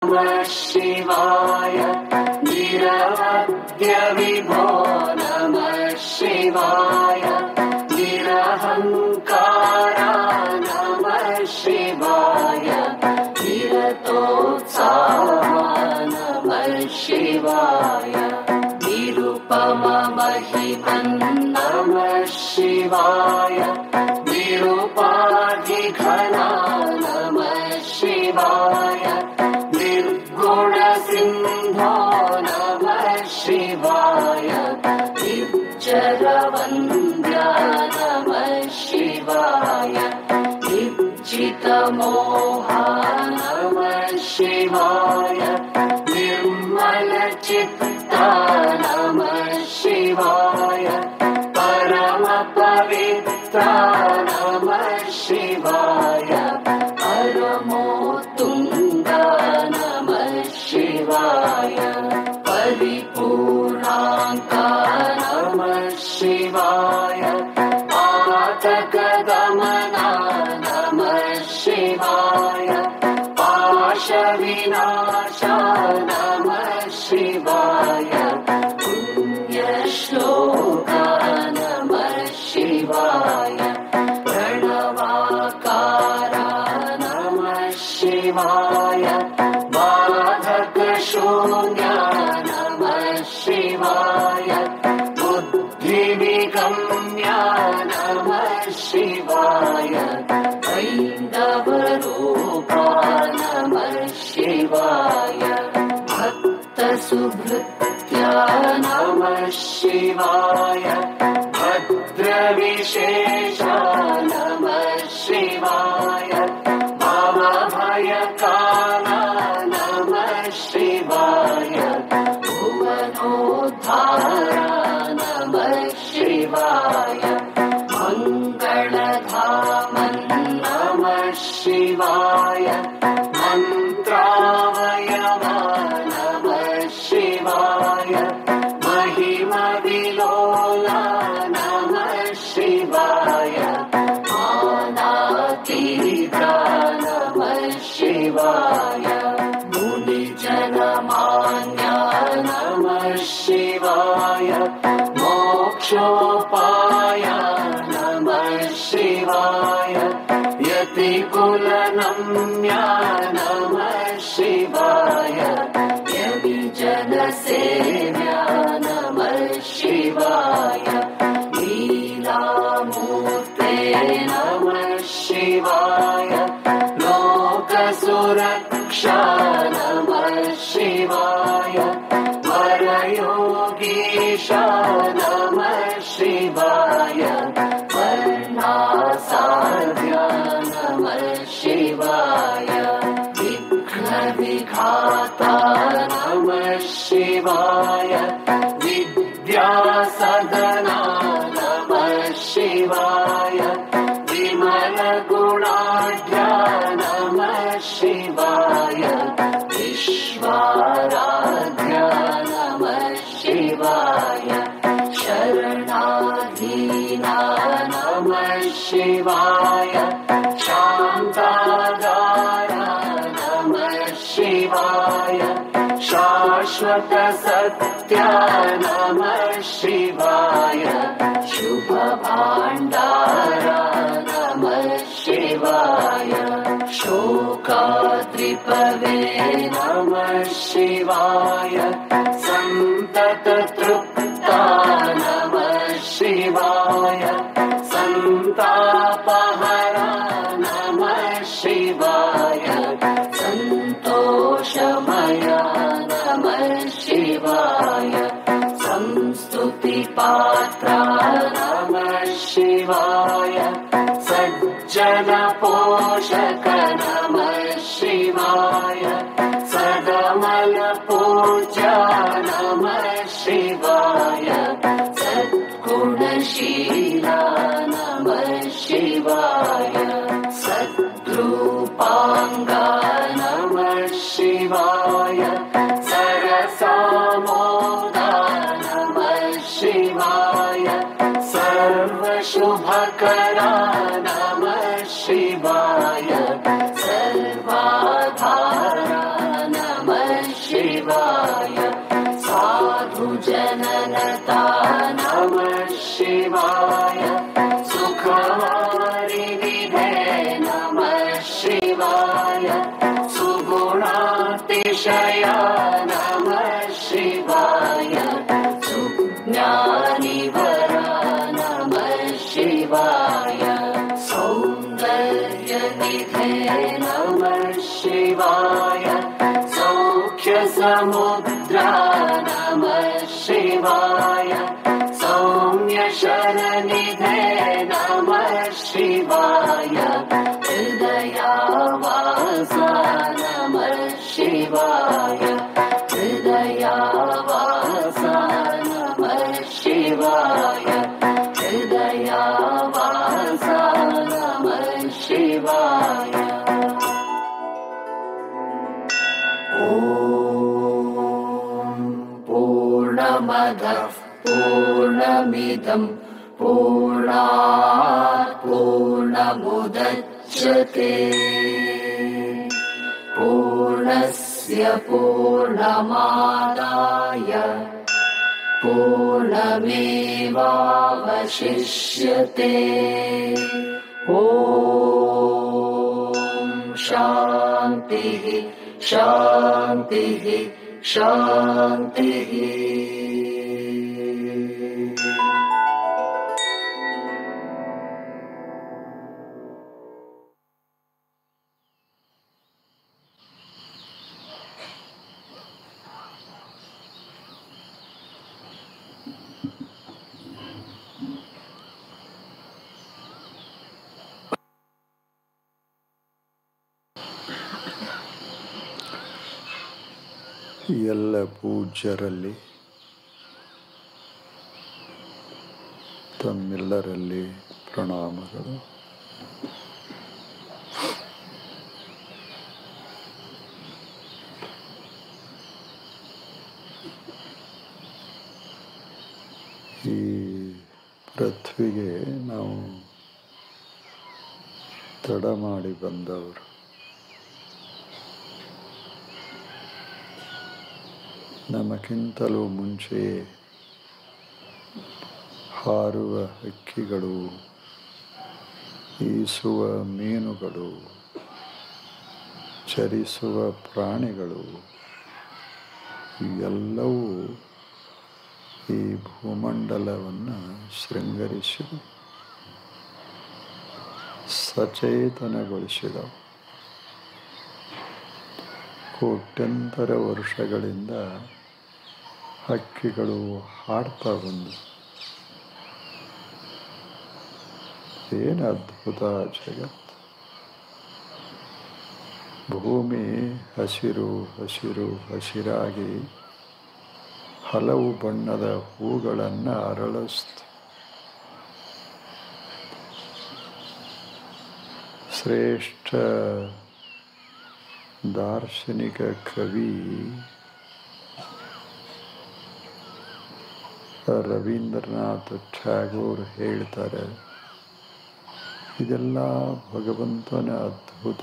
नमः शिवाय निरवद्यविभो नमः शिवाय निरहङ्कारा नमः शिवाय निरतोत्साहा नमः शिवाय निरुपममहिमन् नमः शिवाय निरुपाधिघना नमः शिवाय निर्गुणसिंहो नमः शिवाय निच्चरवन्द्या नमः शिवाय निश्चितमोहा नमः शिवाय निर्मलचित्ता नमः शिवाय परमपवित्रा नमः शिवाय परमोत्तुङ्गा नमः शिवाय परिपूर्णाङ्का नमः शिवाय पातकदमना नमः शिवाय पाशविनाशा नमः शिवाय पुण्यश्लोका नमः शिवाय प्रणवाकारा नमः शिवाय बाधकशून्या नमः शिवाय बुद्धिविगम्या नमः शिवाय ऐन्दवरूपा नमः शिवाय भक्तसुभृत्या नमः शिवाय भद्रविशेषा नमः शिवाय भवभयकाला नमः शिवाय भुवनोद्धारा नमः शिवाय मङ्गलधामन् नमः शिवाय मन्त्रावयवा नमः शिवाय महिमविलोला नमः शिवाय मानातीता नमः शिवाय मुनिजनमान्या नमः शिवाय मोक्षोपाय नमः शिवाय यतिकुलनम्या नमः शिवाय यतिजनसेव्या नमः शिवाय लीलामूर्ते नमः शिवाय लोकसुरक्षा नमः शिवाय वरयोगीशा नमः शिवाय वर्णासाध्या नमः शिवाय विघ्नविघाता नमः शिवाय विद्यासदना नमः शिवाय विमलगुणाढ्या नमः शिवाय विश्वाराध्या नमः शिवाय शरणाधीना नमः शिवाय शान्तागारा नमः शिवाय शाश्वतसत्या नमः शिवाय शुभभाण्डारा नमः शिवाय शोकाद्रिपवे नमः शिवाय सन्तततृप्ता नमः शिवाय सन्तापहरा नमः शिवाय सन्तोषमया नमः शिवाय संस्तुतिपात्रा नमः शिवाय सज्जनपोषक नमः शिवाय सदमलपूजा नमः शिवाय सद्गुणशीला नमः शिवाय सद्रूपाङ्गा नमः शिवाय सरसामोदा नमः शिवाय सर्वशुभकरा नमः शिवाय सर्वाधारा नमः शिवाय साधु जननता नमः शिवाय सुखवारिनिधे नमः शिवाय सुगुणातिशया नमः शिवाय सुज्ञानिवरा नमः शिवाय सौन्दर्यनिधे नमः शिवाय सौख्यसमुद्रा नमः शिवाय सौम्यशरनिधे नमः शिवाय हृदयावासा नमः शिवाय हृदयावासा नमः शिवाय हृदयावासा नमः शिवाय ॐ पूर्णमदः पूर्णमिदं पूर्णात् पूर्णमुदच्यते पूर्णस्य पूर्णमादाय पूर्णमेवावशिष्यते ॐ शान्तिः शान्तिः शान्तिः ಎಲ್ಲ ಪೂಜ್ಯರಲ್ಲಿ ತಮ್ಮೆಲ್ಲರಲ್ಲಿ ಪ್ರಣಾಮಗಳು ಈ ಪೃಥ್ವಿಗೆ ನಾವು ತಡ ಮಾಡಿ ಬಂದವರು ನಮಗಿಂತಲೂ ಮುಂಚೆಯೇ ಹಾರುವ ಹಕ್ಕಿಗಳು ಈಸುವ ಮೀನುಗಳು ಚರಿಸುವ ಪ್ರಾಣಿಗಳು ಎಲ್ಲವೂ ಈ ಭೂಮಂಡಲವನ್ನು ಶೃಂಗರಿಸಿದವು ಸಚೇತನಗೊಳಿಸಿದವು ಕೋಟ್ಯಂತರ ವರ್ಷಗಳಿಂದ ಹಕ್ಕಿಗಳು ಹಾಡ್ತಾ ಬಂದು ಏನು ಅದ್ಭುತ ಜಗತ್ತು ಭೂಮಿ ಹಸಿರು ಹಸಿರು ಹಸಿರಾಗಿ ಹಲವು ಬಣ್ಣದ ಹೂಗಳನ್ನು ಅರಳಿಸ್ತು ಶ್ರೇಷ್ಠ ದಾರ್ಶನಿಕ ಕವಿ ರವೀಂದ್ರನಾಥ್ ಟ್ಯಾಗೋರ್ ಹೇಳ್ತಾರೆ ಇದೆಲ್ಲ ಭಗವಂತನ ಅದ್ಭುತ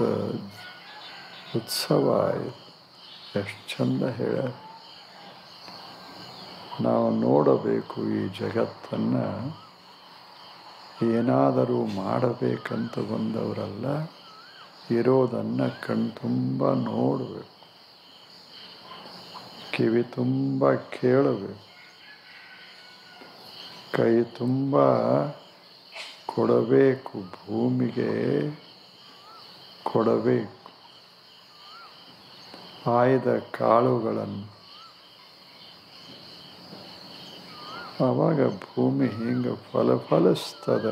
ಉತ್ಸವ ಎಷ್ಟು ಚಂದ ಹೇಳ ನಾವು ನೋಡಬೇಕು ಈ ಜಗತ್ತನ್ನು ಏನಾದರೂ ಮಾಡಬೇಕಂತ ಬಂದವರಲ್ಲ ಇರೋದನ್ನು ಕಣ್ತುಂಬ ನೋಡಬೇಕು ಕಿವಿ ತುಂಬ ಕೇಳಬೇಕು ಕೈ ತುಂಬ ಕೊಡಬೇಕು ಭೂಮಿಗೆ ಕೊಡಬೇಕು ಆಯ್ದ ಕಾಳುಗಳನ್ನು ಆವಾಗ ಭೂಮಿ ಹಿಂಗೆ ಫಲ ಫಲಿಸ್ತದ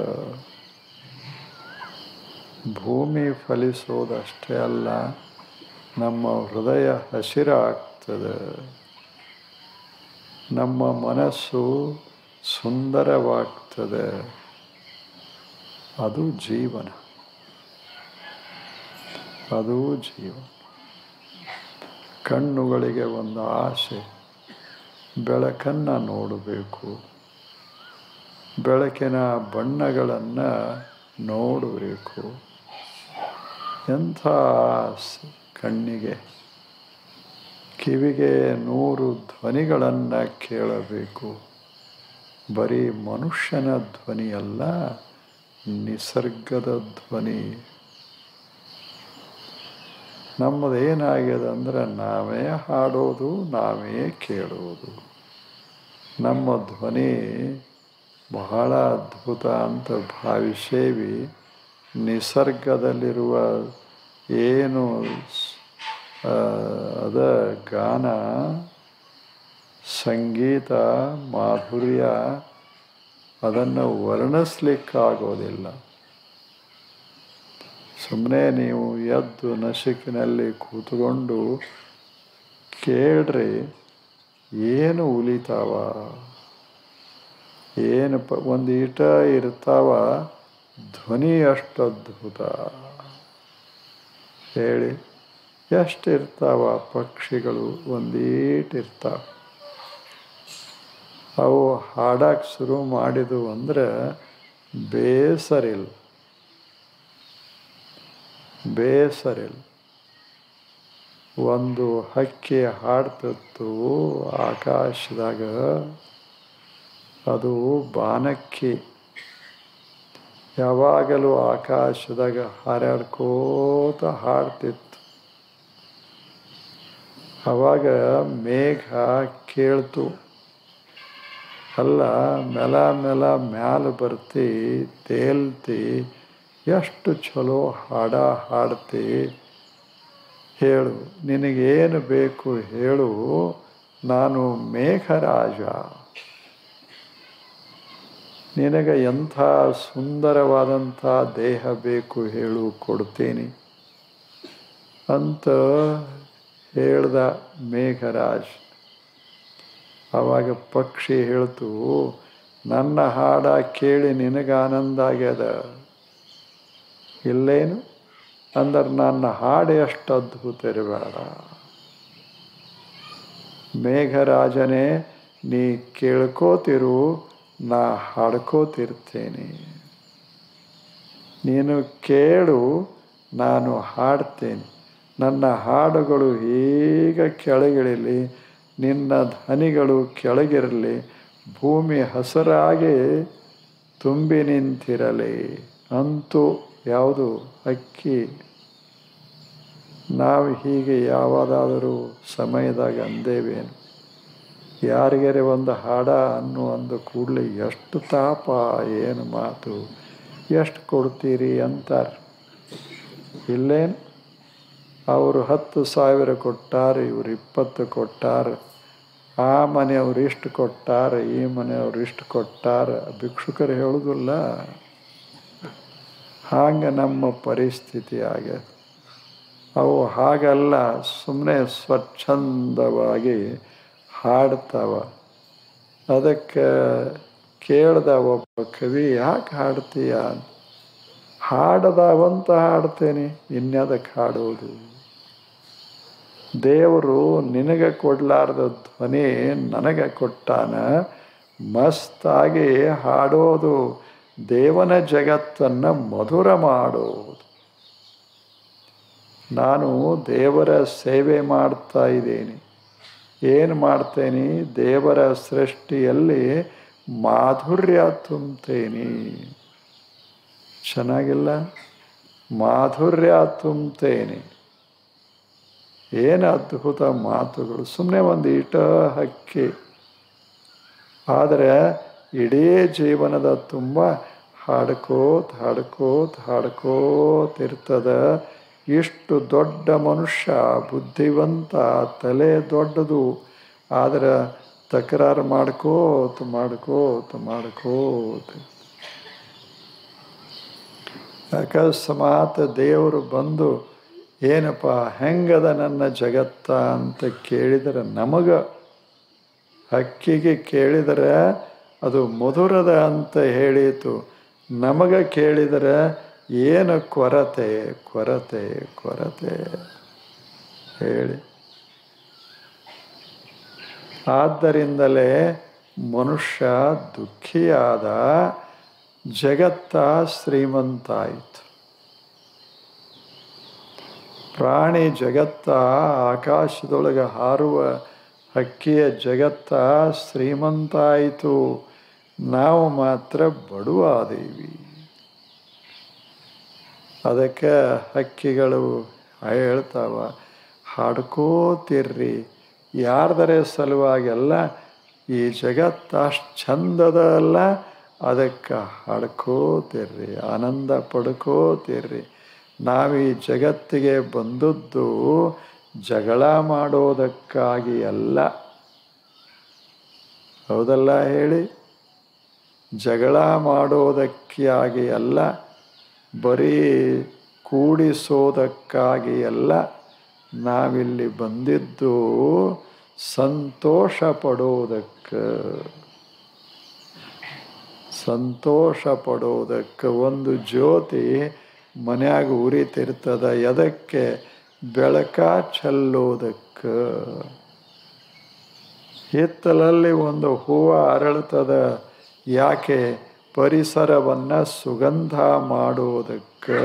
ಭೂಮಿ ಫಲಿಸೋದಷ್ಟೇ ಅಲ್ಲ ನಮ್ಮ ಹೃದಯ ಹಸಿರಾಗ್ತದೆ ನಮ್ಮ ಮನಸ್ಸು ಸುಂದರವಾಗ್ತದೆ ಅದು ಜೀವನ ಅದು ಜೀವನ ಕಣ್ಣುಗಳಿಗೆ ಒಂದು ಆಸೆ ಬೆಳಕನ್ನು ನೋಡಬೇಕು ಬೆಳಕಿನ ಬಣ್ಣಗಳನ್ನು ನೋಡಬೇಕು ಎಂಥ ಆಸೆ ಕಣ್ಣಿಗೆ ಕಿವಿಗೆ ನೂರು ಧ್ವನಿಗಳನ್ನು ಕೇಳಬೇಕು ಬರೀ ಮನುಷ್ಯನ ಧ್ವನಿಯಲ್ಲ ನಿಸರ್ಗದ ಧ್ವನಿ ನಮ್ಮದು ಏನಾಗಿದೆ ಅಂದರೆ ನಾವೇ ಹಾಡೋದು ನಾವೇ ಕೇಳೋದು ನಮ್ಮ ಧ್ವನಿ ಬಹಳ ಅದ್ಭುತ ಅಂತ ಭಾವಿಸೇವಿ ನಿಸರ್ಗದಲ್ಲಿರುವ ಏನು ಸ್- ಆ, ಅದ ಗಾನ ಸಂಗೀತ ಮಾಧುರ್ಯ ಅದನ್ನು ವರ್ಣಿಸ್ಲಿಕ್ಕಾಗೋದಿಲ್ಲ ಸುಮ್ಮನೆ ನೀವು ಎದ್ದು ನಸಿಕಿನಲ್ಲಿ ಕೂತ್ಕೊಂಡು ಕೇಳ್ರಿ ಏನು ಉಲಿತಾವ ಏನು ಪ ಒಂದು ಈಟ ಇರ್ತಾವ ಧ್ವನಿ ಅಷ್ಟು ಅದ್ಭುತ ಹೇಳಿ ಎಷ್ಟು ಇರ್ತಾವ ಪಕ್ಷಿಗಳು ಒಂದೀಟ್ ಇರ್ತಾವ ಅವು ಹಾಡಕ್ಕೆ ಶುರು ಮಾಡಿದವು ಅಂದ್ರೆ ಬೇಸರಿಲ್ಲ ಬೇಸರಿಲ್ಲ ಒಂದು ಹಕ್ಕಿ ಹಾಡ್ತಿತ್ತು ಆಕಾಶದಾಗ ಅದು ಬಾನಕ್ಕಿ ಯಾವಾಗಲೂ ಆಕಾಶದಾಗ ಹಾರಾಡ್ಕೋತ ಹಾಡ್ತಿತ್ತು ಅವಾಗ ಮೇಘ ಕೇಳ್ತು ಅಲ್ಲ ಮೆಲ ಮೆಲ ಮ್ಯಾಲ ಬರ್ತಿ ತೇಲ್ತಿ ಎಷ್ಟು ಚಲೋ ಹಾಡ ಹಾಡ್ತಿ ಹೇಳು ನಿನಗೇನು ಬೇಕು ಹೇಳು ನಾನು ಮೇಘರಾಜ ನಿನಗೆ ಎಂಥ ಸುಂದರವಾದಂಥ ದೇಹ ಬೇಕು ಹೇಳು ಕೊಡ್ತೀನಿ ಅಂತ ಹೇಳ್ದ ಮೇಘರಾಜ್ ಆವಾಗ ಪಕ್ಷಿ ಹೇಳ್ತು ನನ್ನ ಹಾಡ ಕೇಳಿ ನಿನಗೆ ಆನಂದ ಆಗ್ಯದ ಇಲ್ಲೇನು ಅಂದ್ರೆ ನನ್ನ ಹಾಡು ಎಷ್ಟು ಅದ್ಭುತ ಇರಬೇಡ ಮೇಘರಾಜನೇ ನೀ ಕೇಳ್ಕೋತಿರು ನಾ ಹಾಡ್ಕೋತಿರ್ತೇನೆ ನೀನು ಕೇಳು ನಾನು ಹಾಡ್ತೇನೆ ನನ್ನ ಹಾಡುಗಳು ಈಗ ಕೆಳಗಿಳಿಲಿ ನಿನ್ನ ಧ್ವನಿಗಳು ಕೆಳಗಿರಲಿ ಭೂಮಿ ಹಸರಾಗಿ ತುಂಬಿ ನಿಂತಿರಲಿ ಅಂತೂ ಯಾವುದು ಅಕ್ಕಿ ನಾವು ಹೀಗೆ ಯಾವುದಾದರೂ ಸಮಯದಾಗ ಅಂದೇವೇನು ಯಾರಿಗಾರೆ ಒಂದು ಹಾಡ ಅನ್ನೋ ಅಂದ ಕೂಡಲೇ ಎಷ್ಟು ತಾಪ ಏನು ಮಾತು ಎಷ್ಟು ಕೊಡ್ತೀರಿ ಅಂತಾರೆ ಇಲ್ಲೇನು ಅವರು ಹತ್ತು ಸಾವಿರ ಕೊಟ್ಟಾರೆ ಇವರು ಇಪ್ಪತ್ತು ಕೊಟ್ಟಾರೆ ಆ ಮನೆಯವ್ರು ಇಷ್ಟು ಕೊಟ್ಟಾರೆ ಈ ಮನೆಯವ್ರು ಇಷ್ಟು ಕೊಟ್ಟಾರೆ ಭಿಕ್ಷುಕರು ಹೇಳುದಿಲ್ಲ ಹಾಗೆ ನಮ್ಮ ಪರಿಸ್ಥಿತಿ ಆಗ್ಯದ ಅವು ಹಾಗಲ್ಲ ಸುಮ್ಮನೆ ಸ್ವಚ್ಛಂದವಾಗಿ ಹಾಡ್ತಾವ ಅದಕ್ಕೆ ಕೇಳ್ದ ಒಬ್ಬ ಕವಿ ಯಾಕೆ ಹಾಡ್ತೀಯ ಹಾಡದವಂತ ಹಾಡ್ತೇನೆ ಇನ್ಯಾದಕ್ಕೆ ಹಾಡೋದು ದೇವರು ನಿನಗೆ ಕೊಡ್ಲಾರ್ದ ಧ್ವನಿ ನನಗೆ ಕೊಟ್ಟಾನ ಮಸ್ತಾಗಿ ಹಾಡೋದು ದೇವನ ಜಗತ್ತನ್ನು ಮಧುರ ಮಾಡೋದು ನಾನು ದೇವರ ಸೇವೆ ಮಾಡ್ತಾ ಇದ್ದೀನಿ ಏನು ಮಾಡ್ತೇನೆ ದೇವರ ಸೃಷ್ಟಿಯಲ್ಲಿ ಮಾಧುರ್ಯ ತುಂಬ್ತೇನೆ ಚೆನ್ನಾಗಿಲ್ಲ ಮಾಧುರ್ಯ ತುಂಬ್ತೇನೆ ಏನು ಅದ್ಭುತ ಮಾತುಗಳು ಸುಮ್ಮನೆ ಒಂದು ಈಟ ಹಕ್ಕಿ ಆದರೆ ಇಡೀ ಜೀವನದ ತುಂಬ ಹಾಡ್ಕೋತ ಹಾಡ್ಕೋತ ಹಾಡ್ಕೋತಿರ್ತದ ಇಷ್ಟು ದೊಡ್ಡ ಮನುಷ್ಯ ಬುದ್ಧಿವಂತ ತಲೆ ದೊಡ್ಡದು ಆದರೆ ತಕರಾರು ಮಾಡ್ಕೋತ ಮಾಡ್ಕೋತ ಮಾಡ್ಕೋತ ಅಕಸ್ಮಾತ್ ದೇವರು ಬಂದು ಏನಪ್ಪ ಹೆಂಗದ ನನ್ನ ಜಗತ್ತ ಅಂತ ಕೇಳಿದರೆ ನಮಗ ಹಕ್ಕಿಗೆ ಕೇಳಿದರೆ ಅದು ಮಧುರದ ಅಂತ ಹೇಳಿತು ನಮಗ ಕೇಳಿದರೆ ಏನು ಕೊರತೆ ಕೊರತೆ ಕೊರತೆ ಹೇಳಿ ಆದ್ದರಿಂದಲೇ ಮನುಷ್ಯ ದುಃಖಿಯಾದ ಜಗತ್ತ ಶ್ರೀಮಂತ ಆಯಿತು ಪ್ರಾಣಿ ಜಗತ್ತ ಆಕಾಶದೊಳಗೆ ಹಾರುವ ಹಕ್ಕಿಯ ಜಗತ್ತ ಶ್ರೀಮಂತ ಆಯಿತು ನಾವು ಮಾತ್ರ ಬಡವಾದೇವಿ ಅದಕ್ಕೆ ಹಕ್ಕಿಗಳು ಹೇಳ್ತಾವ ಹಾಡ್ಕೋತಿರ್ರಿ ಯಾರ್ದರೆ ಸಲುವಾಗೆಲ್ಲ ಈ ಜಗತ್ತು ಅಷ್ಟು ಚಂದದಲ್ಲ ಅದಕ್ಕೆ ಹಾಡ್ಕೋತಿರ್ರಿ ಆನಂದ ಪಡ್ಕೋತಿರ್ರಿ ನಾವು ಈ ಜಗತ್ತಿಗೆ ಬಂದದ್ದು ಜಗಳ ಮಾಡೋದಕ್ಕಾಗಿ ಅಲ್ಲ ಹೌದಲ್ಲ ಹೇಳಿ ಜಗಳ ಮಾಡೋದಕ್ಕಾಗಿ ಅಲ್ಲ ಬರೀ ಕೂಡಿಸೋದಕ್ಕಾಗಿ ಅಲ್ಲ ನಾವಿಲ್ಲಿ ಬಂದಿದ್ದು ಸಂತೋಷ ಪಡೋದಕ್ಕೆ ಸಂತೋಷ ಪಡೋದಕ್ಕೆ ಒಂದು ಜ್ಯೋತಿ ಮನ್ಯಾಗ ಉರಿತಿರ್ತದ ಎದಕ್ಕೆ ಬೆಳಕ ಚೆಲ್ಲೋದಕ್ಕೆ ಹಿತ್ತಲಲ್ಲಿ ಒಂದು ಹೂವು ಅರಳುತ್ತದ ಯಾಕೆ ಪರಿಸರವನ್ನು ಸುಗಂಧ ಮಾಡೋದಕ್ಕೆ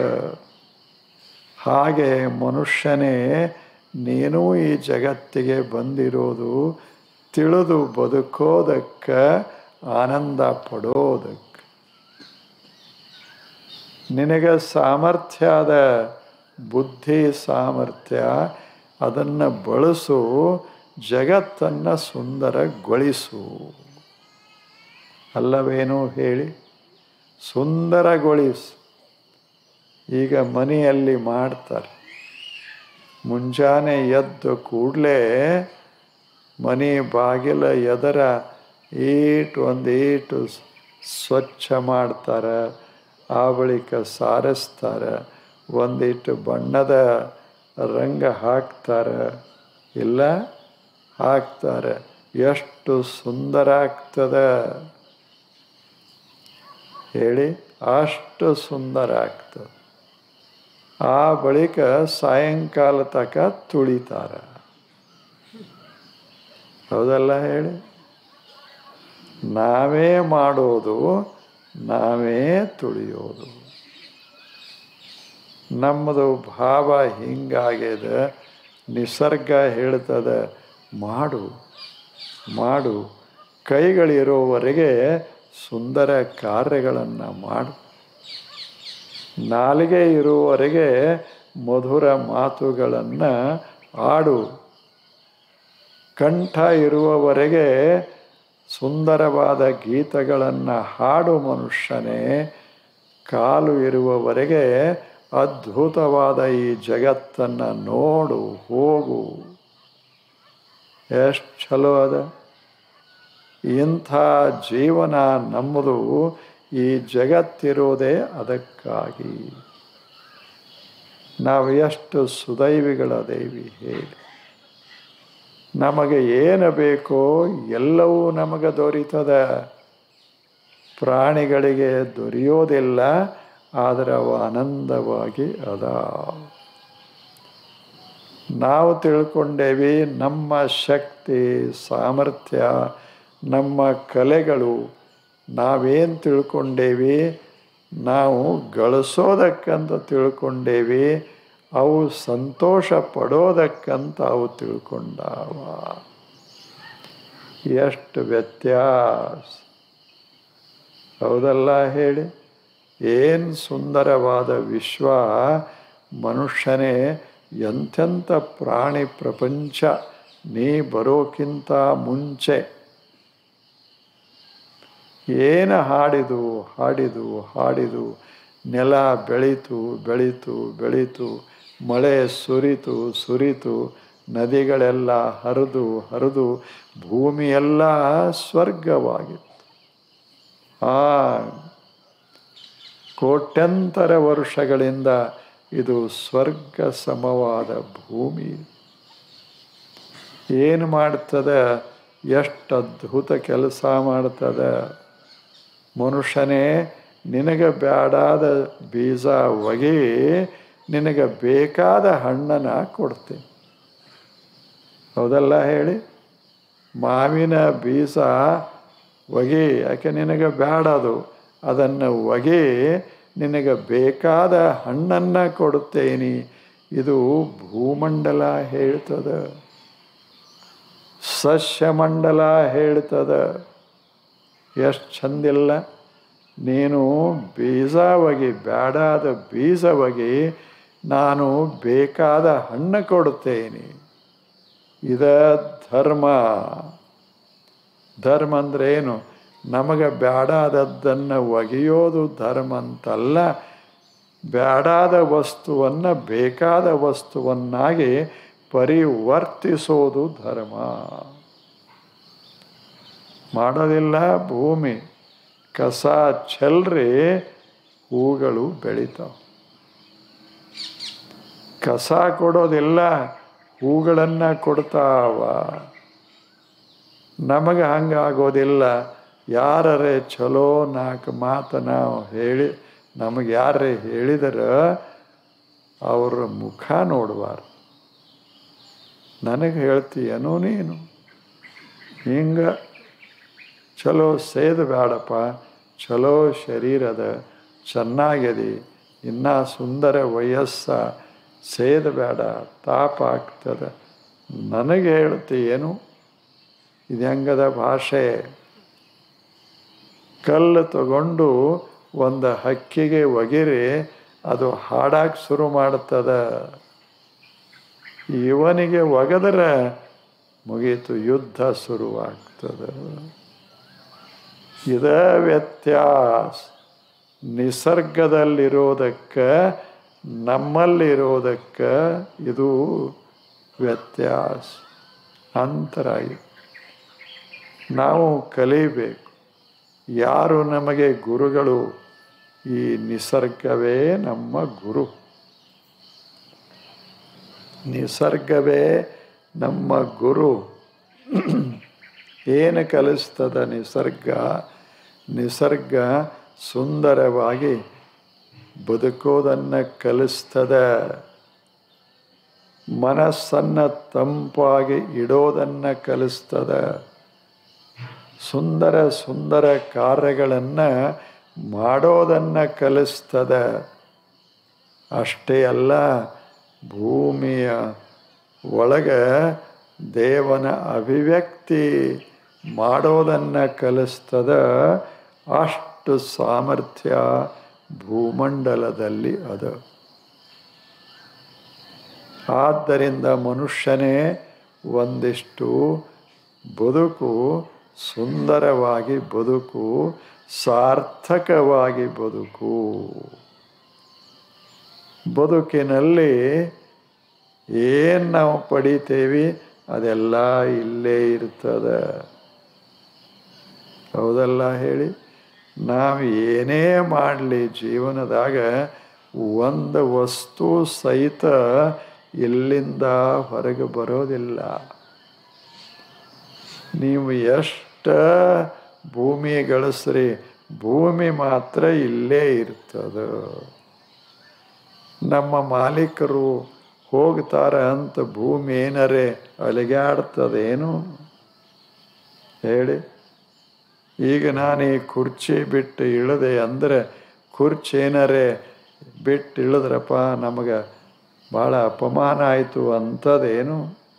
ಹಾಗೆ ಮನುಷ್ಯನೇ ನೀನು ಈ ಜಗತ್ತಿಗೆ ಬಂದಿರೋದು ತಿಳಿದು ಬದುಕೋದಕ್ಕೆ ಆನಂದ ಪಡೋದಕ್ಕೆ ನಿನಗೆ ಸಾಮರ್ಥ್ಯ ಅದ ಬುದ್ಧಿ ಸಾಮರ್ಥ್ಯ ಅದನ್ನು ಬಳಸು ಜಗತ್ತನ್ನು ಸುಂದರಗೊಳಿಸು ಅಲ್ಲವೇನೋ ಹೇಳಿ ಸುಂದರಗೊಳಿಸು ಈಗ ಮನೆಯಲ್ಲಿ ಮಾಡ್ತಾರೆ ಮುಂಜಾನೆ ಎದ್ದು ಕೂಡಲೇ ಮನೆ ಬಾಗಿಲ ಎದರ ಈಟು ಒಂದು ಈಟು ಸ್ವಚ್ಛ ಮಾಡ್ತಾರೆ ಆ ಬಳಿಕ ಸಾರಿಸ್ತಾರೆ ಒಂದಿಟ್ಟು ಬಣ್ಣದ ರಂಗ ಹಾಕ್ತಾರೆ ಇಲ್ಲ ಹಾಕ್ತಾರೆ ಎಷ್ಟು ಸುಂದರ ಆಗ್ತದೆ ಹೇಳಿ ಅಷ್ಟು ಸುಂದರ ಆಗ್ತದೆ ಆ ಬಳಿಕ ಸಾಯಂಕಾಲ ತನಕ ತುಳಿತಾರೆ ಹೌದಲ್ಲ ಹೇಳಿ ನಾವೇ ಮಾಡೋದು ನಾವೇ ತುಳಿಯೋದು ನಮ್ಮದು ಭಾವ ಹಿಂಗಾಗ್ಯದ ನಿಸರ್ಗ ಹೇಳ್ತದೆ ಮಾಡು ಮಾಡು ಕೈಗಳಿರೋವರೆಗೆ ಸುಂದರ ಕಾರ್ಯಗಳನ್ನು ಮಾಡು ನಾಲಿಗೆ ಇರುವವರೆಗೆ ಮಧುರ ಮಾತುಗಳನ್ನು ಆಡು ಕಂಠ ಇರುವವರೆಗೆ ಸುಂದರವಾದ ಗೀತಗಳನ್ನು ಹಾಡು ಮನುಷ್ಯನೇ ಕಾಲು ಇರುವವರೆಗೆ ಅದ್ಭುತವಾದ ಈ ಜಗತ್ತನ್ನು ನೋಡು ಹೋಗು ಎಷ್ಟು ಚಲೋ ಅದ ಇಂಥ ಜೀವನ ನಮ್ಮದು ಈ ಜಗತ್ತಿರೋದೇ ಅದಕ್ಕಾಗಿ ನಾವು ಎಷ್ಟು ಸುದೈವಿಗಳದೇವಿ ಹೇಳಿ ನಮಗೆ ಏನು ಬೇಕೋ ಎಲ್ಲವೂ ನಮಗೆ ದೊರೀತದ ಪ್ರಾಣಿಗಳಿಗೆ ದೊರೆಯೋದಿಲ್ಲ ಆದರೆ ಅವು ಆನಂದವಾಗಿ ಅದ ನಾವು ತಿಳ್ಕೊಂಡೇವಿ ನಮ್ಮ ಶಕ್ತಿ ಸಾಮರ್ಥ್ಯ ನಮ್ಮ ಕಲೆಗಳು ನಾವೇನು ತಿಳ್ಕೊಂಡೇವಿ ನಾವು ಗಳಿಸೋದಕ್ಕಂತ ತಿಳ್ಕೊಂಡೇವಿ ಅವು ಸಂತೋಷ ಪಡೋದಕ್ಕಂತ ಅವು ತಿಳ್ಕೊಂಡಾವ ಎಷ್ಟು ವ್ಯತ್ಯಾಸ ಹೌದಲ್ಲ ಹೇಳಿ ಏನು ಸುಂದರವಾದ ವಿಶ್ವ ಮನುಷ್ಯನೇ ಎಂತೆಂಥ ಪ್ರಾಣಿ ಪ್ರಪಂಚ ನೀ ಬರೋಕ್ಕಿಂತ ಮುಂಚೆ ಏನು ಹಾಡಿದು ಹಾಡಿದು ಹಾಡಿದು ನೆಲ ಬೆಳೀತು ಬೆಳೀತು ಬೆಳೀತು ಮಳೆ ಸುರಿತು ಸುರಿತು ನದಿಗಳೆಲ್ಲ ಹರಿದು ಹರಿದು ಭೂಮಿಯೆಲ್ಲ ಸ್ವರ್ಗವಾಗಿತ್ತು ಆ ಕೋಟ್ಯಂತರ ವರ್ಷಗಳಿಂದ ಇದು ಸ್ವರ್ಗ ಸಮವಾದ ಭೂಮಿ ಏನು ಮಾಡ್ತದೆ ಎಷ್ಟು ಅದ್ಭುತ ಕೆಲಸ ಮಾಡ್ತದೆ ಮನುಷ್ಯನೇ ನಿನಗೆ ಬೇಡಾದ ಬೀಜ ಒಗಿ ನಿನಗೆ ಬೇಕಾದ ಹಣ್ಣನ್ನು ಕೊಡ್ತೀನಿ ಹೌದಲ್ಲ ಹೇಳಿ ಮಾವಿನ ಬೀಜ ಒಗಿ ಯಾಕೆ ನಿನಗೆ ಬೇಡದು ಅದನ್ನು ಒಗಿ ನಿನಗೆ ಬೇಕಾದ ಹಣ್ಣನ್ನು ಕೊಡುತ್ತೇನೆ ಇದು ಭೂಮಂಡಲ ಹೇಳ್ತದ ಸಸ್ಯಮಂಡಲ ಹೇಳ್ತದ ಎಷ್ಟು ಚಂದಿಲ್ಲ ನೀನು ಬೀಜವಾಗಿ ಬ್ಯಾಡಾದ ಬೀಜವಾಗಿ ನಾನು ಬೇಕಾದ ಹಣ್ಣು ಕೊಡುತ್ತೇನೆ ಇದ ಧರ್ಮ ಧರ್ಮ ಅಂದ್ರೆ ಏನು ನಮಗೆ ಬ್ಯಾಡಾದದ್ದನ್ನು ಒಗೆಯೋದು ಧರ್ಮ ಅಂತಲ್ಲ ಬ್ಯಾಡಾದ ವಸ್ತುವನ್ನು ಬೇಕಾದ ವಸ್ತುವನ್ನಾಗಿ ಪರಿವರ್ತಿಸೋದು ಧರ್ಮ ಮಾಡೋದಿಲ್ಲ ಭೂಮಿ ಕಸ ಚೆಲ್ರಿ ಹೂಗಳು ಬೆಳಿತಾವೆ ಕಸ ಕೊಡೋದಿಲ್ಲ ಹೂಗಳನ್ನು ಕೊಡ್ತಾವ ನಮಗೆ ಹಂಗಾಗೋದಿಲ್ಲ ಯಾರರೇ ಚಲೋ ನಾಲ್ಕು ಮಾತು ನಾವು ಹೇಳಿ ನಮಗೆ ಯಾರೇ ಹೇಳಿದರೆ ಅವ್ರ ಮುಖ ನೋಡಬಾರ್ದು ನನಗೆ ಹೇಳ್ತೀಯನೋ ನೀನು ಹಿಂಗೆ ಚಲೋ ಸೇದ್ ಬೇಡಪ್ಪ ಚಲೋ ಶರೀರದ ಚೆನ್ನಾಗಿದೆ ಇನ್ನೂ ಸುಂದರ ವಯಸ್ಸ ಸೇದ ಬೇಡ ತಾಪ ಆಗ್ತದೆ ನನಗೆ ಹೇಳ್ತೀಯೇನು ಇದು ಹೆಂಗದ ಭಾಷೆ ಕಲ್ಲು ತಗೊಂಡು ಒಂದು ಹಕ್ಕಿಗೆ ಒಗಿರಿ ಅದು ಹಾಡಾಕ್ ಶುರು ಮಾಡ್ತದ ಇವನಿಗೆ ಒಗದ್ರೆ ಮುಗೀತು ಯುದ್ಧ ಶುರುವಾಗ್ತದೆ ಇದ ವ್ಯತ್ಯಾಸ ನಿಸರ್ಗದಲ್ಲಿರೋದಕ್ಕೆ ನಮ್ಮಲ್ಲಿರೋದಕ್ಕೆ ಇದು ವ್ಯತ್ಯಾಸ ಅಂತರ ಇದೆ ನಾವು ಕಲಿಬೇಕು ಯಾರು ನಮಗೆ ಗುರುಗಳು ಈ ನಿಸರ್ಗವೇ ನಮ್ಮ ಗುರು ನಿಸರ್ಗವೇ ನಮ್ಮ ಗುರು ಏನು ಕಲಿಸ್ತದ ನಿಸರ್ಗ ನಿಸರ್ಗ ಸುಂದರವಾಗಿ ಬದುಕೋದನ್ನು ಕಲಿಸ್ತದ ಮನಸ್ಸನ್ನು ತಂಪಾಗಿ ಇಡೋದನ್ನು ಕಲಿಸ್ತದ ಸುಂದರ ಸುಂದರ ಕಾರ್ಯಗಳನ್ನು ಮಾಡೋದನ್ನು ಕಲಿಸ್ತದ ಅಷ್ಟೇ ಅಲ್ಲ ಭೂಮಿಯ ಒಳಗೆ ದೇವನ ಅಭಿವ್ಯಕ್ತಿ ಮಾಡೋದನ್ನು ಕಲಿಸ್ತದ ಅಷ್ಟು ಸಾಮರ್ಥ್ಯ ಭೂಮಂಡಲದಲ್ಲಿ ಅದ ಆದ್ದರಿಂದ ಮನುಷ್ಯನೇ ಒಂದಿಷ್ಟು ಬದುಕು ಸುಂದರವಾಗಿ ಬದುಕು ಸಾರ್ಥಕವಾಗಿ ಬದುಕು ಬದುಕಿನಲ್ಲಿ ಏನು ನಾವು ಪಡಿತೇವಿ ಅದೆಲ್ಲ ಇಲ್ಲೇ ಇರ್ತದೆ ಹೌದಲ್ಲ ಹೇಳಿ ನಾವು ಏನೇ ಮಾಡಲಿ ಜೀವನದಾಗ ಒಂದು ವಸ್ತು ಸಹಿತ ಇಲ್ಲಿಂದ ಹೊರಗೆ ಬರೋದಿಲ್ಲ ನೀವು ಎಷ್ಟು ಭೂಮಿ ಗಳಿಸ್ರಿ ಭೂಮಿ ಮಾತ್ರ ಇಲ್ಲೇ ಇರ್ತದೆ ನಮ್ಮ ಮಾಲೀಕರು ಹೋಗ್ತಾರ ಅಂತ ಭೂಮಿ ಏನರೇ ಅಲಿಗಾಡ್ತದೇನು ಹೇಳಿ ಈಗ ನಾನು ಈ ಕುರ್ಚಿ ಬಿಟ್ಟು ಇಳಿದೆ ಅಂದರೆ ಕುರ್ಚಿ ಏನರೇ ಬಿಟ್ಟು ಇಳಿದ್ರಪ್ಪ ನಮಗೆ ಭಾಳ ಅಪಮಾನ ಆಯಿತು ಅಂಥದ್ದೇನು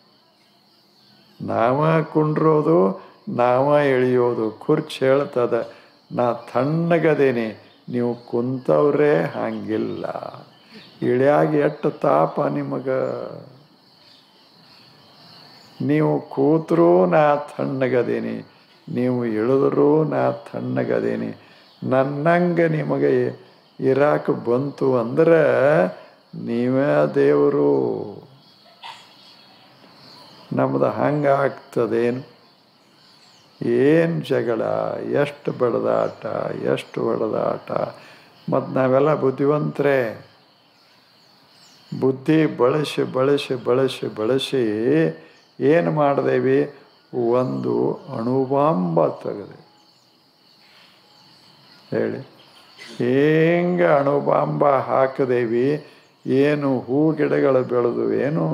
ನಾವ ಕುಂಡ್ರೋದು ನಾವ ಎಳಿಯೋದು ಕುರ್ಚಿ ಹೇಳ್ತದ ನಾ ತಣ್ಣಗದೇನಿ ನೀವು ಕುಂತವ್ರೇ ಹಂಗಿಲ್ಲ ಇಳಿಯಾಗಿ ಎಷ್ಟು ತಾಪ ನಿಮಗೆ ನೀವು ಕೂತರೂ ನಾ ತಣ್ಣಗದೀನಿ ನೀವು ಇಳಿದ್ರೂ ನಾ ತಣ್ಣಗದೀನಿ ನನ್ನಂಗೆ ನಿಮಗೆ ಇರಾಕ ಬಂತು ಅಂದ್ರೆ ನೀವೇ ದೇವರು ನಮ್ದು ಹಂಗೆ ಆಗ್ತದೇನು ಏನು ಜಗಳ ಎಷ್ಟು ಬಡದಾಟ ಎಷ್ಟು ಹೊಡೆದಾಟ ಮತ್ತು ನಾವೆಲ್ಲ ಬುದ್ಧಿವಂತರೇ ಬುದ್ಧಿ ಬಳಸಿ ಬಳಸಿ ಬಳಸಿ ಬಳಸಿ ಏನು ಮಾಡಿದೇವಿ ಒಂದು ಅಣುಬಾಂಬ ತೆಗೆದೆ ಹೇಳಿ ಹೆಂಗೆ ಅಣುಬಾಂಬ ಹಾಕಿದೇವಿ ಏನು ಹೂ ಗಿಡಗಳು ಬೆಳೆದು ಏನು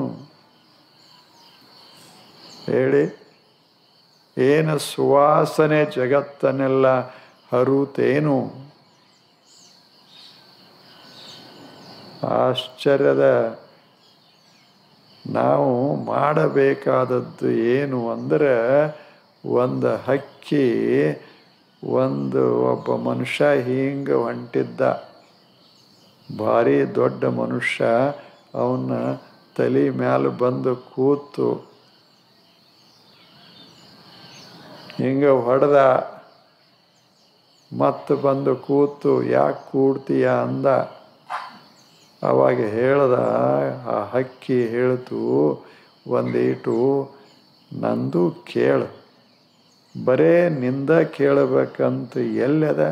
ಹೇಳಿ ಏನು ಸುವಾಸನೆ ಜಗತ್ತನ್ನೆಲ್ಲ ಹರುತೇನು ಆಶ್ಚರ್ಯದ ನಾವು ಮಾಡಬೇಕಾದದ್ದು ಏನು ಅಂದರೆ ಒಂದು ಹಕ್ಕಿ ಒಂದು ಒಬ್ಬ ಮನುಷ್ಯ ಹಿಂಗೆ ಹೊಂಟಿದ್ದ ಭಾರಿ ದೊಡ್ಡ ಮನುಷ್ಯ ಅವನ ತಲೆ ಮ್ಯಾಲೆ ಬಂದು ಕೂತು ಹಿಂಗೆ ಹೊಡೆದ ಮತ್ತೆ ಬಂದು ಕೂತು ಯಾಕೆ ಕೂಡ್ತೀಯ ಅಂದ ಅವಾಗ ಹೇಳ್ದ ಆ ಹಕ್ಕಿ ಹೇಳ್ತು ಒಂದೀಟು ನಂದು ಕೇಳು ಬರೇ ನಿಂದ ಕೇಳಬೇಕಂತ ಎಲ್ಲದ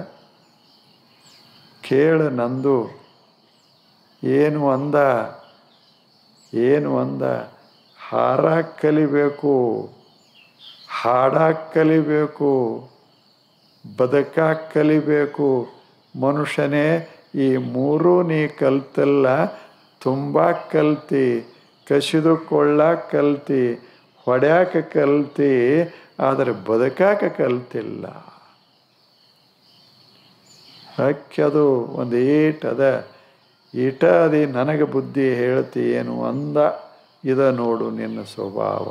ಕೇಳು ನಂದು ಏನು ಅಂದ ಏನು ಅಂದ ಹಾರಾಕ್ ಕಲಿಬೇಕು ಹಾಡಾಕ್ ಕಲಿಬೇಕು ಬದುಕಾಕ್ ಕಲಿಬೇಕು ಮನುಷ್ಯನೇ ಈ ಮೂರೂ ನೀ ಕಲ್ತಲ್ಲ ತುಂಬ ಕಲ್ತಿ ಕಸಿದುಕೊಳ್ಳಾಕ ಕಲ್ತಿ ಹೊಡ್ಯಾಕ ಕಲ್ತಿ ಆದರೆ ಬದುಕಾಕ ಕಲ್ತಿಲ್ಲ ಹಕ್ಕದು ಒಂದು ಈಟ್ ಅದ ಈಟ ಅದಿ ನನಗೆ ಬುದ್ಧಿ ಹೇಳ್ತಿ ಏನು ಅಂದ ಇದ ನೋಡು ನಿನ್ನ ಸ್ವಭಾವ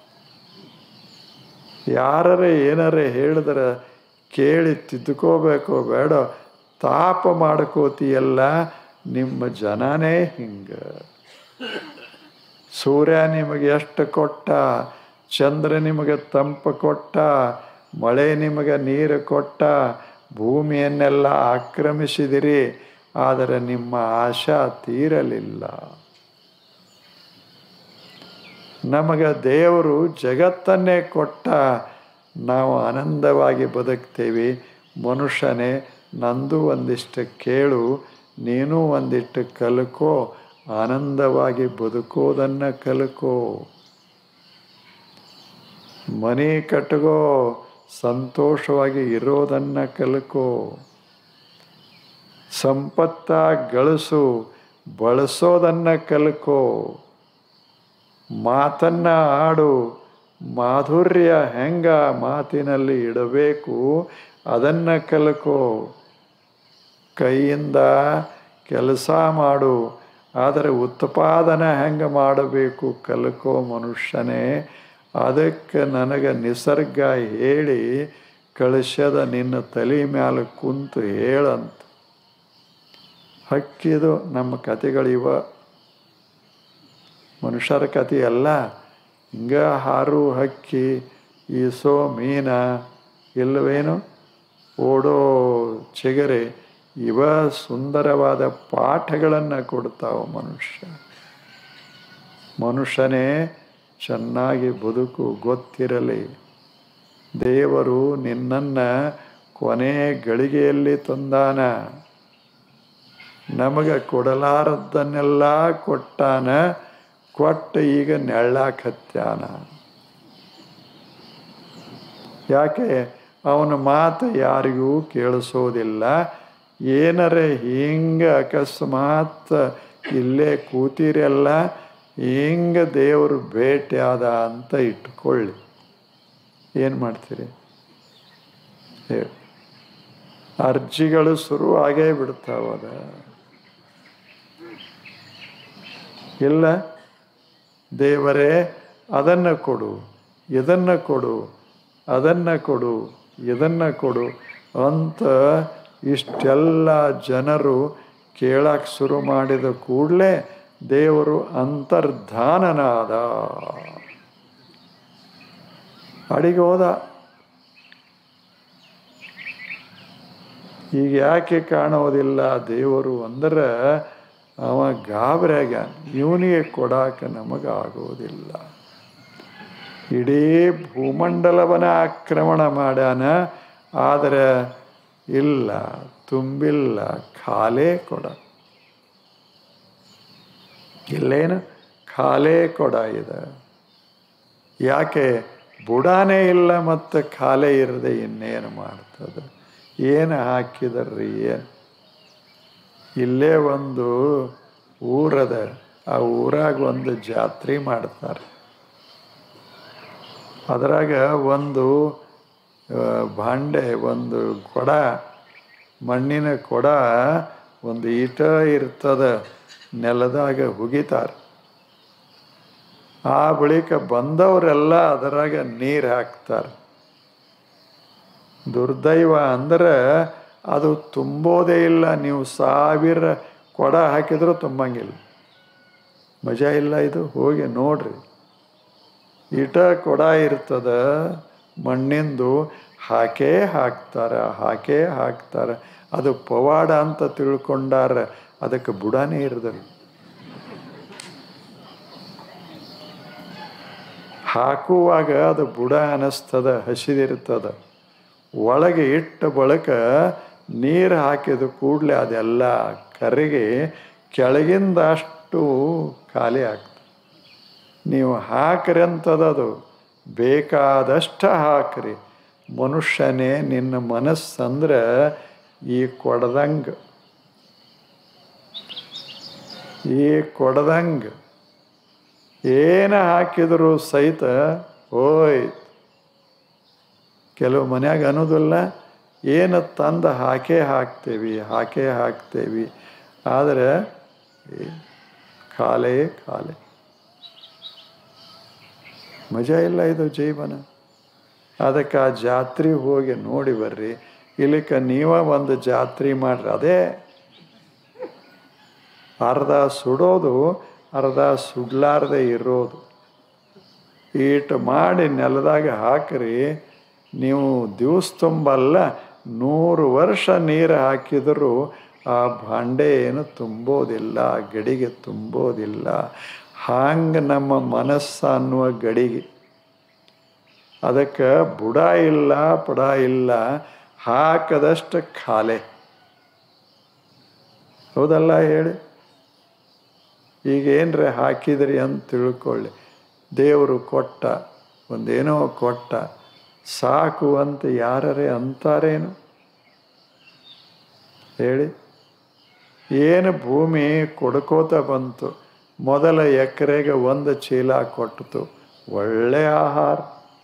ಯಾರೇ ಏನಾರೇ ಹೇಳಿದ್ರೆ ಕೇಳಿ ತಿದ್ದುಕೋಬೇಕೋ ಬೇಡ ತಾಪ ಮಾಡ್ಕೋತಿಯಲ್ಲ ನಿಮ್ಮ ಜನನೇ ಹಿಂಗೆ ಸೂರ್ಯ ನಿಮಗೆ ಎಷ್ಟು ಕೊಟ್ಟ ಚಂದ್ರ ನಿಮಗೆ ತಂಪು ಕೊಟ್ಟ ಮಳೆ ನಿಮಗೆ ನೀರು ಕೊಟ್ಟ ಭೂಮಿಯನ್ನೆಲ್ಲ ಆಕ್ರಮಿಸಿದಿರಿ ಆದರೆ ನಿಮ್ಮ ಆಶಾ ತೀರಲಿಲ್ಲ ನಮಗೆ ದೇವರು ಜಗತ್ತನ್ನೇ ಕೊಟ್ಟ ನಾವು ಆನಂದವಾಗಿ ಬದುಕ್ತೇವೆ ಮನುಷ್ಯನೇ ನಂದು ಒಂದಿಷ್ಟು ಕೇಳು ನೀನು ಒಂದಿಷ್ಟು ಕಲ್ಕೋ ಆನಂದವಾಗಿ ಬದುಕೋದನ್ನು ಕಲ್ಕೋ ಮನೆ ಕಟ್ಕೋ ಸಂತೋಷವಾಗಿ ಇರೋದನ್ನು ಕಲ್ಕೋ ಸಂಪತ್ತ ಗಳಿಸು ಬಳಸೋದನ್ನು ಕಲ್ಕೋ ಮಾತನ್ನ ಆಡು ಮಾಧುರ್ಯ ಹೆಂಗ ಮಾತಿನಲ್ಲಿ ಇಡಬೇಕು ಅದನ್ನು ಕಲ್ಕೋ ಕೈಯಿಂದ ಕೆಲಸ ಮಾಡು ಆದರೆ ಉತ್ಪಾದನೆ ಹೆಂಗೆ ಮಾಡಬೇಕು ಕಲ್ಕೋ ಮನುಷ್ಯನೇ ಅದಕ್ಕೆ ನನಗೆ ನಿಸರ್ಗ ಹೇಳಿ ಕಳಿಸ್ಯದ ನಿನ್ನ ತಲೆ ಮ್ಯಾಲೆ ಕುಂತು ಹೇಳಂತ ಹಕ್ಕಿದು ನಮ್ಮ ಕತೆಗಳಿವ ಮನುಷ್ಯರ ಕತೆ ಅಲ್ಲ ಹಿಂಗ ಹಾರು ಹಕ್ಕಿ ಈಸೋ ಮೀನ ಇಲ್ಲವೇನು ಓಡೋ ಚಿಗರೆ ಇವ ಸುಂದರವಾದ ಪಾಠಗಳನ್ನು ಕೊಡ್ತಾವ ಮನುಷ್ಯ ಮನುಷ್ಯನೇ ಚೆನ್ನಾಗಿ ಬದುಕು ಗೊತ್ತಿರಲಿ ದೇವರು ನಿನ್ನನ್ನು ಕೊನೆ ಗಳಿಗೆಯಲ್ಲಿ ತಂದಾನ ನಮಗೆ ಕೊಡಲಾರದ್ದನ್ನೆಲ್ಲ ಕೊಟ್ಟಾನ ಕೊಟ್ಟು ಈಗ ನೆಳ್ಳಾಕತ್ಯಾನ ಯಾಕೆ ಅವನ ಮಾತು ಯಾರಿಗೂ ಕೇಳಿಸೋದಿಲ್ಲ ಏನರೇ ಹಿಂಗೆ ಅಕಸ್ಮಾತ್ ಇಲ್ಲೇ ಕೂತಿರಲ್ಲ ಹಿಂಗೆ ದೇವರು ಭೇಟಿಯಾದ ಅಂತ ಇಟ್ಕೊಳ್ಳಿ ಏನು ಮಾಡ್ತೀರಿ ಹೇಳಿ ಅರ್ಜಿಗಳು ಶುರು ಆಗೇ ಬಿಡ್ತಾವದ ಇಲ್ಲ ದೇವರೇ ಅದನ್ನು ಕೊಡು ಇದನ್ನು ಕೊಡು ಅದನ್ನು ಕೊಡು ಇದನ್ನು ಕೊಡು ಅಂತ ಇಷ್ಟೆಲ್ಲ ಜನರು ಕೇಳಕ್ಕೆ ಶುರು ಮಾಡಿದ ಕೂಡಲೇ ದೇವರು ಅಂತರ್ಧಾನನಾದ ಅಡಿಗೆ ಹೋದ ಈಗ ಯಾಕೆ ಕಾಣೋದಿಲ್ಲ ದೇವರು ಅಂದ್ರೆ ಅವ ಗಾಬರಿಯಾಗ ಇವನಿಗೆ ಕೊಡಾಕ ನಮಗಾಗೋದಿಲ್ಲ ಇಡೀ ಭೂಮಂಡಲವನ ಆಕ್ರಮಣ ಮಾಡ್ಯಾನ ಆದರೆ ಇಲ್ಲ ತುಂಬಿಲ್ಲ ಖಾಲೇ ಕೊಡ ಇಲ್ಲೇನು ಖಾಲೇ ಕೊಡ ಇದೆ ಯಾಕೆ ಬುಡಾನೇ ಇಲ್ಲ ಮತ್ತು ಖಾಲೆ ಇರದೆ ಇನ್ನೇನು ಮಾಡ್ತದೆ ಏನು ಹಾಕಿದರ್ರಿ ಏನು ಇಲ್ಲೇ ಒಂದು ಊರದ ಆ ಊರಾಗ ಒಂದು ಜಾತ್ರೆ ಮಾಡ್ತಾರೆ ಅದರಾಗ ಒಂದು ಆ, ಭಾಂಡೆ ಒಂದು ಕೊಡ ಮಣ್ಣಿನ ಕೊಡ ಒಂದು ಈಟ ಇರ್ತದ ನೆಲದಾಗ ಹುಗಿತಾರೆ ಆ ಬಳಿಕ ಬಂದವರೆಲ್ಲ ಅದರಾಗ ನೀರು ಹಾಕ್ತಾರೆ ದುರ್ದೈವ ಅಂದ್ರೆ ಅದು ತುಂಬೋದೇ ಇಲ್ಲ ನೀವು ಸಾವಿರ ಕೊಡ ಹಾಕಿದರೂ ತುಂಬಂಗಿಲ್ಲ ಮಜಾ ಇಲ್ಲ ಇದು ಹೋಗಿ ನೋಡ್ರಿ ಇಟ ಕೊಡ ಇರ್ತದ ಮಣ್ಣಿಂದು ಹಾಕೇ ಹಾಕ್ತಾರೆ ಹಾಕೇ ಹಾಕ್ತಾರೆ ಅದು ಪವಾಡ ಅಂತ ತಿಳ್ಕೊಂಡಾರ ಅದಕ್ಕೆ ಬುಡನೇ ಇರದಲ್ಲ ಹಾಕುವಾಗ ಅದು ಬುಡ ಅನ್ನಿಸ್ತದ ಹಸಿದಿರ್ತದ ಒಳಗೆ ಇಟ್ಟ ಬಳಿಕ ನೀರು ಹಾಕಿದ ಕೂಡಲೇ ಅದೆಲ್ಲ ಕರಿಗೆ ಕೆಳಗಿಂದ ಅಷ್ಟು ಖಾಲಿ ಆಗ್ತದೆ ನೀವು ಹಾಕ್ರಿ ಅಂತದದು ಬೇಕಾದಷ್ಟು ಹಾಕ್ರಿ ಮನುಷ್ಯನೇ ನಿನ್ನ ಮನಸ್ಸಂದ್ರೆ ಈ ಕೊಡದಂಗೆ ಈ ಕೊಡದಂಗೆ ಏನು ಹಾಕಿದರೂ ಸಹಿತ ಹೋಯ್ತು ಕೆಲವು ಮನ್ಯಾಗ ಅನ್ನೋದಿಲ್ಲ ಏನು ತಂದು ಹಾಕೇ ಹಾಕ್ತೇವಿ ಹಾಕೇ ಹಾಕ್ತೇವಿ ಆದರೆ ಏ- ಖಾಲೇ ಖಾಲಿ ಮಜಾ ಇಲ್ಲ ಇದು ಜೀವನ ಅದಕ್ಕೆ ಆ ಜಾತ್ರೆ ಹೋಗಿ ನೋಡಿ ಬರ್ರಿ ಇಲ್ಲಿಕ ನೀವ ಒಂದು ಜಾತ್ರೆ ಮಾಡ್ರಿ ಅದೇ ಅರ್ಧ ಸುಡೋದು ಅರ್ಧ ಸುಡ್ಲಾರ್ದೆ ಇರೋದು ಈಟ್ ಮಾಡಿ ನೆಲದಾಗ ಹಾಕ್ರಿ ನೀವು ದಿವಸ ತುಂಬಲ್ಲ ನೂರು ವರ್ಷ ನೀರು ಹಾಕಿದರೂ ಆ ಭಾಂಡೆ ಏನು ತುಂಬೋದಿಲ್ಲ ಆ ಗಡಿಗೆ ತುಂಬೋದಿಲ್ಲ ಹಾಂಗೆ ನಮ್ಮ ಮನಸ್ಸು ಅನ್ನುವ ಗಡಿಗೆ ಅದಕ್ಕೆ ಬುಡ ಇಲ್ಲ ಪುಡ ಇಲ್ಲ ಹಾಕದಷ್ಟು ಖಾಲೆ ಹೌದಲ್ಲ ಹೇಳಿ ಈಗೇನ್ರೆ ಹಾಕಿದ್ರಿ ಅಂತ ತಿಳ್ಕೊಳ್ಳಿ ದೇವರು ಕೊಟ್ಟ ಒಂದೇನೋ ಕೊಟ್ಟ ಸಾಕು ಅಂತ ಯಾರರೇ ಅಂತಾರೇನು ಹೇಳಿ ಏನು ಭೂಮಿ ಕೊಡ್ಕೋತ ಬಂತು ಮೊದಲ ಎಕರೆಗೆ ಒಂದು ಚೀಲ ಕೊಟ್ಟಿತು ಒಳ್ಳೆ ಆಹಾರ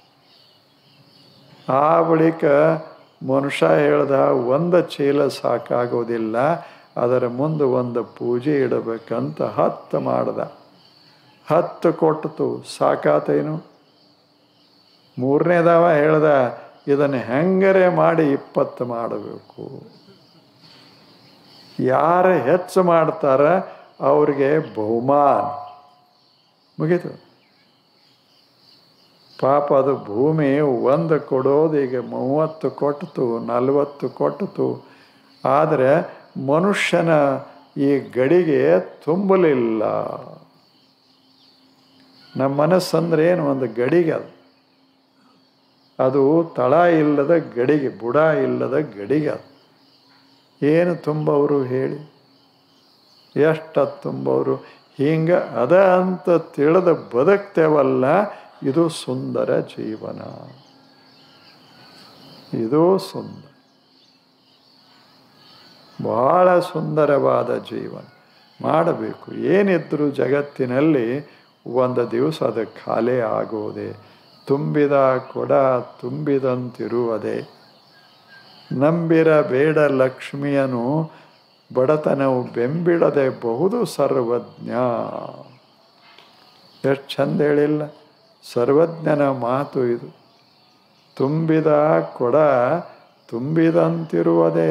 ಆ ಬಳಿಕ ಮನುಷ್ಯ ಹೇಳ್ದ ಒಂದು ಚೀಲ ಸಾಕಾಗೋದಿಲ್ಲ ಅದರ ಮುಂದೆ ಒಂದು ಪೂಜೆ ಇಡಬೇಕಂತ ಹತ್ತು ಮಾಡ್ದ ಹತ್ತು ಕೊಟ್ಟಿತು ಸಾಕಾತೇನು ಮೂರನೇದವ ಹೇಳ್ದ ಇದನ್ನು ಹೆಂಗರೆ ಮಾಡಿ ಇಪ್ಪತ್ತು ಮಾಡಬೇಕು ಯಾರು ಹೆಚ್ಚು ಮಾಡ್ತಾರ ಅವ್ರಿಗೆ ಬಹುಮಾನ ಮುಗೀತು ಪಾಪ ಅದು ಭೂಮಿ ಒಂದು ಕೊಡೋದು ಈಗ ಮೂವತ್ತು ಕೊಟ್ಟಿತು ನಲವತ್ತು ಕೊಟ್ಟಿತು ಆದರೆ ಮನುಷ್ಯನ ಈ ಗಡಿಗೆ ತುಂಬಲಿಲ್ಲ ನಮ್ಮ ಮನಸ್ಸಂದ್ರೆ ಏನು ಒಂದು ಗಡಿಗೆ ಅದು ಅದು ತಳ ಇಲ್ಲದ ಗಡಿಗೆ ಬುಡ ಇಲ್ಲದ ಗಡಿಗೆ ಅದು ಏನು ತುಂಬವರು ಹೇಳಿ ಎಷ್ಟು ತುಂಬವರು ಹಿಂಗೆ ಅದ ಅಂತ ತಿಳಿದ ಬದುಕ್ತೇವಲ್ಲ ಇದು ಸುಂದರ ಜೀವನ ಇದು ಸುಂದರ ಬಹಳ ಸುಂದರವಾದ ಜೀವನ ಮಾಡಬೇಕು ಏನಿದ್ರು ಜಗತ್ತಿನಲ್ಲಿ ಒಂದು ದಿವಸ ಅದು ಖಾಲಿ ಆಗುವುದೇ ತುಂಬಿದ ಕೊಡ ತುಂಬಿದಂತಿರುವುದೇ ನಂಬಿರ ಬೇಡ ಲಕ್ಷ್ಮಿಯನು ಬಡತನವು ಬೆಂಬಿಡದೆ ಬಹುದು ಸರ್ವಜ್ಞ ಎಷ್ಟು ಚಂದ ಹೇಳಿಲ್ಲ ಸರ್ವಜ್ಞನ ಮಾತು ಇದು ತುಂಬಿದ ಕೊಡ ತುಂಬಿದಂತಿರುವುದೇ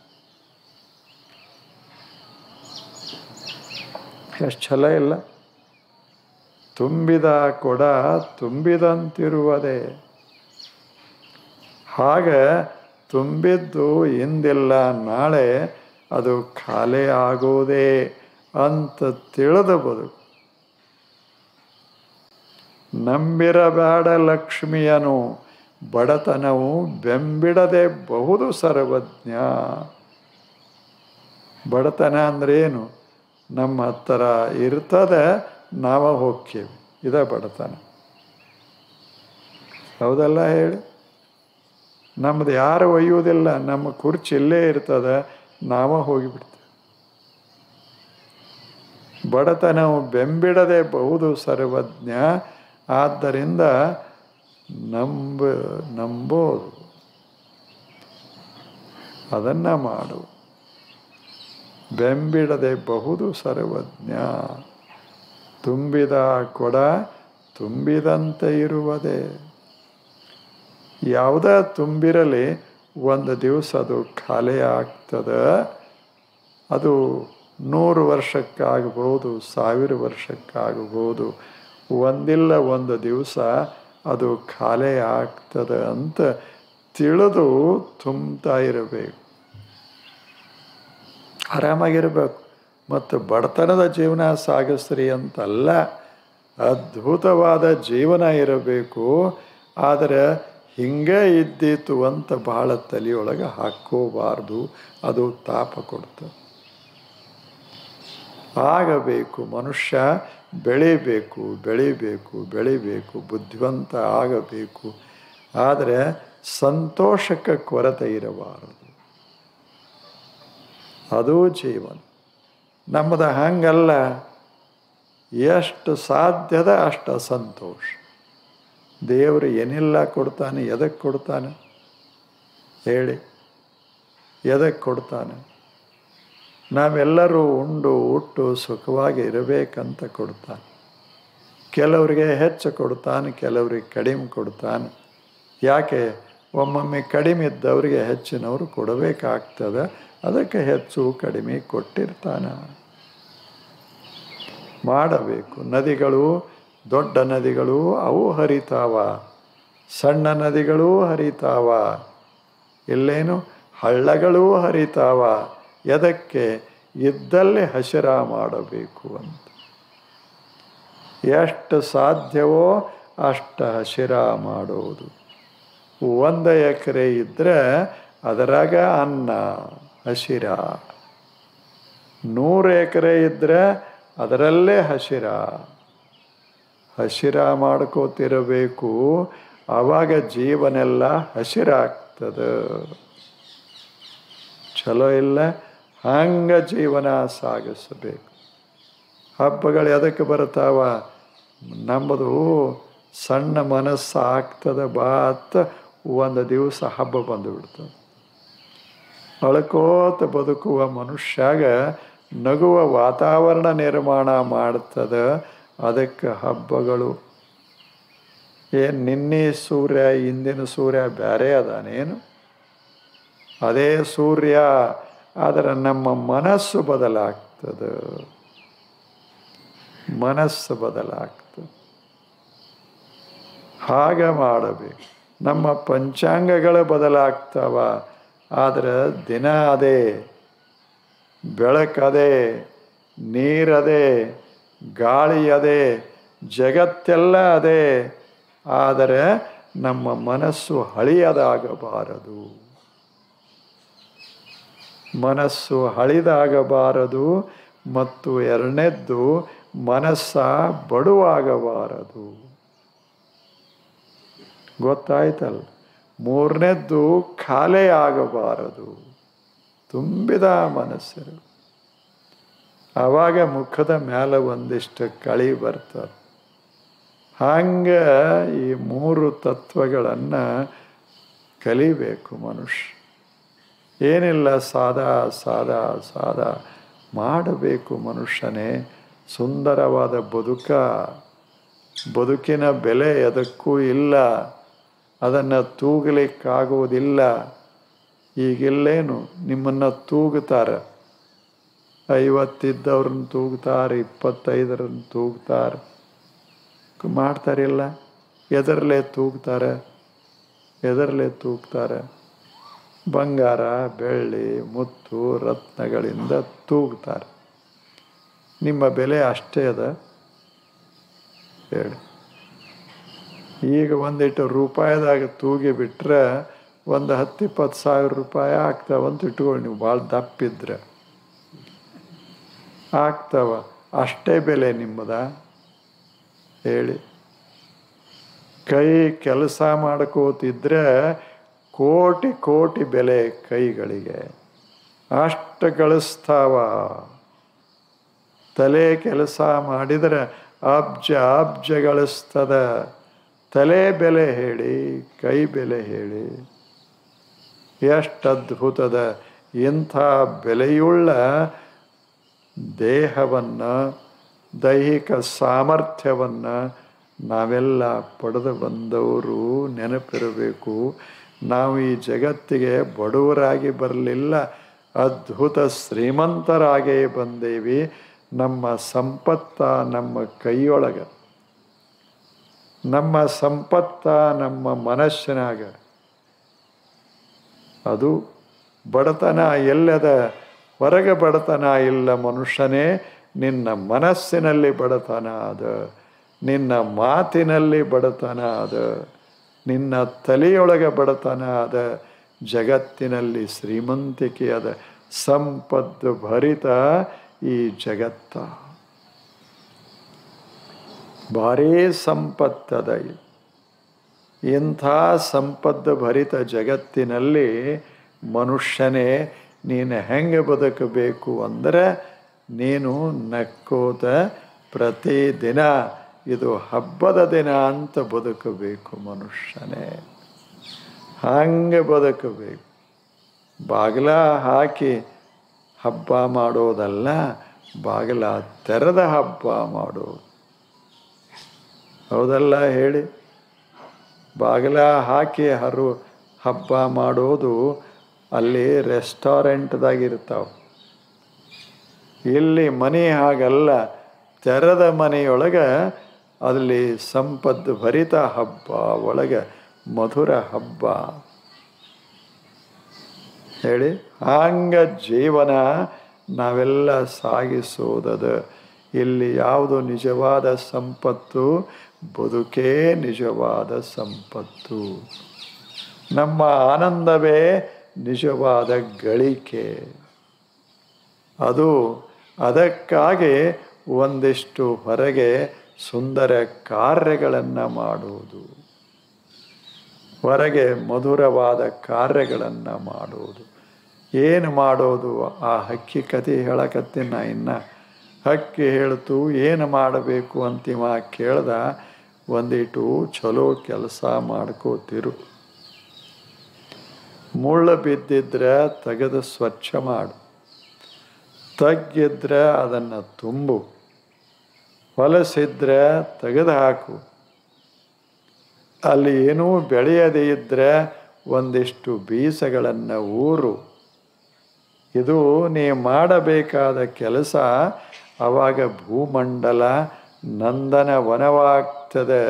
ಎಷ್ಟು ಛಲ ಇಲ್ಲ ತುಂಬಿದ ಕೊಡ ತುಂಬಿದಂತಿರುವುದೇ ಹಾಗೆ ತುಂಬಿದ್ದು ಇಂದಿಲ್ಲ ನಾಳೆ ಅದು ಖಾಲಿ ಆಗೋದೇ ಅಂತ ತಿಳಿದ ಬದುಕು ನಂಬಿರಬೇಡ ಲಕ್ಷ್ಮಿಯನು ಬಡತನವು ಬೆಂಬಿಡದೆ ಬಹುದು ಸರ್ವಜ್ಞ ಬಡತನ ಅಂದ್ರೆ ಏನು ನಮ್ಮ ಹತ್ತಿರ ಇರ್ತದೆ ನಾವ ಹೋಗ್ತೇವೆ ಇದ ಬಡತನ ಹೌದಲ್ಲ ಹೇಳಿ ನಮ್ದು ಯಾರು ಒಯ್ಯುವುದಿಲ್ಲ ನಮ್ಮ ಕುರ್ಚಿ ಇಲ್ಲೇ ಇರ್ತದೆ ನಾವ ಹೋಗಿಬಿಡ್ತೇವೆ ಬಡತನವು ಬೆಂಬಿಡದೆ ಬಹುದು ಸರ್ವಜ್ಞ ಆದ್ದರಿಂದ ನಂಬ ನಂಬೋದು ಅದನ್ನು ಮಾಡು ಬೆಂಬಿಡದೆ ಬಹುದು ಸರ್ವಜ್ಞ ತುಂಬಿದ ಕೊಡ ತುಂಬಿದಂತೆ ಇರುವುದೇ ಯಾವುದೇ ತುಂಬಿರಲಿ ಒಂದು ದಿವಸ ಅದು ಖಾಲಿ ಆಗ್ತದೆ ಅದು ನೂರು ವರ್ಷಕ್ಕಾಗಬಹುದು ಸಾವಿರ ವರ್ಷಕ್ಕಾಗಬಹುದು ಒಂದಿಲ್ಲ ಒಂದು ದಿವಸ ಅದು ಖಾಲಿ ಆಗ್ತದೆ ಅಂತ ತಿಳಿದು ತುಂಬ್ತಾ ಇರಬೇಕು ಆರಾಮಾಗಿರ್ಬೇಕು ಮತ್ತು ಬಡತನದ ಜೀವನ ಸಾಗಿಸ್ರಿ ಅಂತಲ್ಲ ಅದ್ಭುತವಾದ ಜೀವನ ಇರಬೇಕು ಆದರೆ ಹಿಂಗೆ ಇದ್ದಿತು ಅಂತ ಬಹಳ ತಲೆಯೊಳಗೆ ಹಾಕೋಬಾರ್ದು ಅದು ತಾಪ ಕೊಡ್ತದೆ ಆಗಬೇಕು ಮನುಷ್ಯ ಬೆಳಿಬೇಕು ಬೆಳಿಬೇಕು ಬೆಳಿಬೇಕು ಬುದ್ಧಿವಂತ ಆಗಬೇಕು ಆದರೆ ಸಂತೋಷಕ್ಕೆ ಕೊರತೆ ಇರಬಾರದು ಅದು ಜೀವನ ನಮ್ಮದು ಹಂಗಲ್ಲ ಎಷ್ಟು ಸಾಧ್ಯದ ಅಷ್ಟು ಸಂತೋಷ ದೇವರು ಏನಿಲ್ಲ ಕೊಡ್ತಾನೆ ಎದಕ್ಕೆ ಕೊಡ್ತಾನೆ ಹೇಳಿ ಎದಕ್ಕೆ ಕೊಡ್ತಾನೆ ನಾವೆಲ್ಲರೂ ಉಂಡು ಉಟ್ಟು ಸುಖವಾಗಿ ಇರಬೇಕಂತ ಕೊಡ್ತಾನೆ ಕೆಲವರಿಗೆ ಹೆಚ್ಚು ಕೊಡ್ತಾನೆ ಕೆಲವರಿಗೆ ಕಡಿಮೆ ಕೊಡ್ತಾನೆ ಯಾಕೆ ಒಮ್ಮೊಮ್ಮೆ ಕಡಿಮೆ ಇದ್ದವರಿಗೆ ಹೆಚ್ಚಿನವರು ಕೊಡಬೇಕಾಗ್ತದೆ ಅದಕ್ಕೆ ಹೆಚ್ಚು ಕಡಿಮೆ ಕೊಟ್ಟಿರ್ತಾನೆ ಮಾಡಬೇಕು ನದಿಗಳು ದೊಡ್ಡ ನದಿಗಳು ಅವು ಹರಿತಾವ ಸಣ್ಣ ನದಿಗಳೂ ಹರಿತಾವ ಇಲ್ಲೇನು ಹಳ್ಳಗಳೂ ಹರಿತಾವ ಎದಕ್ಕೆ ಇದ್ದಲ್ಲಿ ಹಸಿರ ಮಾಡಬೇಕು ಅಂತ ಎಷ್ಟು ಸಾಧ್ಯವೋ ಅಷ್ಟು ಹಸಿರ ಮಾಡೋದು ಒಂದು ಎಕರೆ ಇದ್ದರೆ ಅದರಾಗ ಅನ್ನ ಹಸಿರ ನೂರು ಎಕರೆ ಇದ್ದರೆ ಅದರಲ್ಲೇ ಹಸಿರ ಹಸಿರ ಮಾಡ್ಕೋತಿರಬೇಕು ಆವಾಗ ಜೀವನೆಲ್ಲ ಹಸಿರಾಗ್ತದೆ ಚಲೋ ಇಲ್ಲ ಹಂಗ ಜೀವನ ಸಾಗಿಸಬೇಕು ಹಬ್ಬಗಳು ಎದಕ್ಕೆ ಬರ್ತಾವ ನಮ್ಮದು ಸಣ್ಣ ಮನಸ್ಸು ಆಗ್ತದೆ ಬಾತ್ ಒಂದು ದಿವಸ ಹಬ್ಬ ಬಂದು ಬಿಡ್ತದೆ ಅಳ್ಕೋತ ಬದುಕುವ ಮನುಷ್ಯಾಗ ನಗುವ ವಾತಾವರಣ ನಿರ್ಮಾಣ ಮಾಡ್ತದೆ ಅದಕ್ಕೆ ಹಬ್ಬಗಳು ಏನು ನಿನ್ನೆ ಸೂರ್ಯ ಇಂದಿನ ಸೂರ್ಯ ಬೇರೆ ಅದಾನೇನು ಅದೇ ಸೂರ್ಯ ಆದರೆ ನಮ್ಮ ಮನಸ್ಸು ಬದಲಾಗ್ತದೆ ಮನಸ್ಸು ಬದಲಾಗ್ತದೆ ಹಾಗೆ ಮಾಡಬೇಕು ನಮ್ಮ ಪಂಚಾಂಗಗಳು ಬದಲಾಗ್ತವ ಆದರೆ ದಿನ ಅದೇ ಬೆಳಕದೇ ನೀರದೇ ಗಾಳಿ ಅದೇ ಜಗತ್ತೆಲ್ಲ ಅದೇ ಆದರೆ ನಮ್ಮ ಮನಸ್ಸು ಹಳಿಯದಾಗಬಾರದು ಮನಸ್ಸು ಹಳಿದಾಗಬಾರದು ಮತ್ತು ಎರಡನೇದ್ದು ಮನಸ್ಸ ಬಡುವಾಗಬಾರದು ಗೊತ್ತಾಯ್ತಲ್ಲ ಮೂರನೇದ್ದು ಖಾಲಿ ಆಗಬಾರದು ತುಂಬಿದ ಮನಸ್ಸರು ಆವಾಗ ಮುಖದ ಮೇಲೆ ಒಂದಿಷ್ಟು ಕಳಿ ಬರ್ತದೆ ಹಂಗೆ ಈ ಮೂರು ತತ್ವಗಳನ್ನು ಕಲಿಬೇಕು ಮನುಷ್ಯ ಏನಿಲ್ಲ ಸಾದಾ ಸಾದಾ ಸಾದಾ ಮಾಡಬೇಕು ಮನುಷ್ಯನೇ ಸುಂದರವಾದ ಬದುಕ ಬದುಕಿನ ಬೆಲೆ ಎದಕ್ಕೂ ಇಲ್ಲ ಅದನ್ನು ತೂಗಲಿಕ್ಕಾಗುವುದಿಲ್ಲ ಈಗಿಲ್ಲೇನು ನಿಮ್ಮನ್ನು ತೂಗುತ್ತಾರೆ ಐವತ್ತಿದ್ದವ್ರನ್ನ ತೂಗ್ತಾರೆ ಇಪ್ಪತ್ತೈದರನ್ನು ತೂಗ್ತಾರೆ ಮಾಡ್ತಾರಿಲ್ಲ ಎದರಲ್ಲೇ ತೂಗ್ತಾರೆ ಎದರಲ್ಲೇ ತೂಗ್ತಾರೆ ಬಂಗಾರ ಬೆಳ್ಳಿ ಮುತ್ತು ರತ್ನಗಳಿಂದ ತೂಗ್ತಾರೆ ನಿಮ್ಮ ಬೆಲೆ ಅಷ್ಟೇ ಅದ ಹೇಳಿ ಈಗ ಒಂದಿಟ್ಟು ರೂಪಾಯಿದಾಗ ತೂಗಿ ಬಿಟ್ರೆ ಒಂದು ಹತ್ತು ಇಪ್ಪತ್ತು ಸಾವಿರ ರೂಪಾಯಿ ಆಗ್ತಾವಂತ ಇಟ್ಕೊಳ್ಳಿ ನೀವು ಭಾಳ ದಪ್ಪಿದ್ರೆ ಆಗ್ತಾವ ಅಷ್ಟೇ ಬೆಲೆ ನಿಮ್ಮದ ಹೇಳಿ ಕೈ ಕೆಲಸ ಮಾಡ್ಕೋತಿದ್ರೆ ಕೋಟಿ ಕೋಟಿ ಬೆಲೆ ಕೈಗಳಿಗೆ ಅಷ್ಟು ಗಳಿಸ್ತಾವ ತಲೆ ಕೆಲಸ ಮಾಡಿದರೆ ಅಬ್ಜ ಅಬ್ಜ ಗಳಿಸ್ತದ ತಲೆ ಬೆಲೆ ಹೇಳಿ ಕೈ ಬೆಲೆ ಹೇಳಿ ಎಷ್ಟು ಅದ್ಭುತದ ಇಂಥ ಬೆಲೆಯುಳ್ಳ ದೇಹವನ್ನು ದೈಹಿಕ ಸಾಮರ್ಥ್ಯವನ್ನು ನಾವೆಲ್ಲ ಪಡೆದು ಬಂದವರು ನೆನಪಿರಬೇಕು ನಾವು ಈ ಜಗತ್ತಿಗೆ ಬಡವರಾಗಿ ಬರಲಿಲ್ಲ ಅದ್ಭುತ ಶ್ರೀಮಂತರಾಗೇ ಬಂದೇವಿ ನಮ್ಮ ಸಂಪತ್ತ ನಮ್ಮ ಕೈಯೊಳಗೆ ನಮ್ಮ ಸಂಪತ್ತ ನಮ್ಮ ಮನಸ್ಸಿನಾಗ ಅದು ಬಡತನ ಎಲ್ಲದ ಹೊರಗೆ ಬಡತನ ಇಲ್ಲ ಮನುಷ್ಯನೇ ನಿನ್ನ ಮನಸ್ಸಿನಲ್ಲಿ ಬಡತನ ಅದ ನಿನ್ನ ಮಾತಿನಲ್ಲಿ ಬಡತನ ಅದ ನಿನ್ನ ತಲೆಯೊಳಗೆ ಬಡತನ ಅದ ಜಗತ್ತಿನಲ್ಲಿ ಶ್ರೀಮಂತಿಕೆ ಅದ ಸಂಪತ್ತು ಭರಿತ ಈ ಜಗತ್ತ ಭಾರೀ ಸಂಪತ್ತದ ಇದು. ಇಂಥ ಸಂಪತ್ತು ಭರಿತ ಜಗತ್ತಿನಲ್ಲಿ ಮನುಷ್ಯನೇ ನೀನು ಹೆಂಗೆ ಬದುಕಬೇಕು ಅಂದರೆ ನೀನು ನಕ್ಕೋತ ಪ್ರತಿದಿನ ಇದು ಹಬ್ಬದ ದಿನ ಅಂತ ಬದುಕಬೇಕು ಮನುಷ್ಯನೇ ಹಂಗೆ ಬದುಕಬೇಕು ಬಾಗಿಲ ಹಾಕಿ ಹಬ್ಬ ಮಾಡೋದಲ್ಲ ಬಾಗಿಲ ತೆರೆದ ಹಬ್ಬ ಮಾಡೋದು ಹೌದಲ್ಲ ಹೇಳಿ ಬಾಗಿಲ ಹಾಕಿ ಹರು ಹಬ್ಬ ಮಾಡೋದು ಅಲ್ಲಿ ರೆಸ್ಟೋರೆಂಟ್ದಾಗ ಇರ್ತಾವೆ ಇಲ್ಲಿ ಮನೆ ಹಾಗಲ್ಲ ತೆರೆದ ಮನೆಯೊಳಗೆ ಅಲ್ಲಿ ಸಂಪತ್ತು ಭರಿತ ಹಬ್ಬ ಒಳಗೆ ಮಧುರ ಹಬ್ಬ ಹೇಳಿ ಹಂಗ ಜೀವನ ನಾವೆಲ್ಲ ಸಾಗಿಸೋದದ ಇಲ್ಲಿ ಯಾವುದು ನಿಜವಾದ ಸಂಪತ್ತು ಬದುಕೇ ನಿಜವಾದ ಸಂಪತ್ತು ನಮ್ಮ ಆನಂದವೇ ನಿಜವಾದ ಗಳಿಕೆ ಅದು ಅದಕ್ಕಾಗಿ ಒಂದಿಷ್ಟು ಹೊರಗೆ ಸುಂದರ ಕಾರ್ಯಗಳನ್ನು ಮಾಡುವುದು ಹೊರಗೆ ಮಧುರವಾದ ಕಾರ್ಯಗಳನ್ನು ಮಾಡುವುದು ಏನು ಮಾಡೋದು ಆ ಹಕ್ಕಿ ಕತೆ ಹೇಳಕತ್ತೀನಿ ನಾ ಇನ್ನು ಹಕ್ಕಿ ಹೇಳ್ತು ಏನು ಮಾಡಬೇಕು ಅಂತಿಮ ಕೇಳ್ದ ಒಂದಿಟ್ಟು ಚಲೋ ಕೆಲಸ ಮಾಡ್ಕೋತಿರು ಮುಳ್ಳು ಬಿದ್ದಿದ್ರೆ ತೆಗೆದು ಸ್ವಚ್ಛ ಮಾಡು ತಗ್ಗಿದ್ರೆ ಅದನ್ನು ತುಂಬು ಹೊಲಸಿದ್ರೆ ತೆಗೆದು ಹಾಕು ಅಲ್ಲಿ ಏನೂ ಬೆಳೆಯದೇ ಇದ್ದರೆ ಒಂದಿಷ್ಟು ಬೀಜಗಳನ್ನು ಊರು ಇದು ನೀ ಮಾಡಬೇಕಾದ ಕೆಲಸ ಆವಾಗ ಭೂಮಂಡಲ ನಂದನ ವನವಾಗ್ತದೆ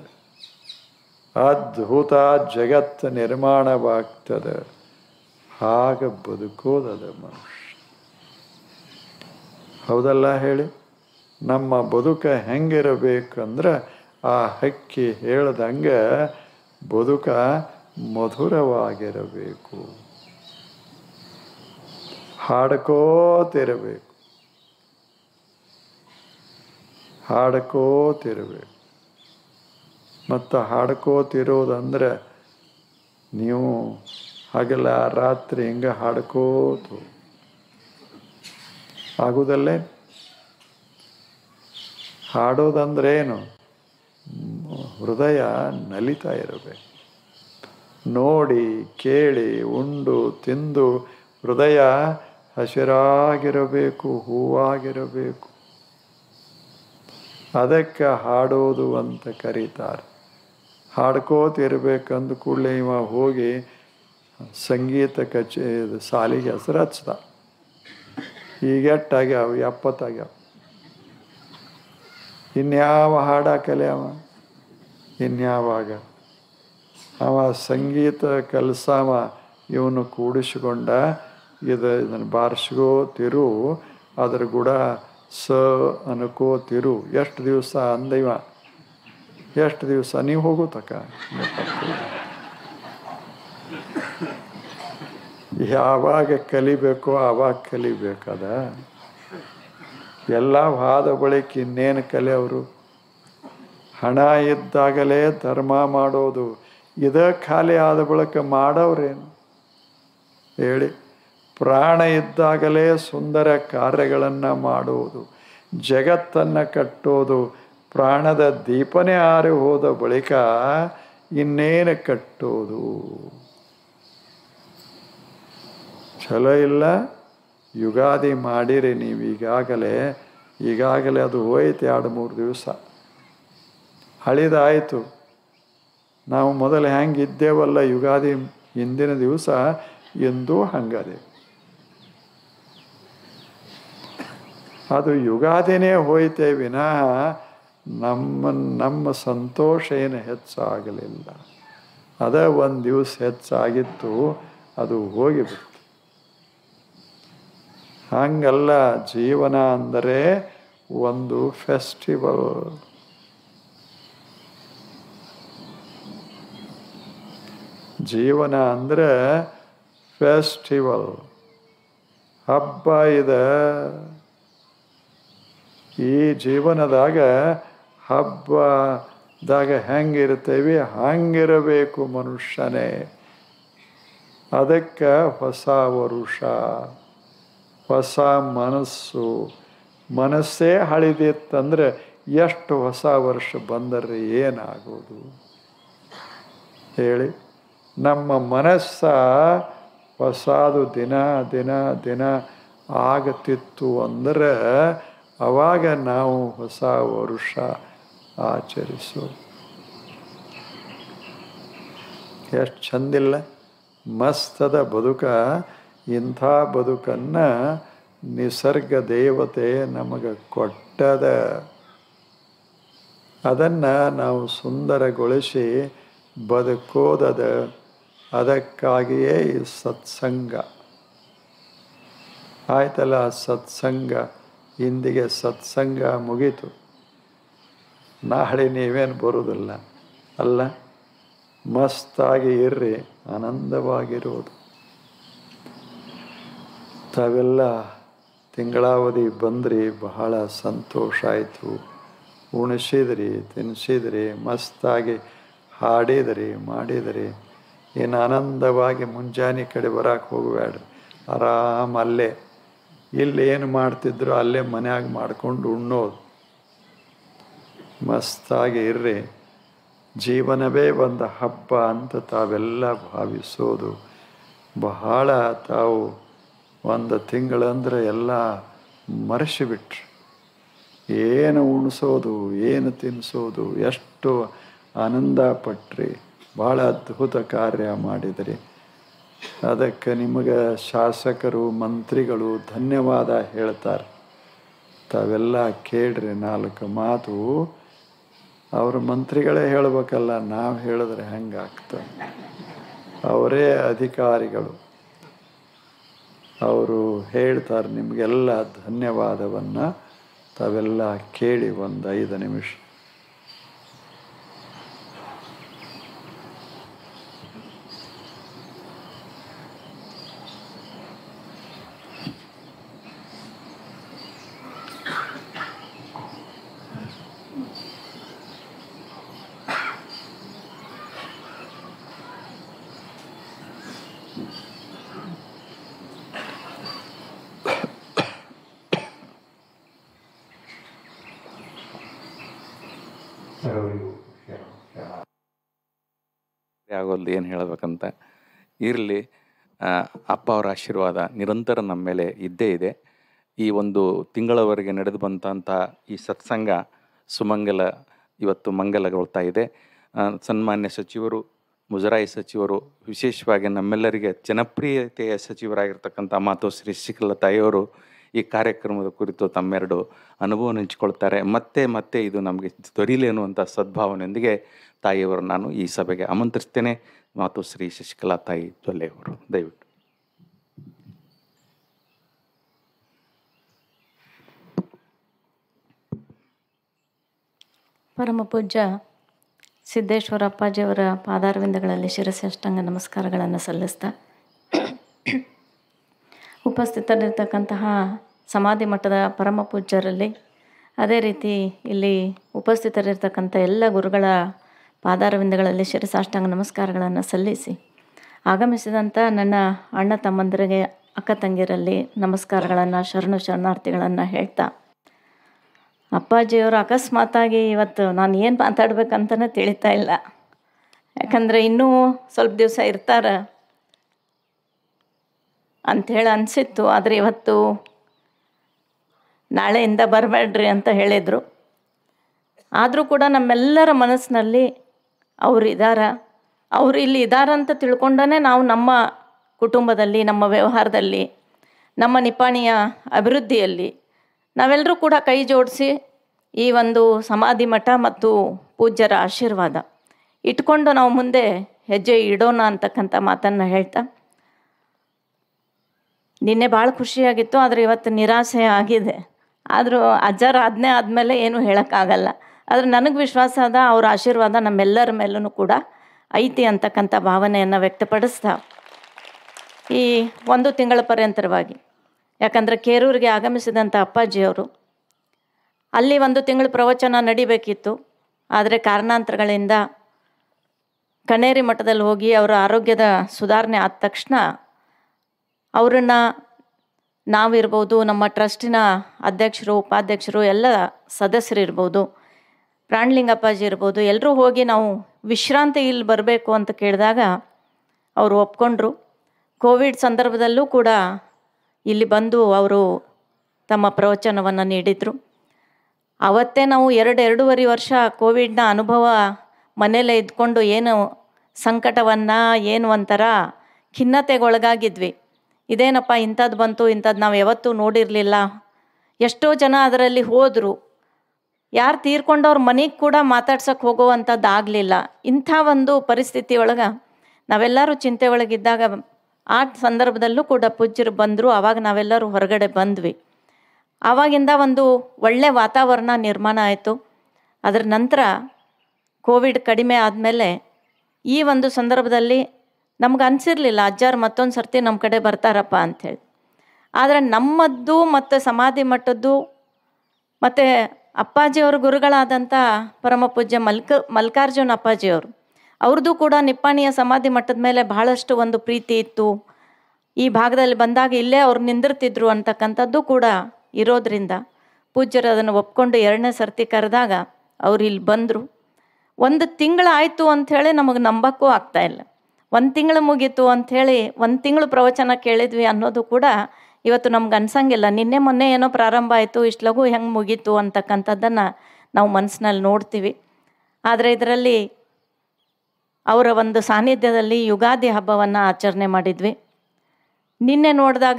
ಅದ್ಭುತ ಜಗತ್ತು ನಿರ್ಮಾಣವಾಗ್ತದೆ ಹಾಗ ಬದುಕೋದದ ಮನುಷ್ಯ ಹೌದಲ್ಲ ಹೇಳಿ ನಮ್ಮ ಬದುಕ ಹೆಂಗಿರಬೇಕಂದ್ರೆ ಆ ಹಕ್ಕಿ ಹೇಳ್ದಂಗೆ ಬದುಕ ಮಧುರವಾಗಿರಬೇಕು ಹಾಡ್ಕೋತಿರಬೇಕು ಹಾಡ್ಕೋತಿರಬೇಕು ಮತ್ತು ಹಾಡ್ಕೋತಿರೋದಂದ್ರೆ ನೀವು ಹಗಲ ರಾತ್ರಿ ಹಿಂಗೆ ಹಾಡ್ಕೋತು ಆಗುದಲ್ಲೇ ಹಾಡೋದಂದ್ರೆ ಏನು ಹೃದಯ ನಲಿತಾ ಇರಬೇಕು ನೋಡಿ ಕೇಳಿ ಉಂಡು ತಿಂದು ಹೃದಯ ಹಸಿರಾಗಿರಬೇಕು ಹೂವಾಗಿರಬೇಕು ಅದಕ್ಕೆ ಹಾಡೋದು ಅಂತ ಕರೀತಾರೆ ಹಾಡ್ಕೋತಿರ್ಬೇಕಂದ ಕೂಡಲೇ ಇವ ಹೋಗಿ ಸಂಗೀತ ಕಚೇ ಸಾಲಿಗೆ ಹೆಸರು ಹಚ್ದ ಈಗ ಎಟ್ಟಾಗ್ಯಾವ ಎಪ್ಪತ್ತಾಗ್ಯಾವ ಇನ್ಯಾವ ಹಾಡ ಕಲೆ ಅವ ಇನ್ಯಾವಾಗ ಅವ ಸಂಗೀತ ಕಲ್ಸವ ಇವನು ಕೂಡಿಸಿಕೊಂಡ ಇದು ಇದನ್ನು ಬಾರಿಸ್ಕೋತಿರು ಅದ್ರ ಕೂಡ ಸ ಅನ್ಕೋತಿರು ಎಷ್ಟು ದಿವಸ ಅಂದೈವ ಎಷ್ಟು ದಿವಸ ನೀವು ಹೋಗು ತಕ ಯಾವಾಗ ಕಲಿಬೇಕೋ ಆವಾಗ ಕಲಿಬೇಕದ ಎಲ್ಲ ವಾದ ಬಳಿಕ ಇನ್ನೇನು ಕಲೆ ಅವರು ಹಣ ಇದ್ದಾಗಲೇ ಧರ್ಮ ಮಾಡೋದು ಇದ ಖಾಲಿ ಆದ ಬಳಿಕ ಮಾಡೋರೇನು ಹೇಳಿ ಪ್ರಾಣ ಇದ್ದಾಗಲೇ ಸುಂದರ ಕಾರ್ಯಗಳನ್ನು ಮಾಡುವುದು ಜಗತ್ತನ್ನು ಕಟ್ಟೋದು ಪ್ರಾಣದ ದೀಪನೇ ಆರಿ ಹೋದ ಬಳಿಕ ಇನ್ನೇನು ಕಟ್ಟೋದು ಚಲೋ ಇಲ್ಲ ಯುಗಾದಿ ಮಾಡಿರಿ ನೀವು ಈಗಾಗಲೇ ಈಗಾಗಲೇ ಅದು ಹೋಯ್ತು ಎರಡು ಮೂರು ದಿವಸ ಹಳಿದಾಯಿತು ನಾವು ಮೊದಲು ಹೆಂಗೆ ಇದ್ದೇವಲ್ಲ ಯುಗಾದಿ ಹಿಂದಿನ ದಿವಸ ಎಂದೂ ಹಂಗದೆ ಅದು ಯುಗಾದಿನೇ ಹೋಯ್ತೆ ವಿನಃ ನಮ್ಮ ನಮ್ಮ ಸಂತೋಷ ಏನು ಹೆಚ್ಚಾಗಲಿಲ್ಲ ಅದ ಒಂದು ದಿವಸ ಹೆಚ್ಚಾಗಿತ್ತು ಅದು ಹೋಗಿಬಿಡ್ತು ಹಂಗಲ್ಲ ಜೀವನ ಅಂದರೆ ಒಂದು ಫೆಸ್ಟಿವಲ್ ಜೀವನ ಅಂದರೆ ಫೆಸ್ಟಿವಲ್ ಹಬ್ಬ ಇದೆ ಈ ಜೀವನದಾಗ ಹಬ್ಬದಾಗ ಹೆಂಗಿರ್ತೇವೆ ಹಂಗಿರಬೇಕು ಮನುಷ್ಯನೇ ಅದಕ್ಕೆ ಹೊಸ ವರುಷ ಹೊಸ ಮನಸ್ಸು ಮನಸ್ಸೇ ಹಳಿದಿತ್ತಂದ್ರೆ ಎಷ್ಟು ಹೊಸ ವರ್ಷ ಬಂದರೆ ಏನಾಗೋದು ಹೇಳಿ ನಮ್ಮ ಮನಸ್ಸ ಹೊಸದು ದಿನ ದಿನ ದಿನ ಆಗತಿತ್ತು ಅಂದ್ರೆ ಅವಾಗ ನಾವು ಹೊಸ ವರುಷ ಆಚರಿಸೋದು ಎಷ್ಟು ಚಂದಿಲ್ಲ ಮಸ್ತದ ಬದುಕ ಇಂಥ ಬದುಕನ್ನು ನಿಸರ್ಗ ದೇವತೆ ನಮಗೆ ಕೊಟ್ಟದ ಅದನ್ನು ನಾವು ಸುಂದರಗೊಳಿಸಿ ಬದುಕೋದದ ಅದಕ್ಕಾಗಿಯೇ ಈ ಸತ್ಸಂಗ ಆಯ್ತಲ್ಲ ಸತ್ಸಂಗ ಇಂದಿಗೆ ಸತ್ಸಂಗ ಮುಗೀತು ನಾಳೆ ನೀವೇನು ಬರೋದಿಲ್ಲ ಅಲ್ಲ ಮಸ್ತಾಗಿ ಇರ್ರಿ ಆನಂದವಾಗಿರೋದು ತಾವೆಲ್ಲ ತಿಂಗಳಾವಧಿ ಬಂದ್ರಿ ಬಹಳ ಸಂತೋಷ ಆಯಿತು ಉಣಿಸಿದ್ರಿ ತಿನ್ನಿಸಿದ್ರಿ ಮಸ್ತಾಗಿ ಹಾಡಿದ್ರಿ ಮಾಡಿದ್ರಿ ಏನು ಆನಂದವಾಗಿ ಮುಂಜಾನೆ ಕಡೆ ಬರಕ್ಕೆ ಹೋಗಬೇಡ್ರಿ ಆರಾಮ ಅಲ್ಲೇ ಇಲ್ಲಿ ಏನು ಮಾಡ್ತಿದ್ರು ಅಲ್ಲೇ ಮನ್ಯಾಗ ಮಾಡ್ಕೊಂಡು ಉಣ್ಣೋದು ಮಸ್ತಾಗಿ ಇರ್ರಿ ಜೀವನವೇ ಒಂದು ಹಬ್ಬ ಅಂತ ತಾವೆಲ್ಲ ಭಾವಿಸೋದು ಬಹಳ ತಾವು ಒಂದು ತಿಂಗಳಂದ್ರೆ ಎಲ್ಲ ಮರೆಸಿಬಿಟ್ರಿ ಏನು ಉಣಿಸೋದು ಏನು ತಿನ್ನಿಸೋದು ಎಷ್ಟು ಆನಂದ ಪಟ್ರಿ ಭಾಳ ಅದ್ಭುತ ಕಾರ್ಯ ಮಾಡಿದ್ರಿ ಅದಕ್ಕೆ ನಿಮಗೆ ಶಾಸಕರು ಮಂತ್ರಿಗಳು ಧನ್ಯವಾದ ಹೇಳ್ತಾರೆ ತಾವೆಲ್ಲ ಕೇಳ್ರಿ ನಾಲ್ಕು ಮಾತು ಅವ್ರ ಮಂತ್ರಿಗಳೇ ಹೇಳ್ಬೇಕಲ್ಲ ನಾವು ಹೇಳಿದ್ರೆ ಹೆಂಗಾಗ್ತದೆ ಅವರೇ ಅಧಿಕಾರಿಗಳು ಅವರು ಹೇಳ್ತಾರೆ ನಿಮಗೆಲ್ಲ ಧನ್ಯವಾದವನ್ನು ತಾವೆಲ್ಲ ಕೇಳಿ ಒಂದು ಐದು ನಿಮಿಷ ಆಗೋಲ್ದು ಏನು ಹೇಳಬೇಕಂತ ಇರಲಿ ಅಪ್ಪ ಅವರ ಆಶೀರ್ವಾದ ನಿರಂತರ ನಮ್ಮ ಮೇಲೆ ಇದ್ದೇ ಇದೆ ಈ ಒಂದು ತಿಂಗಳವರೆಗೆ ನಡೆದು ಬಂದಂಥ ಈ ಸತ್ಸಂಗ ಸುಮಂಗಲ ಇವತ್ತು ಮಂಗಲಗೊಳ್ತಾ ಇದೆ ಆ, ಸನ್ಮಾನ್ಯ ಸಚಿವರು ಮುಜರಾಯಿ ಸಚಿವರು ವಿಶೇಷವಾಗಿ ನಮ್ಮೆಲ್ಲರಿಗೆ ಜನಪ್ರಿಯತೆಯ ಸಚಿವರಾಗಿರ್ತಕ್ಕಂಥ ಮಾತೋಶ್ರೀ ಶಿಖಲ ತಾಯಿಯವರು ಈ ಕಾರ್ಯಕ್ರಮದ ಕುರಿತು ತಮ್ಮೆರಡು ಅನುಭವ ಹಂಚಿಕೊಳ್ತಾರೆ ಮತ್ತೆ ಮತ್ತೆ ಇದು ನಮಗೆ ದೊರೀಲಿ ಅನ್ನುವಂಥ ಸದ್ಭಾವನೆಯೊಂದಿಗೆ ತಾಯಿಯವರು ನಾನು ಈ ಸಭೆಗೆ ಆಮಂತ್ರಿಸ್ತೇನೆ ಮಾತೋಶ್ರೀ ಶಶಿಕಲಾ ತಾಯಿ ಜೊಲ್ಲೆಯವರು ದಯವಿಟ್ಟು ಪರಮ ಪೂಜ್ಯ ಸಿದ್ದೇಶ್ವರ ಅಪ್ಪಾಜಿಯವರ ಪಾದಾರವಿಂದಗಳಲ್ಲಿ ಶಿರಸಾಷ್ಟಾಂಗ ನಮಸ್ಕಾರಗಳನ್ನು ಸಲ್ಲಿಸ್ತಾ ಉಪಸ್ಥಿತರಿರ್ತಕ್ಕಂತಹ ಸಮಾಧಿ ಮಠದ ಪರಮ ಪೂಜ್ಯರಲ್ಲಿ ಅದೇ ರೀತಿ ಇಲ್ಲಿ ಉಪಸ್ಥಿತರಿರ್ತಕ್ಕಂಥ ಎಲ್ಲ ಗುರುಗಳ ಪಾದಾರವಿಂದಗಳಲ್ಲಿ ಶಿರಸಾಷ್ಟಾಂಗ ನಮಸ್ಕಾರಗಳನ್ನು ಸಲ್ಲಿಸಿ ಆಗಮಿಸಿದಂಥ ನನ್ನ ಅಣ್ಣ ತಮ್ಮಂದಿರಿಗೆ ಅಕ್ಕ ತಂಗಿಯರಲ್ಲಿ ನಮಸ್ಕಾರಗಳನ್ನು ಶರಣು ಶರಣಾರ್ಥಿಗಳನ್ನು ಹೇಳ್ತಾ ಅಪ್ಪಾಜಿಯವರು ಅಕಸ್ಮಾತಾಗಿ ಇವತ್ತು ನಾನು ಏನು ಮಾತಾಡ್ಬೇಕಂತಲೇ ತಿಳಿತಾ ಇಲ್ಲ ಯಾಕಂದರೆ ಇನ್ನೂ ಸ್ವಲ್ಪ ದಿವಸ ಇರ್ತಾರೆ ಅಂಥೇಳಿ ಅನಿಸಿತ್ತು ಆದರೆ ಇವತ್ತು ನಾಳೆಯಿಂದ ಬರಬೇಡ್ರಿ ಅಂತ ಹೇಳಿದರು ಆದರೂ ಕೂಡ ನಮ್ಮೆಲ್ಲರ ಮನಸ್ಸಿನಲ್ಲಿ ಅವರು ಇದ್ದಾರ ಅವರು ಇಲ್ಲಿ ಇದ್ದಾರಂತ ತಿಳ್ಕೊಂಡೇ ನಾವು ನಮ್ಮ ಕುಟುಂಬದಲ್ಲಿ ನಮ್ಮ ವ್ಯವಹಾರದಲ್ಲಿ ನಮ್ಮ ನಿಪಾಣಿಯ ಅಭಿವೃದ್ಧಿಯಲ್ಲಿ ನಾವೆಲ್ಲರೂ ಕೂಡ ಕೈ ಜೋಡಿಸಿ ಈ ಒಂದು ಸಮಾಧಿ ಮಠ ಮತ್ತು ಪೂಜ್ಯರ ಆಶೀರ್ವಾದ ಇಟ್ಕೊಂಡು ನಾವು ಮುಂದೆ ಹೆಜ್ಜೆ ಇಡೋಣ ಅಂತಕ್ಕಂಥ ಮಾತನ್ನು ಹೇಳ್ತಾ ನಿನ್ನೆ ಭಾಳ ಖುಷಿಯಾಗಿತ್ತು ಆದರೆ ಇವತ್ತು ನಿರಾಸೆ ಆಗಿದೆ ಆದರೂ ಅಜ್ಜರ ಆಜ್ಞೆ ಆದಮೇಲೆ ಏನೂ ಹೇಳೋಕ್ಕಾಗಲ್ಲ ಆದರೆ ನನಗೆ ವಿಶ್ವಾಸ ಅದ ಅವ್ರ ಆಶೀರ್ವಾದ ನಮ್ಮೆಲ್ಲರ ಮೇಲೂ ಕೂಡ ಐತಿ ಅಂತಕ್ಕಂಥ ಭಾವನೆಯನ್ನು ವ್ಯಕ್ತಪಡಿಸ್ತಾ ಈ ಒಂದು ತಿಂಗಳ ಪರ್ಯಂತರವಾಗಿ ಯಾಕಂದರೆ ಕೇರೂರಿಗೆ ಆಗಮಿಸಿದಂಥ ಅಪ್ಪಾಜಿಯವರು ಅಲ್ಲಿ ಒಂದು ತಿಂಗಳು ಪ್ರವಚನ ನಡಿಬೇಕಿತ್ತು ಆದರೆ ಕಾರಣಾಂತರಗಳಿಂದ ಕಣೇರಿ ಮಠದಲ್ಲಿ ಹೋಗಿ ಅವರ ಆರೋಗ್ಯದ ಸುಧಾರಣೆ ಆದ ತಕ್ಷಣ ಅವರನ್ನು ನಾವಿರ್ಬೋದು ನಮ್ಮ ಟ್ರಸ್ಟಿನ ಅಧ್ಯಕ್ಷರು ಉಪಾಧ್ಯಕ್ಷರು ಎಲ್ಲ ಸದಸ್ಯರಿರ್ಬೋದು ಪ್ರಾಣ್ಲಿಂಗಪ್ಪಾಜಿ ಇರ್ಬೋದು ಎಲ್ಲರೂ ಹೋಗಿ ನಾವು ವಿಶ್ರಾಂತಿ ಇಲ್ಲಿ ಬರಬೇಕು ಅಂತ ಕೇಳಿದಾಗ ಅವರು ಒಪ್ಕೊಂಡ್ರು ಕೋವಿಡ್ ಸಂದರ್ಭದಲ್ಲೂ ಕೂಡ ಇಲ್ಲಿ ಬಂದು ಅವರು ತಮ್ಮ ಪ್ರವಚನವನ್ನು ನೀಡಿದರು ಅವತ್ತೇ ನಾವು ಎರಡು ಎರಡೂವರೆ ವರ್ಷ ಕೋವಿಡ್ನ ಅನುಭವ ಮನೆಯಲ್ಲೇ ಇದ್ಕೊಂಡು ಏನು ಸಂಕಟವನ್ನು ಏನು ಒಂಥರ ಖಿನ್ನತೆಗೊಳಗಾಗಿದ್ವಿ ಇದೇನಪ್ಪ ಇಂಥದ್ದು ಬಂತು ಇಂಥದ್ದು ನಾವು ಯಾವತ್ತೂ ನೋಡಿರಲಿಲ್ಲ ಎಷ್ಟೋ ಜನ ಅದರಲ್ಲಿ ಹೋದರು ಯಾರು ತೀರ್ಕೊಂಡವ್ರ ಮನೆಗೆ ಕೂಡ ಮಾತಾಡ್ಸೋಕ್ಕೆ ಹೋಗುವಂಥದ್ದು ಆಗಲಿಲ್ಲ ಇಂಥ ಒಂದು ಪರಿಸ್ಥಿತಿ ಒಳಗೆ ನಾವೆಲ್ಲರೂ ಚಿಂತೆ ಒಳಗಿದ್ದಾಗ ಆ ಸಂದರ್ಭದಲ್ಲೂ ಕೂಡ ಪೂಜ್ಯರು ಬಂದರು ಆವಾಗ ನಾವೆಲ್ಲರೂ ಹೊರಗಡೆ ಬಂದ್ವಿ ಆವಾಗಿಂದ ಒಂದು ಒಳ್ಳೆ ವಾತಾವರಣ ನಿರ್ಮಾಣ ಆಯಿತು ಅದರ ನಂತರ ಕೋವಿಡ್ ಕಡಿಮೆ ಆದಮೇಲೆ ಈ ಒಂದು ಸಂದರ್ಭದಲ್ಲಿ ನಮ್ಗೆ ಅನಿಸಿರ್ಲಿಲ್ಲ ಅಜ್ಜಾರು ಮತ್ತೊಂದು ಸರ್ತಿ ನಮ್ಮ ಕಡೆ ಬರ್ತಾರಪ್ಪ ಅಂಥೇಳಿ ಆದರೆ ನಮ್ಮದ್ದು ಮತ್ತು ಸಮಾಧಿ ಮಠದ್ದು ಮತ್ತು ಅಪ್ಪಾಜಿಯವ್ರ ಗುರುಗಳಾದಂಥ ಪರಮ ಪೂಜ್ಯ ಮಲ್ಕ ಮಲ್ಲಿಕಾರ್ಜುನ ಅಪ್ಪಾಜಿಯವರು ಅವ್ರದ್ದು ಕೂಡ ನಿಪ್ಪಾಣಿಯ ಸಮಾಧಿ ಮಟ್ಟದ ಮೇಲೆ ಬಹಳಷ್ಟು ಒಂದು ಪ್ರೀತಿ ಇತ್ತು ಈ ಭಾಗದಲ್ಲಿ ಬಂದಾಗ ಇಲ್ಲೇ ಅವ್ರು ನಿಂದಿರ್ತಿದ್ರು ಅಂತಕ್ಕಂಥದ್ದು ಕೂಡ ಇರೋದ್ರಿಂದ ಪೂಜ್ಯರು ಅದನ್ನು ಒಪ್ಕೊಂಡು ಎರಡನೇ ಸರ್ತಿ ಕರೆದಾಗ ಅವ್ರು ಇಲ್ಲಿ ಬಂದರು ಒಂದು ತಿಂಗಳು ಆಯಿತು ಅಂಥೇಳಿ ನಮಗೆ ನಂಬಕ್ಕೂ ಆಗ್ತಾಯಿಲ್ಲ ಒಂದು ತಿಂಗಳು ಮುಗೀತು ಅಂಥೇಳಿ ಒಂದು ತಿಂಗಳು ಪ್ರವಚನ ಕೇಳಿದ್ವಿ ಅನ್ನೋದು ಕೂಡ ಇವತ್ತು ನಮ್ಗೆ ಅನ್ಸಂಗಿಲ್ಲ ನಿನ್ನೆ ಮೊನ್ನೆ ಏನೋ ಪ್ರಾರಂಭ ಆಯಿತು ಇಷ್ಟು ಲಘು ಹೆಂಗೆ ಮುಗೀತು ಅಂತಕ್ಕಂಥದ್ದನ್ನು ನಾವು ಮನಸ್ಸಿನಲ್ಲಿ ನೋಡ್ತೀವಿ ಆದರೆ ಇದರಲ್ಲಿ ಅವರ ಒಂದು ಸಾನ್ನಿಧ್ಯದಲ್ಲಿ ಯುಗಾದಿ ಹಬ್ಬವನ್ನು ಆಚರಣೆ ಮಾಡಿದ್ವಿ ನಿನ್ನೆ ನೋಡಿದಾಗ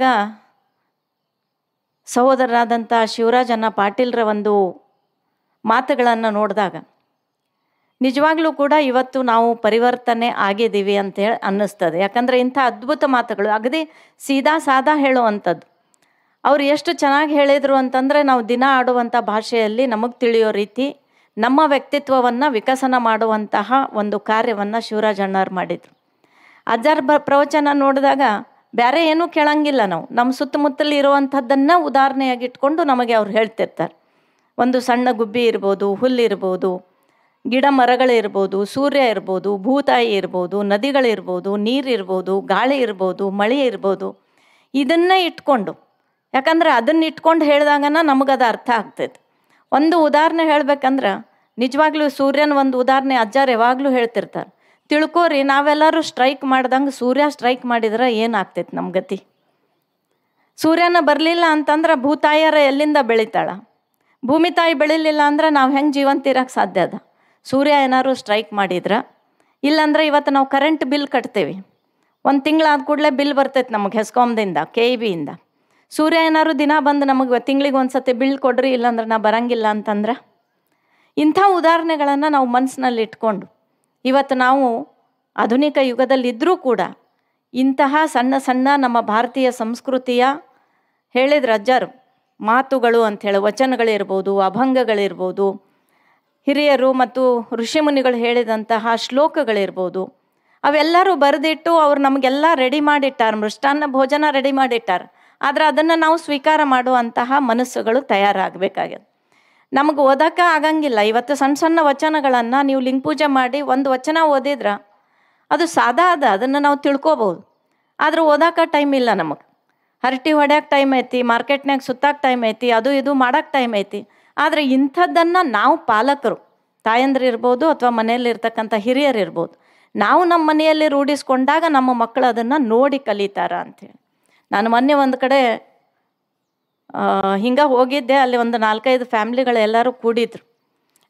ಸಹೋದರರಾದಂಥ ಶಿವರಾಜನ್ನ ಪಾಟೀಲ್ರ ಒಂದು ಮಾತುಗಳನ್ನು ನೋಡಿದಾಗ ನಿಜವಾಗ್ಲೂ ಕೂಡ ಇವತ್ತು ನಾವು ಪರಿವರ್ತನೆ ಆಗಿದ್ದೀವಿ ಅಂತೇಳಿ ಅನ್ನಿಸ್ತದೆ ಯಾಕಂದರೆ ಇಂಥ ಅದ್ಭುತ ಮಾತುಗಳು ಅಗದಿ ಸೀದಾ ಸಾದಾ ಹೇಳುವಂಥದ್ದು ಅವ್ರು ಎಷ್ಟು ಚೆನ್ನಾಗಿ ಹೇಳಿದರು ಅಂತಂದರೆ ನಾವು ದಿನ ಆಡುವಂಥ ಭಾಷೆಯಲ್ಲಿ ನಮಗೆ ತಿಳಿಯೋ ರೀತಿ ನಮ್ಮ ವ್ಯಕ್ತಿತ್ವವನ್ನು ವಿಕಸನ ಮಾಡುವಂತಹ ಒಂದು ಕಾರ್ಯವನ್ನು ಶಿವರಾಜಣ್ಣವ್ರು ಮಾಡಿದರು ಅಜ್ಜಾರ್ ಬ ಪ್ರವಚನ ನೋಡಿದಾಗ ಬೇರೆ ಏನೂ ಕೇಳಂಗಿಲ್ಲ ನಾವು ನಮ್ಮ ಸುತ್ತಮುತ್ತಲು ಇರುವಂಥದ್ದನ್ನು ಉದಾಹರಣೆಯಾಗಿ ಇಟ್ಕೊಂಡು ನಮಗೆ ಅವ್ರು ಹೇಳ್ತಿರ್ತಾರೆ ಒಂದು ಸಣ್ಣ ಗುಬ್ಬಿ ಇರ್ಬೋದು ಹುಲ್ಲಿರ್ಬೋದು ಗಿಡ ಮರಗಳಿರ್ಬೋದು ಸೂರ್ಯ ಇರ್ಬೋದು ಭೂತಾಯಿ ಇರ್ಬೋದು ನದಿಗಳಿರ್ಬೋದು ನೀರಿರ್ಬೋದು ಗಾಳಿ ಇರ್ಬೋದು ಮಳೆ ಇರ್ಬೋದು ಇದನ್ನೇ ಇಟ್ಕೊಂಡು ಯಾಕಂದ್ರೆ ಅದನ್ನ ಇಟ್ಕೊಂಡು ಹೇಳಿದಾಗನ ನಮಗದು ಅರ್ಥ ಆಗ್ತೈತೆ ಒಂದು ಉದಾಹರಣೆ ಹೇಳ್ಬೇಕಂದ್ರೆ ನಿಜವಾಗ್ಲೂ ಸೂರ್ಯನ ಒಂದು ಉದಾಹರಣೆ ಅಜ್ಜಾರು ಯಾವಾಗಲೂ ಹೇಳ್ತಿರ್ತಾರೆ ತಿಳ್ಕೋರಿ ನಾವೆಲ್ಲರೂ ಸ್ಟ್ರೈಕ್ ಮಾಡ್ದಂಗೆ ಸೂರ್ಯ ಸ್ಟ್ರೈಕ್ ಮಾಡಿದ್ರೆ ಏನಾಗ್ತೈತೆ ನಮ್ಮ ಗತಿ ಸೂರ್ಯನ ಬರಲಿಲ್ಲ ಅಂತಂದ್ರೆ ಭೂತಾಯಿಯರ ಎಲ್ಲಿಂದ ಬೆಳಿತಾಳ ಭೂಮಿ ತಾಯಿ ಬೆಳಿಲಿಲ್ಲ ಅಂದ್ರೆ ನಾವು ಹೆಂಗೆ ಜೀವಂತ ಇರೋಕ್ಕೆ ಸಾಧ್ಯ ಅದ ಸೂರ್ಯ ಏನಾದ್ರು ಸ್ಟ್ರೈಕ್ ಮಾಡಿದ್ರೆ ಇಲ್ಲಾಂದ್ರೆ ಇವತ್ತು ನಾವು ಕರೆಂಟ್ ಬಿಲ್ ಕಟ್ತೇವೆ ಒಂದು ತಿಂಗಳಾದ ಕೂಡಲೇ ಬಿಲ್ ಬರ್ತೈತೆ ನಮಗೆ ಹೆಸ್ಕಾಮ್ದಿಂದ ಕೆ ಇ ಬಿಯಿಂದ ಸೂರ್ಯ ಏನಾದ್ರು ದಿನ ಬಂದು ನಮಗೆ ತಿಂಗಳಿಗೆ ಒಂದು ಸತಿ ಬಿಲ್ ಕೊಡ್ರಿ ಇಲ್ಲಾಂದ್ರೆ ನಾ ಬರಂಗಿಲ್ಲ ಅಂತಂದ್ರೆ ಇಂಥ ಉದಾಹರಣೆಗಳನ್ನು ನಾವು ಮನಸ್ಸಿನಲ್ಲಿ ಇಟ್ಕೊಂಡು ಇವತ್ತು ನಾವು ಆಧುನಿಕ ಯುಗದಲ್ಲಿದ್ದರೂ ಕೂಡ ಇಂತಹ ಸಣ್ಣ ಸಣ್ಣ ನಮ್ಮ ಭಾರತೀಯ ಸಂಸ್ಕೃತಿಯ ಹೇಳಿದ್ರು ಅಜ್ಜರು ಮಾತುಗಳು ಅಂಥೇಳಿ ವಚನಗಳಿರ್ಬೋದು ಅಭಂಗಗಳಿರ್ಬೋದು ಹಿರಿಯರು ಮತ್ತು ಋಷಿಮುನಿಗಳು ಹೇಳಿದಂತಹ ಶ್ಲೋಕಗಳಿರ್ಬೋದು ಅವೆಲ್ಲರೂ ಬರೆದಿಟ್ಟು ಅವ್ರು ನಮಗೆಲ್ಲ ರೆಡಿ ಮಾಡಿಟ್ಟಾರ ಮೃಷ್ಟಾನ್ನ ಭೋಜನ ರೆಡಿ ಮಾಡಿಟ್ಟಾರ ಆದರೆ ಅದನ್ನು ನಾವು ಸ್ವೀಕಾರ ಮಾಡುವಂತಹ ಮನಸ್ಸುಗಳು ತಯಾರಾಗಬೇಕಾಗ್ಯದ ನಮಗೆ ಓದೋಕೆ ಆಗಂಗಿಲ್ಲ ಇವತ್ತು ಸಣ್ಣ ಸಣ್ಣ ವಚನಗಳನ್ನು ನೀವು ಲಿಂಗ ಪೂಜೆ ಮಾಡಿ ಒಂದು ವಚನ ಓದಿದ್ರೆ ಅದು ಸಾದಾ ಅದ ಅದನ್ನು ನಾವು ತಿಳ್ಕೊಬೋದು ಆದ್ರೆ ಓದಾಕ ಟೈಮ್ ಇಲ್ಲ ನಮಗೆ ಹರಟಿ ಹೊಡ್ಯಕ್ಕೆ ಟೈಮ್ ಐತಿ ಮಾರ್ಕೆಟ್ನಾಗ ಸುತ್ತಾಕ ಟೈಮ್ ಐತಿ ಅದು ಇದು ಮಾಡೋಕ್ಕೆ ಟೈಮ್ ಐತಿ ಆದರೆ ಇಂಥದ್ದನ್ನು ನಾವು ಪಾಲಕರು ತಾಯಂದ್ರು ಇರ್ಬೋದು ಅಥವಾ ಮನೆಯಲ್ಲಿ ಇರ್ತಕ್ಕಂಥ ಹಿರಿಯರು ಇರ್ಬೋದು ನಾವು ನಮ್ಮ ಮನೆಯಲ್ಲಿ ರೂಢಿಸ್ಕೊಂಡಾಗ ನಮ್ಮ ಮಕ್ಕಳು ಅದನ್ನು ನೋಡಿ ಕಲಿತಾರ ಅಂಥೇಳಿ ನಾನು ಮೊನ್ನೆ ಒಂದು ಕಡೆ ಹಿಂಗೆ ಹೋಗಿದ್ದೆ ಅಲ್ಲಿ ಒಂದು ನಾಲ್ಕೈದು ಫ್ಯಾಮ್ಲಿಗಳು ಎಲ್ಲರೂ ಕೂಡಿದ್ರು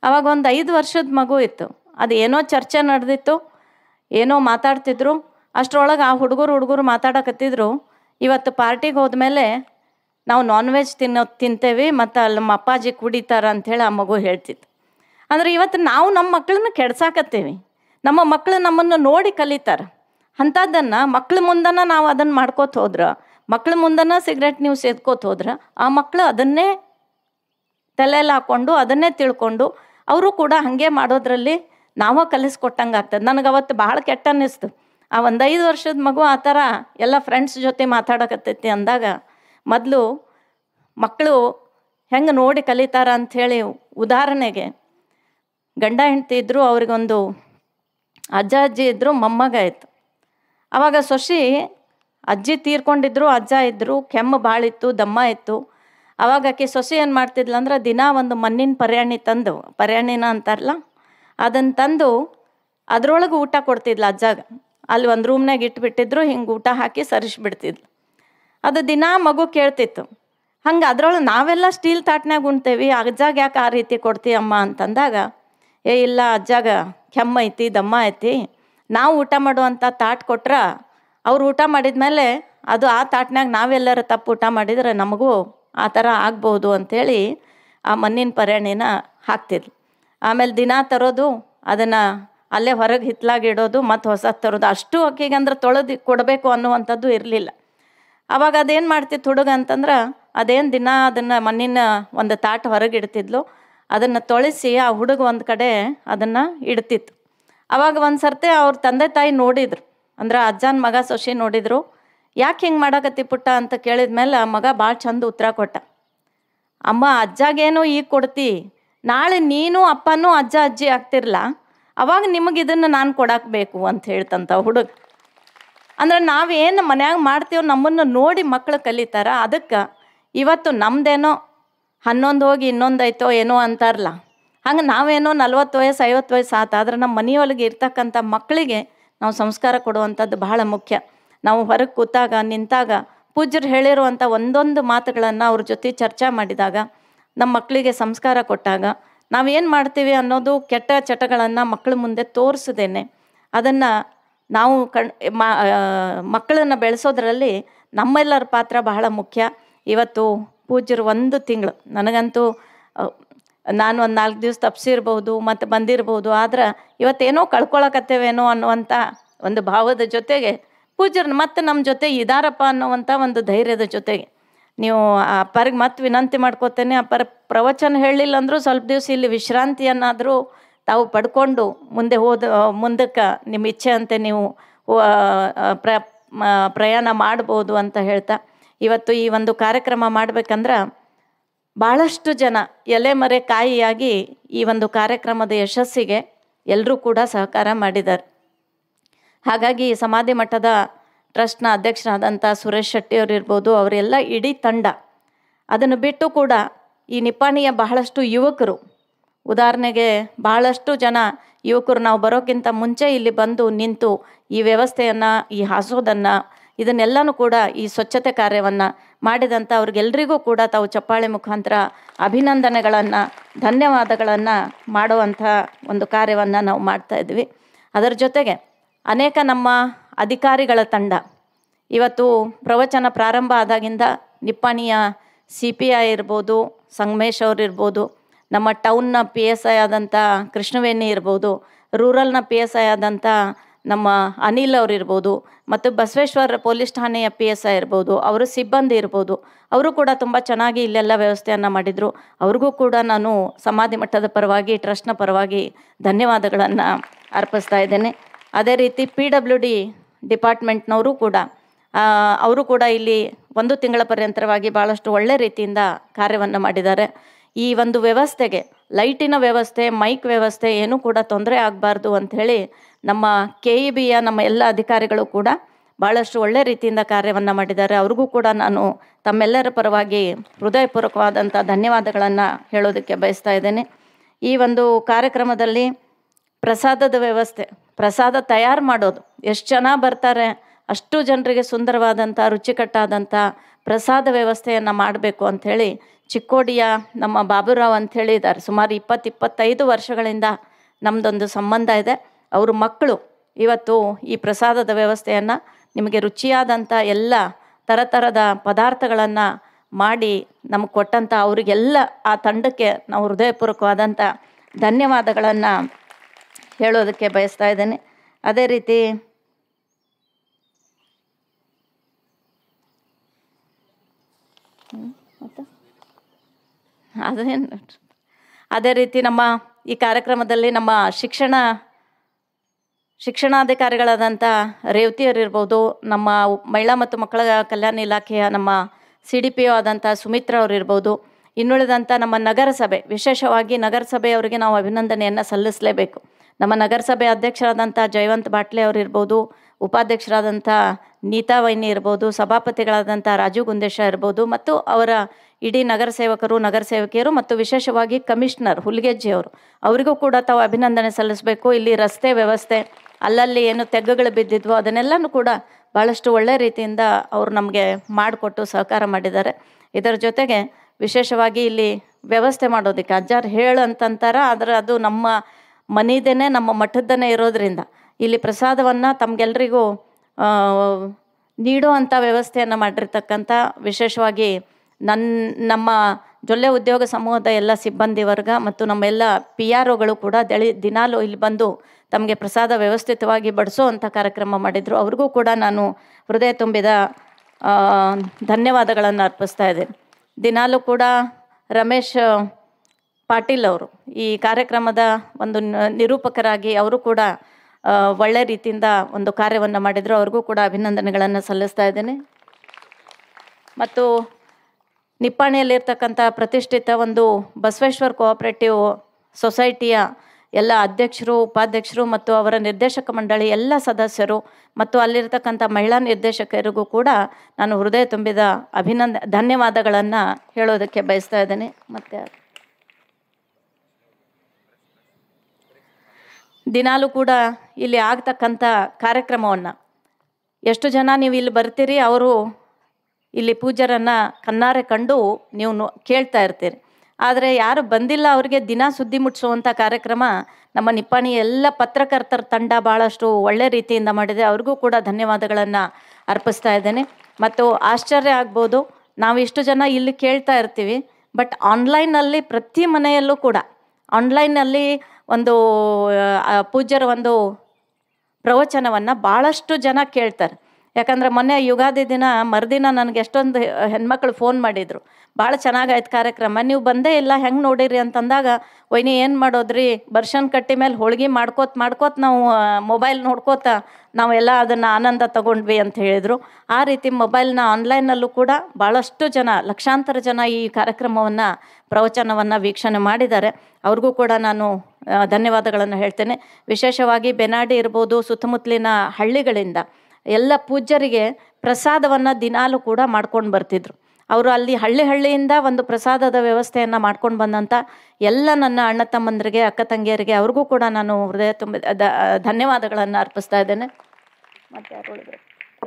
ಅವಾಗ ಒಂದು ಐದು ವರ್ಷದ ಮಗು ಇತ್ತು ಅದು ಏನೋ ಚರ್ಚೆ ನಡೆದಿತ್ತು ಏನೋ ಮಾತಾಡ್ತಿದ್ರು ಅಷ್ಟರೊಳಗೆ ಆ ಹುಡುಗರು ಹುಡುಗರು ಮಾತಾಡಕತ್ತಿದ್ರು ಇವತ್ತು ಪಾರ್ಟಿಗೆ ಹೋದ್ಮೇಲೆ ನಾವು ನಾನ್ ವೆಜ್ ತಿನ್ನೋ ತಿಂತೇವೆ ಮತ್ತು ಅಲ್ಲಿ ನಮ್ಮ ಅಪ್ಪಾಜಿ ಕುಡಿತಾರ ಅಂಥೇಳಿ ಆ ಮಗು ಹೇಳ್ತಿತ್ತು ಅಂದರೆ ಇವತ್ತು ನಾವು ನಮ್ಮ ಮಕ್ಕಳನ್ನ ಕೆಡ್ಸಾಕತ್ತೀವಿ ನಮ್ಮ ಮಕ್ಕಳು ನಮ್ಮನ್ನು ನೋಡಿ ಕಲಿತಾರೆ ಅಂಥದ್ದನ್ನು ಮಕ್ಳ ಮುಂದನ ನಾವು ಅದನ್ನು ಮಾಡ್ಕೋತ ಹೋದ್ರೆ ಮಕ್ಳ ಮುಂದನ ಸಿಗರೆಟ್ ನೀವು ಸೇದ್ಕೋತ ಹೋದ್ರೆ ಆ ಮಕ್ಕಳು ಅದನ್ನೇ ತಲೆಯಲ್ಲಿ ಹಾಕ್ಕೊಂಡು ಅದನ್ನೇ ತಿಳ್ಕೊಂಡು ಅವರು ಕೂಡ ಹಾಗೆ ಮಾಡೋದ್ರಲ್ಲಿ ನಾವೇ ಕಲಿಸ್ಕೊಟ್ಟಂಗೆ ಆಗ್ತದೆ ನನಗೆ ಅವತ್ತು ಭಾಳ ಕೆಟ್ಟ ಅನ್ನಿಸ್ತು ಆ ಒಂದು ಐದು ವರ್ಷದ ಮಗು ಆ ಥರ ಎಲ್ಲ ಫ್ರೆಂಡ್ಸ್ ಜೊತೆ ಮಾತಾಡಕತ್ತೈತಿ ಅಂದಾಗ ಮೊದಲು ಮಕ್ಕಳು ಹೆಂಗೆ ನೋಡಿ ಕಲಿತಾರ ಅಂಥೇಳಿ ಉದಾಹರಣೆಗೆ ಗಂಡ ಹೆಂಡತಿ ಇದ್ದರು ಅವ್ರಿಗೊಂದು ಅಜ್ಜ ಅಜ್ಜಿ ಇದ್ದರು ಮೊಮ್ಮಗ ಇತ್ತು ಆವಾಗ ಸೊಸಿ ಅಜ್ಜಿ ತೀರ್ಕೊಂಡಿದ್ರು ಅಜ್ಜ ಇದ್ದರು ಕೆಮ್ಮು ಭಾಳ ಇತ್ತು ದಮ್ಮ ಇತ್ತು ಅವಾಗ ಆಕೆ ಸೊಸೆ ಏನು ಮಾಡ್ತಿದ್ಲು ಅಂದ್ರೆ ದಿನ ಒಂದು ಮಣ್ಣಿನ ಪರ್ಯಾಣಿ ತಂದು ಪರ್ಯಾಣಿನ ಅಂತಾರಲ್ಲ ಅದನ್ನು ತಂದು ಅದ್ರೊಳಗೆ ಊಟ ಕೊಡ್ತಿದ್ಲು ಅಜ್ಜಾಗ ಅಲ್ಲಿ ಒಂದು ರೂಮ್ನಾಗ ಇಟ್ಬಿಟ್ಟಿದ್ರು ಹಿಂಗೆ ಊಟ ಹಾಕಿ ಸರಿಸ್ಬಿಡ್ತಿದ್ಲು ಅದು ದಿನ ಮಗು ಕೇಳ್ತಿತ್ತು ಹಂಗೆ ಅದ್ರೊಳಗೆ ನಾವೆಲ್ಲ ಸ್ಟೀಲ್ ತಾಟ್ನಾಗ ಉಣ್ತೇವಿ ಅಜ್ಜಾಗ ಯಾಕೆ ಆ ರೀತಿ ಕೊಡ್ತಿ ಅಮ್ಮ ಅಂತಂದಾಗ ಏ ಇಲ್ಲ ಅಜ್ಜಾಗ ಕೆಮ್ಮ ಐತಿ ದಮ್ಮ ಐತಿ ನಾವು ಊಟ ಮಾಡುವಂಥ ತಾಟ್ ಕೊಟ್ರೆ ಅವ್ರು ಊಟ ಮಾಡಿದ್ಮೇಲೆ ಅದು ಆ ತಾಟ್ನಾಗ ನಾವೆಲ್ಲರೂ ತಪ್ಪು ಊಟ ಮಾಡಿದ್ರೆ ನಮಗೂ ಆ ಥರ ಆಗ್ಬೋದು ಅಂಥೇಳಿ ಆ ಮಣ್ಣಿನ ಪರ್ಯಾಣಿನ ಹಾಕ್ತಿದ್ಲು ಆಮೇಲೆ ದಿನ ತರೋದು ಅದನ್ನು ಅಲ್ಲೇ ಹೊರಗೆ ಹಿತ್ಲಾಗಿ ಇಡೋದು ಮತ್ತು ಹೊಸ ತರೋದು ಅಷ್ಟು ಅಕ್ಕಿಗೆ ಅಂದ್ರೆ ತೊಳೆದು ಕೊಡಬೇಕು ಅನ್ನುವಂಥದ್ದು ಇರಲಿಲ್ಲ ಅವಾಗ ಅದೇನು ಮಾಡ್ತಿತ್ತು ಹುಡುಗ ಅಂತಂದ್ರೆ ಅದೇನು ದಿನ ಅದನ್ನು ಮಣ್ಣಿನ ಒಂದು ತಾಟ್ ಹೊರಗೆ ಇಡ್ತಿದ್ಲು ಅದನ್ನು ತೊಳೆಸಿ ಆ ಹುಡುಗ ಒಂದು ಕಡೆ ಅದನ್ನು ಇಡ್ತಿತ್ತು ಅವಾಗ ಒಂದು ಸರ್ತಿ ಅವ್ರ ತಂದೆ ತಾಯಿ ನೋಡಿದ್ರು ಅಂದ್ರೆ ಅಜ್ಜನ ಮಗ ಸೊಸೆ ನೋಡಿದ್ರು ಯಾಕೆ ಹಿಂಗೆ ಮಾಡಕತ್ತಿ ಪುಟ್ಟ ಅಂತ ಕೇಳಿದ ಮೇಲೆ ಆ ಮಗ ಭಾಳ ಚಂದ ಉತ್ತರ ಕೊಟ್ಟ ಅಮ್ಮ ಅಜ್ಜಾಗೇನು ಈಗ ಕೊಡ್ತಿ ನಾಳೆ ನೀನು ಅಪ್ಪನೂ ಅಜ್ಜ ಅಜ್ಜಿ ಆಗ್ತಿರ್ಲ ಅವಾಗ ನಿಮಗೆ ಇದನ್ನು ನಾನು ಕೊಡಕ್ಕೆ ಬೇಕು ಅಂತ ಹೇಳ್ತಂತ ಹುಡುಗ ಅಂದ್ರೆ ನಾವೇನು ಮನ್ಯಾಗ ಮಾಡ್ತೀವೋ ನಮ್ಮನ್ನು ನೋಡಿ ಮಕ್ಕಳು ಕಲಿತಾರ ಅದಕ್ಕೆ ಇವತ್ತು ನಮ್ಮದೇನೋ ಹನ್ನೊಂದು ಹೋಗಿ ಇನ್ನೊಂದು ಐತೋ ಏನೋ ಅಂತಾರಲ್ಲ ಹಂಗೆ ನಾವೇನೋ ನಲ್ವತ್ತು ವಯಸ್ಸು ಐವತ್ತು ವಯಸ್ಸು ಆತ ಆದ್ರೆ ನಮ್ಮ ಮನೆಯೊಳಗೆ ಇರ್ತಕ್ಕಂಥ ಮಕ್ಕಳಿಗೆ ನಾವು ಸಂಸ್ಕಾರ ಕೊಡುವಂಥದ್ದು ಬಹಳ ಮುಖ್ಯ ನಾವು ಹೊರಗೆ ಕೂತಾಗ ನಿಂತಾಗ ಪೂಜ್ಯರು ಹೇಳಿರುವಂಥ ಒಂದೊಂದು ಮಾತುಗಳನ್ನು ಅವ್ರ ಜೊತೆ ಚರ್ಚೆ ಮಾಡಿದಾಗ ನಮ್ಮ ಮಕ್ಕಳಿಗೆ ಸಂಸ್ಕಾರ ಕೊಟ್ಟಾಗ ನಾವೇನು ಮಾಡ್ತೀವಿ ಅನ್ನೋದು ಕೆಟ್ಟ ಚಟಗಳನ್ನು ಮಕ್ಕಳ ಮುಂದೆ ತೋರಿಸದೇನೆ ಅದನ್ನು ನಾವು ಕಣ್ ಮ ಮಕ್ಕಳನ್ನು ಬೆಳೆಸೋದ್ರಲ್ಲಿ ನಮ್ಮೆಲ್ಲರ ಪಾತ್ರ ಬಹಳ ಮುಖ್ಯ ಇವತ್ತು ಪೂಜ್ಯರು ಒಂದು ತಿಂಗಳು ನನಗಂತೂ ಅಹ್, ನಾನು ಒಂದು ನಾಲ್ಕು ದಿವಸ ತಪ್ಸಿರ್ಬೋದು ಮತ್ತು ಬಂದಿರ್ಬೋದು ಆದ್ರೆ ಇವತ್ತೇನೋ ಕಳ್ಕೊಳಕತ್ತೇವೇನೋ ಅನ್ನುವಂಥ ಒಂದು ಭಾವದ ಜೊತೆಗೆ ಪೂಜ್ಯರು ಮತ್ತೆ ನಮ್ಮ ಜೊತೆ ಇದಾರಪ್ಪ ಅನ್ನುವಂಥ ಒಂದು ಧೈರ್ಯದ ಜೊತೆಗೆ ನೀವು ಆ ಅಪ್ಪರಿಗೆ ಮತ್ತೆ ವಿನಂತಿ ಮಾಡ್ಕೋತೇನೆ ಅಪ್ಪರ ಪ್ರವಚನ ಹೇಳಲಿಲ್ಲ ಅಂದರೂ ಸ್ವಲ್ಪ ದಿವಸ ಇಲ್ಲಿ ವಿಶ್ರಾಂತಿಯನ್ನಾದರೂ ತಾವು ಪಡ್ಕೊಂಡು ಮುಂದೆ ಹೋದ ಮುಂದಕ್ಕೆ ನಿಮ್ಮ ಇಚ್ಛೆ ಅಂತೆ ನೀವು ಹೋ- ಆ, ಪ್ರ ಮ- ಪ್ರಯಾಣ ಮಾಡ್ಬೋದು ಅಂತ ಹೇಳ್ತಾ ಇವತ್ತು ಈ ಒಂದು ಕಾರ್ಯಕ್ರಮ ಮಾಡ್ಬೇಕಂದ್ರೆ ಭಾಳಷ್ಟು ಜನ ಎಲೆ ಮರೆ ಕಾಯಿಯಾಗಿ ಈ ಒಂದು ಕಾರ್ಯಕ್ರಮದ ಯಶಸ್ಸಿಗೆ ಎಲ್ಲರೂ ಕೂಡ ಸಹಕಾರ ಮಾಡಿದ್ದಾರೆ ಹಾಗಾಗಿ ಸಮಾಧಿ ಮಠದ ಟ್ರಸ್ಟ್ನ ಅಧ್ಯಕ್ಷರಾದಂಥ ಸುರೇಶ್ ಶೆಟ್ಟಿ ಅವರು ಇರ್ಬೋದು ಅವರೆಲ್ಲ ಇಡೀ ತಂಡ ಅದನ್ನು ಬಿಟ್ಟು ಕೂಡ ಈ ನಿಪ್ಪಾಣಿಯ ಬಹಳಷ್ಟು ಯುವಕರು ಉದಾಹರಣೆಗೆ ಬಹಳಷ್ಟು ಜನ ಯುವಕರು ನಾವು ಬರೋಕ್ಕಿಂತ ಮುಂಚೆ ಇಲ್ಲಿ ಬಂದು ನಿಂತು ಈ ವ್ಯವಸ್ಥೆಯನ್ನು ಈ ಹಾಸೋದನ್ನು ಇದನ್ನೆಲ್ಲನೂ ಕೂಡ ಈ ಸ್ವಚ್ಛತೆ ಕಾರ್ಯವನ್ನು ಮಾಡಿದಂಥ ಅವ್ರಿಗೆಲ್ರಿಗೂ ಕೂಡ ತಾವು ಚಪ್ಪಾಳೆ ಮುಖಾಂತರ ಅಭಿನಂದನೆಗಳನ್ನು ಧನ್ಯವಾದಗಳನ್ನು ಮಾಡುವಂಥ ಒಂದು ಕಾರ್ಯವನ್ನು ನಾವು ಮಾಡ್ತಾ ಇದ್ವಿ ಅದರ ಜೊತೆಗೆ ಅನೇಕ ನಮ್ಮ ಅಧಿಕಾರಿಗಳ ತಂಡ ಇವತ್ತು ಪ್ರವಚನ ಪ್ರಾರಂಭ ಆದಾಗಿಂದ ನಿಪ್ಪಾಣಿಯ ಸಿ ಪಿ ಐ ಇರ್ಬೋದು ಸಂಗಮೇಶ್ ಅವ್ರು ಇರ್ಬೋದು ನಮ್ಮ ಟೌನ್ನ ಪಿ ಎಸ್ ಐ ಆದಂಥ ಕೃಷ್ಣವೇಣಿ ಇರ್ಬೋದು ರೂರಲ್ನ ಪಿ ಎಸ್ ಐ ಆದಂಥ ನಮ್ಮ ಅನಿಲ್ ಅವ್ರು ಇರ್ಬೋದು ಮತ್ತು ಬಸವೇಶ್ವರ ಪೊಲೀಸ್ ಠಾಣೆಯ ಪಿ ಎಸ್ ಐ ಇರ್ಬೋದು ಅವರ ಸಿಬ್ಬಂದಿ ಇರ್ಬೋದು ಅವರು ಕೂಡ ತುಂಬ ಚೆನ್ನಾಗಿ ಇಲ್ಲೆಲ್ಲ ವ್ಯವಸ್ಥೆಯನ್ನು ಮಾಡಿದರು ಅವ್ರಿಗೂ ಕೂಡ ನಾನು ಸಮಾಧಿ ಮಟ್ಟದ ಪರವಾಗಿ ಟ್ರಸ್ಟ್ನ ಪರವಾಗಿ ಧನ್ಯವಾದಗಳನ್ನು ಅರ್ಪಿಸ್ತಾ ಇದ್ದೇನೆ ಅದೇ ರೀತಿ ಪಿ ಡಬ್ಲ್ಯೂ ಡಿ ಡಿಪಾರ್ಟ್ಮೆಂಟ್ನವರು ಕೂಡ ಆ, ಅವರು ಕೂಡ ಇಲ್ಲಿ ಒಂದು ತಿಂಗಳ ಪರ್ಯಂತರವಾಗಿ ಭಾಳಷ್ಟು ಒಳ್ಳೆ ರೀತಿಯಿಂದ ಕಾರ್ಯವನ್ನು ಮಾಡಿದ್ದಾರೆ ಈ ಒಂದು ವ್ಯವಸ್ಥೆಗೆ ಲೈಟಿನ ವ್ಯವಸ್ಥೆ ಮೈಕ್ ವ್ಯವಸ್ಥೆ ಏನೂ ಕೂಡ ತೊಂದರೆ ಆಗಬಾರ್ದು ಅಂಥೇಳಿ ನಮ್ಮ ಕೆ ಇ ಬಿಯ ನಮ್ಮ ಎಲ್ಲ ಅಧಿಕಾರಿಗಳು ಕೂಡ ಭಾಳಷ್ಟು ಒಳ್ಳೆ ರೀತಿಯಿಂದ ಕಾರ್ಯವನ್ನು ಮಾಡಿದ್ದಾರೆ ಅವ್ರಿಗೂ ಕೂಡ ನಾನು ತಮ್ಮೆಲ್ಲರ ಪರವಾಗಿ ಹೃದಯಪೂರ್ವಕವಾದಂಥ ಧನ್ಯವಾದಗಳನ್ನು ಹೇಳೋದಕ್ಕೆ ಬಯಸ್ತಾ ಇದ್ದೇನೆ ಈ ಒಂದು ಕಾರ್ಯಕ್ರಮದಲ್ಲಿ ಪ್ರಸಾದದ ವ್ಯವಸ್ಥೆ ಪ್ರಸಾದ ತಯಾರು ಮಾಡೋದು ಎಷ್ಟು ಜನ ಬರ್ತಾರೆ ಅಷ್ಟು ಜನರಿಗೆ ಸುಂದರವಾದಂಥ ರುಚಿಕಟ್ಟಾದಂಥ ಪ್ರಸಾದ ವ್ಯವಸ್ಥೆಯನ್ನು ಮಾಡಬೇಕು ಅಂಥೇಳಿ ಚಿಕ್ಕೋಡಿಯ ನಮ್ಮ ಬಾಬುರಾವ್ ಅಂಥೇಳಿ ಇದ್ದಾರೆ ಸುಮಾರು ಇಪ್ಪತ್ತು ಇಪ್ಪತ್ತೈದು ವರ್ಷಗಳಿಂದ ನಮ್ಮದೊಂದು ಸಂಬಂಧ ಇದೆ ಅವ್ರ ಮಕ್ಕಳು ಇವತ್ತು ಈ ಪ್ರಸಾದದ ವ್ಯವಸ್ಥೆಯನ್ನು ನಿಮಗೆ ರುಚಿಯಾದಂಥ ಎಲ್ಲ ಥರ ಥರದ ಪದಾರ್ಥಗಳನ್ನು ಮಾಡಿ ನಮಗೆ ಕೊಟ್ಟಂಥ ಅವರಿಗೆಲ್ಲ ಆ ತಂಡಕ್ಕೆ ನಾವು ಹೃದಯಪೂರ್ವಕವಾದಂಥ ಧನ್ಯವಾದಗಳನ್ನು ಹೇಳೋದಕ್ಕೆ ಬಯಸ್ತಾ ಇದ್ದೇನೆ ಅದೇ ರೀತಿ ಹ್ಮ್, ಮತ್ತೆ? ಅದೇನು ಅದೇ ರೀತಿ ನಮ್ಮ ಈ ಕಾರ್ಯಕ್ರಮದಲ್ಲಿ ನಮ್ಮ ಶಿಕ್ಷಣ ಶಿಕ್ಷಣಾಧಿಕಾರಿಗಳಾದಂಥ ರೇವತಿಯರಿರ್ಬೋದು ನಮ್ಮ ಮಹಿಳಾ ಮತ್ತು ಮಕ್ಕಳ ಕಲ್ಯಾಣ ಇಲಾಖೆಯ ನಮ್ಮ ಸಿ ಡಿ ಪಿ ಒ ಆದಂಥ ಸುಮಿತ್ರಾ ಅವರಿರ್ಬೋದು ಇನ್ನುಳಿದಂಥ ನಮ್ಮ ನಗರಸಭೆ ವಿಶೇಷವಾಗಿ ನಗರಸಭೆಯವರಿಗೆ ನಾವು ಅಭಿನಂದನೆಯನ್ನು ಸಲ್ಲಿಸಲೇಬೇಕು ನಮ್ಮ ನಗರಸಭೆ ಅಧ್ಯಕ್ಷರಾದಂಥ ಜಯವಂತ್ ಬಾಟ್ಲೆ ಅವರಿರ್ಬೋದು ಉಪಾಧ್ಯಕ್ಷರಾದಂಥ ನೀತಾ ವೈನಿ ಇರ್ಬೋದು ಸಭಾಪತಿಗಳಾದಂಥ ರಾಜು ಗುಂದೇಶ ಇರ್ಬೋದು ಮತ್ತು ಅವರ ಇಡೀ ನಗರ ಸೇವಕರು ನಗರ ಸೇವಕಿಯರು ಮತ್ತು ವಿಶೇಷವಾಗಿ ಕಮಿಷನರ್ ಹುಲಿಗೆಜ್ಜಿಯವರು ಅವರಿಗೂ ಕೂಡ ತಾವು ಅಭಿನಂದನೆ ಸಲ್ಲಿಸಬೇಕು ಇಲ್ಲಿ ರಸ್ತೆ ವ್ಯವಸ್ಥೆ ಅಲ್ಲಲ್ಲಿ ಏನು ತೆಗ್ಗುಗಳು ಬಿದ್ದಿದ್ವು ಅದನ್ನೆಲ್ಲನೂ ಕೂಡ ಭಾಳಷ್ಟು ಒಳ್ಳೆಯ ರೀತಿಯಿಂದ ಅವರು ನಮಗೆ ಮಾಡಿಕೊಟ್ಟು ಸಹಕಾರ ಮಾಡಿದ್ದಾರೆ ಇದರ ಜೊತೆಗೆ ವಿಶೇಷವಾಗಿ ಇಲ್ಲಿ ವ್ಯವಸ್ಥೆ ಮಾಡೋದಕ್ಕೆ ಅಜ್ಜಾರು ಹೇಳು ಅಂತಂತಾರೆ ಆದರೆ ಅದು ನಮ್ಮ ಮನೆದೇನೆ ನಮ್ಮ ಮಠದ್ದನೇ ಇರೋದ್ರಿಂದ ಇಲ್ಲಿ ಪ್ರಸಾದವನ್ನು ತಮಗೆಲ್ರಿಗೂ ನೀಡುವಂಥ ವ್ಯವಸ್ಥೆಯನ್ನು ಮಾಡಿರ್ತಕ್ಕಂಥ ವಿಶೇಷವಾಗಿ ನನ್ನ ನಮ್ಮ ಜೊಲ್ಲೆ ಉದ್ಯೋಗ ಸಮೂಹದ ಎಲ್ಲ ಸಿಬ್ಬಂದಿ ವರ್ಗ ಮತ್ತು ನಮ್ಮೆಲ್ಲ ಪಿ ಆರ್ ಒಗಳು ಕೂಡ ದಳಿ ದಿನಾಲು ಇಲ್ಲಿ ಬಂದು ತಮಗೆ ಪ್ರಸಾದ ವ್ಯವಸ್ಥಿತವಾಗಿ ಬಡಿಸೋ ಕಾರ್ಯಕ್ರಮ ಮಾಡಿದರು ಅವ್ರಿಗೂ ಕೂಡ ನಾನು ಹೃದಯ ತುಂಬಿದ ಆ, ಧನ್ಯವಾದಗಳನ್ನು ಅರ್ಪಿಸ್ತಾ ಇದ್ದೇನೆ ದಿನಾಲೂ ಕೂಡ ರಮೇಶ್ ಪಾಟೀಲ್ ಅವರು ಈ ಕಾರ್ಯಕ್ರಮದ ಒಂದು ನ- ನಿರೂಪಕರಾಗಿ ಅವರು ಕೂಡ ಆ, ಒಳ್ಳೆ ರೀತಿಯಿಂದ ಒಂದು ಕಾರ್ಯವನ್ನು ಮಾಡಿದರು ಅವ್ರಿಗೂ ಕೂಡ ಅಭಿನಂದನೆಗಳನ್ನು ಸಲ್ಲಿಸ್ತಾ ಇದ್ದೇನೆ ಮತ್ತು ನಿಪ್ಪಾಣಿಯಲ್ಲಿರ್ತಕ್ಕಂಥ ಪ್ರತಿಷ್ಠಿತ ಒಂದು ಬಸವೇಶ್ವರ್ ಕೋಆಪರೇಟಿವ್ ಸೊಸೈಟಿಯ ಎಲ್ಲ ಅಧ್ಯಕ್ಷರು ಉಪಾಧ್ಯಕ್ಷರು ಮತ್ತು ಅವರ ನಿರ್ದೇಶಕ ಮಂಡಳಿ ಎಲ್ಲ ಸದಸ್ಯರು ಮತ್ತು ಅಲ್ಲಿರ್ತಕ್ಕಂಥ ಮಹಿಳಾ ನಿರ್ದೇಶಕರಿಗೂ ಕೂಡ ನಾನು ಹೃದಯ ತುಂಬಿದ ಅಭಿನಂದ ಧನ್ಯವಾದಗಳನ್ನು ಹೇಳೋದಕ್ಕೆ ಬಯಸ್ತಾ ಇದ್ದೇನೆ ಮತ್ತು ದಿನಾಲೂ ಕೂಡ ಇಲ್ಲಿ ಆಗ್ತಕ್ಕಂಥ ಕಾರ್ಯಕ್ರಮವನ್ನು ಎಷ್ಟು ಜನ ನೀವು ಇಲ್ಲಿ ಬರ್ತೀರಿ ಅವರು ಇಲ್ಲಿ ಪೂಜ್ಯರನ್ನು ಕಣ್ಣಾರೆ ಕಂಡು ನೀವು ನೋ- ಕೇಳ್ತಾ ಇರ್ತೀರಿ ಆದರೆ ಯಾರು ಬಂದಿಲ್ಲ ಅವರಿಗೆ ದಿನ ಸುದ್ದಿ ಮುಟ್ಟಿಸುವಂಥ ಕಾರ್ಯಕ್ರಮ ನಮ್ಮ ನಿಪ್ಪಾಣಿ ಎಲ್ಲ ಪತ್ರಕರ್ತರ ತಂಡ ಭಾಳಷ್ಟು ಒಳ್ಳೆ ರೀತಿಯಿಂದ ಮಾಡಿದೆ ಅವ್ರಿಗೂ ಕೂಡ ಧನ್ಯವಾದಗಳನ್ನು ಅರ್ಪಿಸ್ತಾ ಇದ್ದೇನೆ ಮತ್ತು ಆಶ್ಚರ್ಯ ಆಗ್ಬೋದು ನಾವು ಇಷ್ಟು ಜನ ಇಲ್ಲಿ ಕೇಳ್ತಾ ಇರ್ತೀವಿ ಬಟ್ ಆನ್ಲೈನಲ್ಲಿ ಪ್ರತಿ ಮನೆಯಲ್ಲೂ ಕೂಡ ಆನ್ಲೈನಲ್ಲಿ ಒಂದು ಆ, ಪೂಜ್ಯರ ಒಂದು ಪ್ರವಚನವನ್ನು ಭಾಳಷ್ಟು ಜನ ಕೇಳ್ತಾರೆ ಯಾಕಂದ್ರೆ ಮೊನ್ನೆ ಯುಗಾದಿ ದಿನ ಮರುದಿನ ನನಗೆ ಎಷ್ಟೊಂದು ಹೆಣ್ಮಕ್ಳು ಫೋನ್ ಮಾಡಿದರು ಭಾಳ ಚೆನ್ನಾಗಾಯ್ತು ಕಾರ್ಯಕ್ರಮ ನೀವು ಬಂದೇ ಇಲ್ಲ ಹೆಂಗೆ ನೋಡಿರಿ ಅಂತಂದಾಗ ವೈನಿ ಏನು ಮಾಡೋದ್ರಿ ಬರ್ಷನ್ ಕಟ್ಟಿ ಮೇಲೆ ಹೋಳ್ಗೆ ಮಾಡ್ಕೋತ ಮಾಡ್ಕೋತ ನಾವು ಮೊಬೈಲ್ ನೋಡ್ಕೋತ ನಾವೆಲ್ಲ ಅದನ್ನು ಆನಂದ ತಗೊಂಡ್ವಿ ಅಂತ ಹೇಳಿದರು ಆ ರೀತಿ ಮೊಬೈಲ್ನ ಆನ್ಲೈನಲ್ಲೂ ಕೂಡ ಭಾಳಷ್ಟು ಜನ ಲಕ್ಷಾಂತರ ಜನ ಈ ಕಾರ್ಯಕ್ರಮವನ್ನು ಪ್ರವಚನವನ್ನು ವೀಕ್ಷಣೆ ಮಾಡಿದ್ದಾರೆ ಅವ್ರಿಗೂ ಕೂಡ ನಾನು ಆ, ಧನ್ಯವಾದಗಳನ್ನು ಹೇಳ್ತೇನೆ ವಿಶೇಷವಾಗಿ ಬೆನಾಡಿ ಇರ್ಬೋದು ಸುತ್ತಮುತ್ತಲಿನ ಹಳ್ಳಿಗಳಿಂದ ಎಲ್ಲ ಪೂಜ್ಯರಿಗೆ ಪ್ರಸಾದವನ್ನು ದಿನಾಲೂ ಕೂಡ ಮಾಡ್ಕೊಂಡು ಬರ್ತಿದ್ರು ಅವರು ಅಲ್ಲಿ ಹಳ್ಳಿ ಹಳ್ಳಿಯಿಂದ ಒಂದು ಪ್ರಸಾದದ ವ್ಯವಸ್ಥೆಯನ್ನು ಮಾಡ್ಕೊಂಡು ಬಂದಂಥ ಎಲ್ಲ ನನ್ನ ಅಣ್ಣ ತಮ್ಮಂದರಿಗೆ ಅಕ್ಕ ತಂಗಿಯರಿಗೆ ಅವ್ರಿಗೂ ಕೂಡ ನಾನು ಹೃದಯ ತುಂಬ ದ ಧನ್ಯವಾದಗಳನ್ನು ಅರ್ಪಿಸ್ತಾ ಇದ್ದೇನೆ ಮತ್ತೆ ಯಾರು ಉಳಿದ್ರು?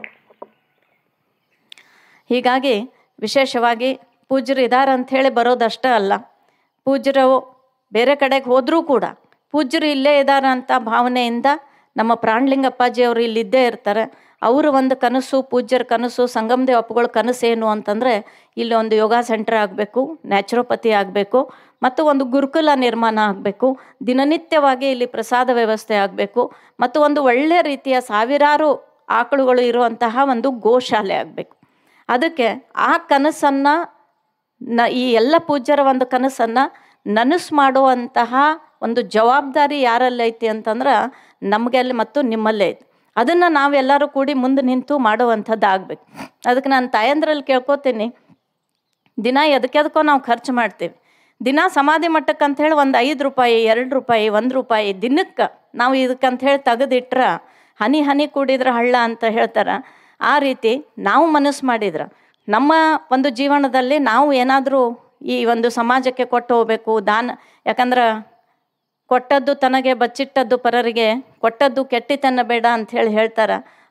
ಹೀಗಾಗಿ ವಿಶೇಷವಾಗಿ ಪೂಜ್ಯರು ಇದ್ದಾರೆ ಅಂಥೇಳಿ ಬರೋದಷ್ಟೇ ಅಲ್ಲ ಪೂಜ್ಯರು ಬೇರೆ ಕಡೆಗೆ ಹೋದರೂ ಕೂಡ ಪೂಜ್ಯರು ಇಲ್ಲೇ ಇದ್ದಾರೆ ಅಂತ ಭಾವನೆಯಿಂದ ನಮ್ಮ ಪ್ರಾಣ್ಲಿಂಗಪ್ಪಾಜಿ ಅವರು ಇಲ್ಲಿದ್ದೇ ಇರ್ತಾರೆ ಅವರ ಒಂದು ಕನಸು ಪೂಜ್ಯರ ಕನಸು ಸಂಗಮದೇವ ಅಪ್ಪಗಳ ಕನಸು ಏನು ಅಂತಂದರೆ ಇಲ್ಲಿ ಒಂದು ಯೋಗ ಸೆಂಟರ್ ಆಗಬೇಕು ನ್ಯಾಚುರೋಪತಿ ಆಗಬೇಕು ಮತ್ತು ಒಂದು ಗುರುಕುಲ ನಿರ್ಮಾಣ ಆಗಬೇಕು ದಿನನಿತ್ಯವಾಗಿ ಇಲ್ಲಿ ಪ್ರಸಾದ ವ್ಯವಸ್ಥೆ ಆಗಬೇಕು ಮತ್ತು ಒಂದು ಒಳ್ಳೆಯ ರೀತಿಯ ಸಾವಿರಾರು ಆಕಳುಗಳು ಇರುವಂತಹ ಒಂದು ಗೋಶಾಲೆ ಆಗಬೇಕು ಅದಕ್ಕೆ ಆ ಕನಸನ್ನು ನ ಈ ಎಲ್ಲ ಪೂಜ್ಯರ ಒಂದು ಕನಸನ್ನು ನನಸು ಮಾಡುವಂತಹ ಒಂದು ಜವಾಬ್ದಾರಿ ಯಾರಲ್ಲಿ ಐತಿ ಅಂತಂದ್ರೆ ನಮಗೆಲ್ಲಿ ಮತ್ತು ನಿಮ್ಮಲ್ಲೇ ಐತಿ ಅದನ್ನು ನಾವೆಲ್ಲರೂ ಕೂಡಿ ಮುಂದೆ ನಿಂತು ಮಾಡುವಂಥದ್ದು ಆಗಬೇಕು ಅದಕ್ಕೆ ನಾನು ತಾಯಂದ್ರಲ್ಲಿ ಕೇಳ್ಕೊತೀನಿ ದಿನ ಎದಕ್ಕೆದಕ್ಕೋ ನಾವು ಖರ್ಚು ಮಾಡ್ತೀವಿ ದಿನ ಸಮಾಧಿ ಮಟ್ಟಕ್ಕೆ ಅಂಥೇಳಿ ಒಂದು ಐದು ರೂಪಾಯಿ ಎರಡು ರೂಪಾಯಿ ಒಂದು ರೂಪಾಯಿ ದಿನಕ್ಕೆ ನಾವು ಇದಕ್ಕಂಥೇಳಿ ತೆಗೆದಿಟ್ರೆ ಹನಿ ಹನಿ ಕೂಡಿದ್ರೆ ಹಳ್ಳ ಅಂತ ಹೇಳ್ತಾರೆ ಆ ರೀತಿ ನಾವು ಮನಸ್ಸು ಮಾಡಿದ್ರೆ ನಮ್ಮ ಒಂದು ಜೀವನದಲ್ಲಿ ನಾವು ಏನಾದರೂ ಈ ಒಂದು ಸಮಾಜಕ್ಕೆ ಕೊಟ್ಟು ಹೋಗ್ಬೇಕು ದಾನ ಯಾಕಂದ್ರೆ ಕೊಟ್ಟದ್ದು ತನಗೆ ಬಚ್ಚಿಟ್ಟದ್ದು ಪರರಿಗೆ ಕೊಟ್ಟದ್ದು ಕೆಟ್ಟಿತನ ಬೇಡ ಅಂಥೇಳಿ ಹೇಳ್ತಾರೆ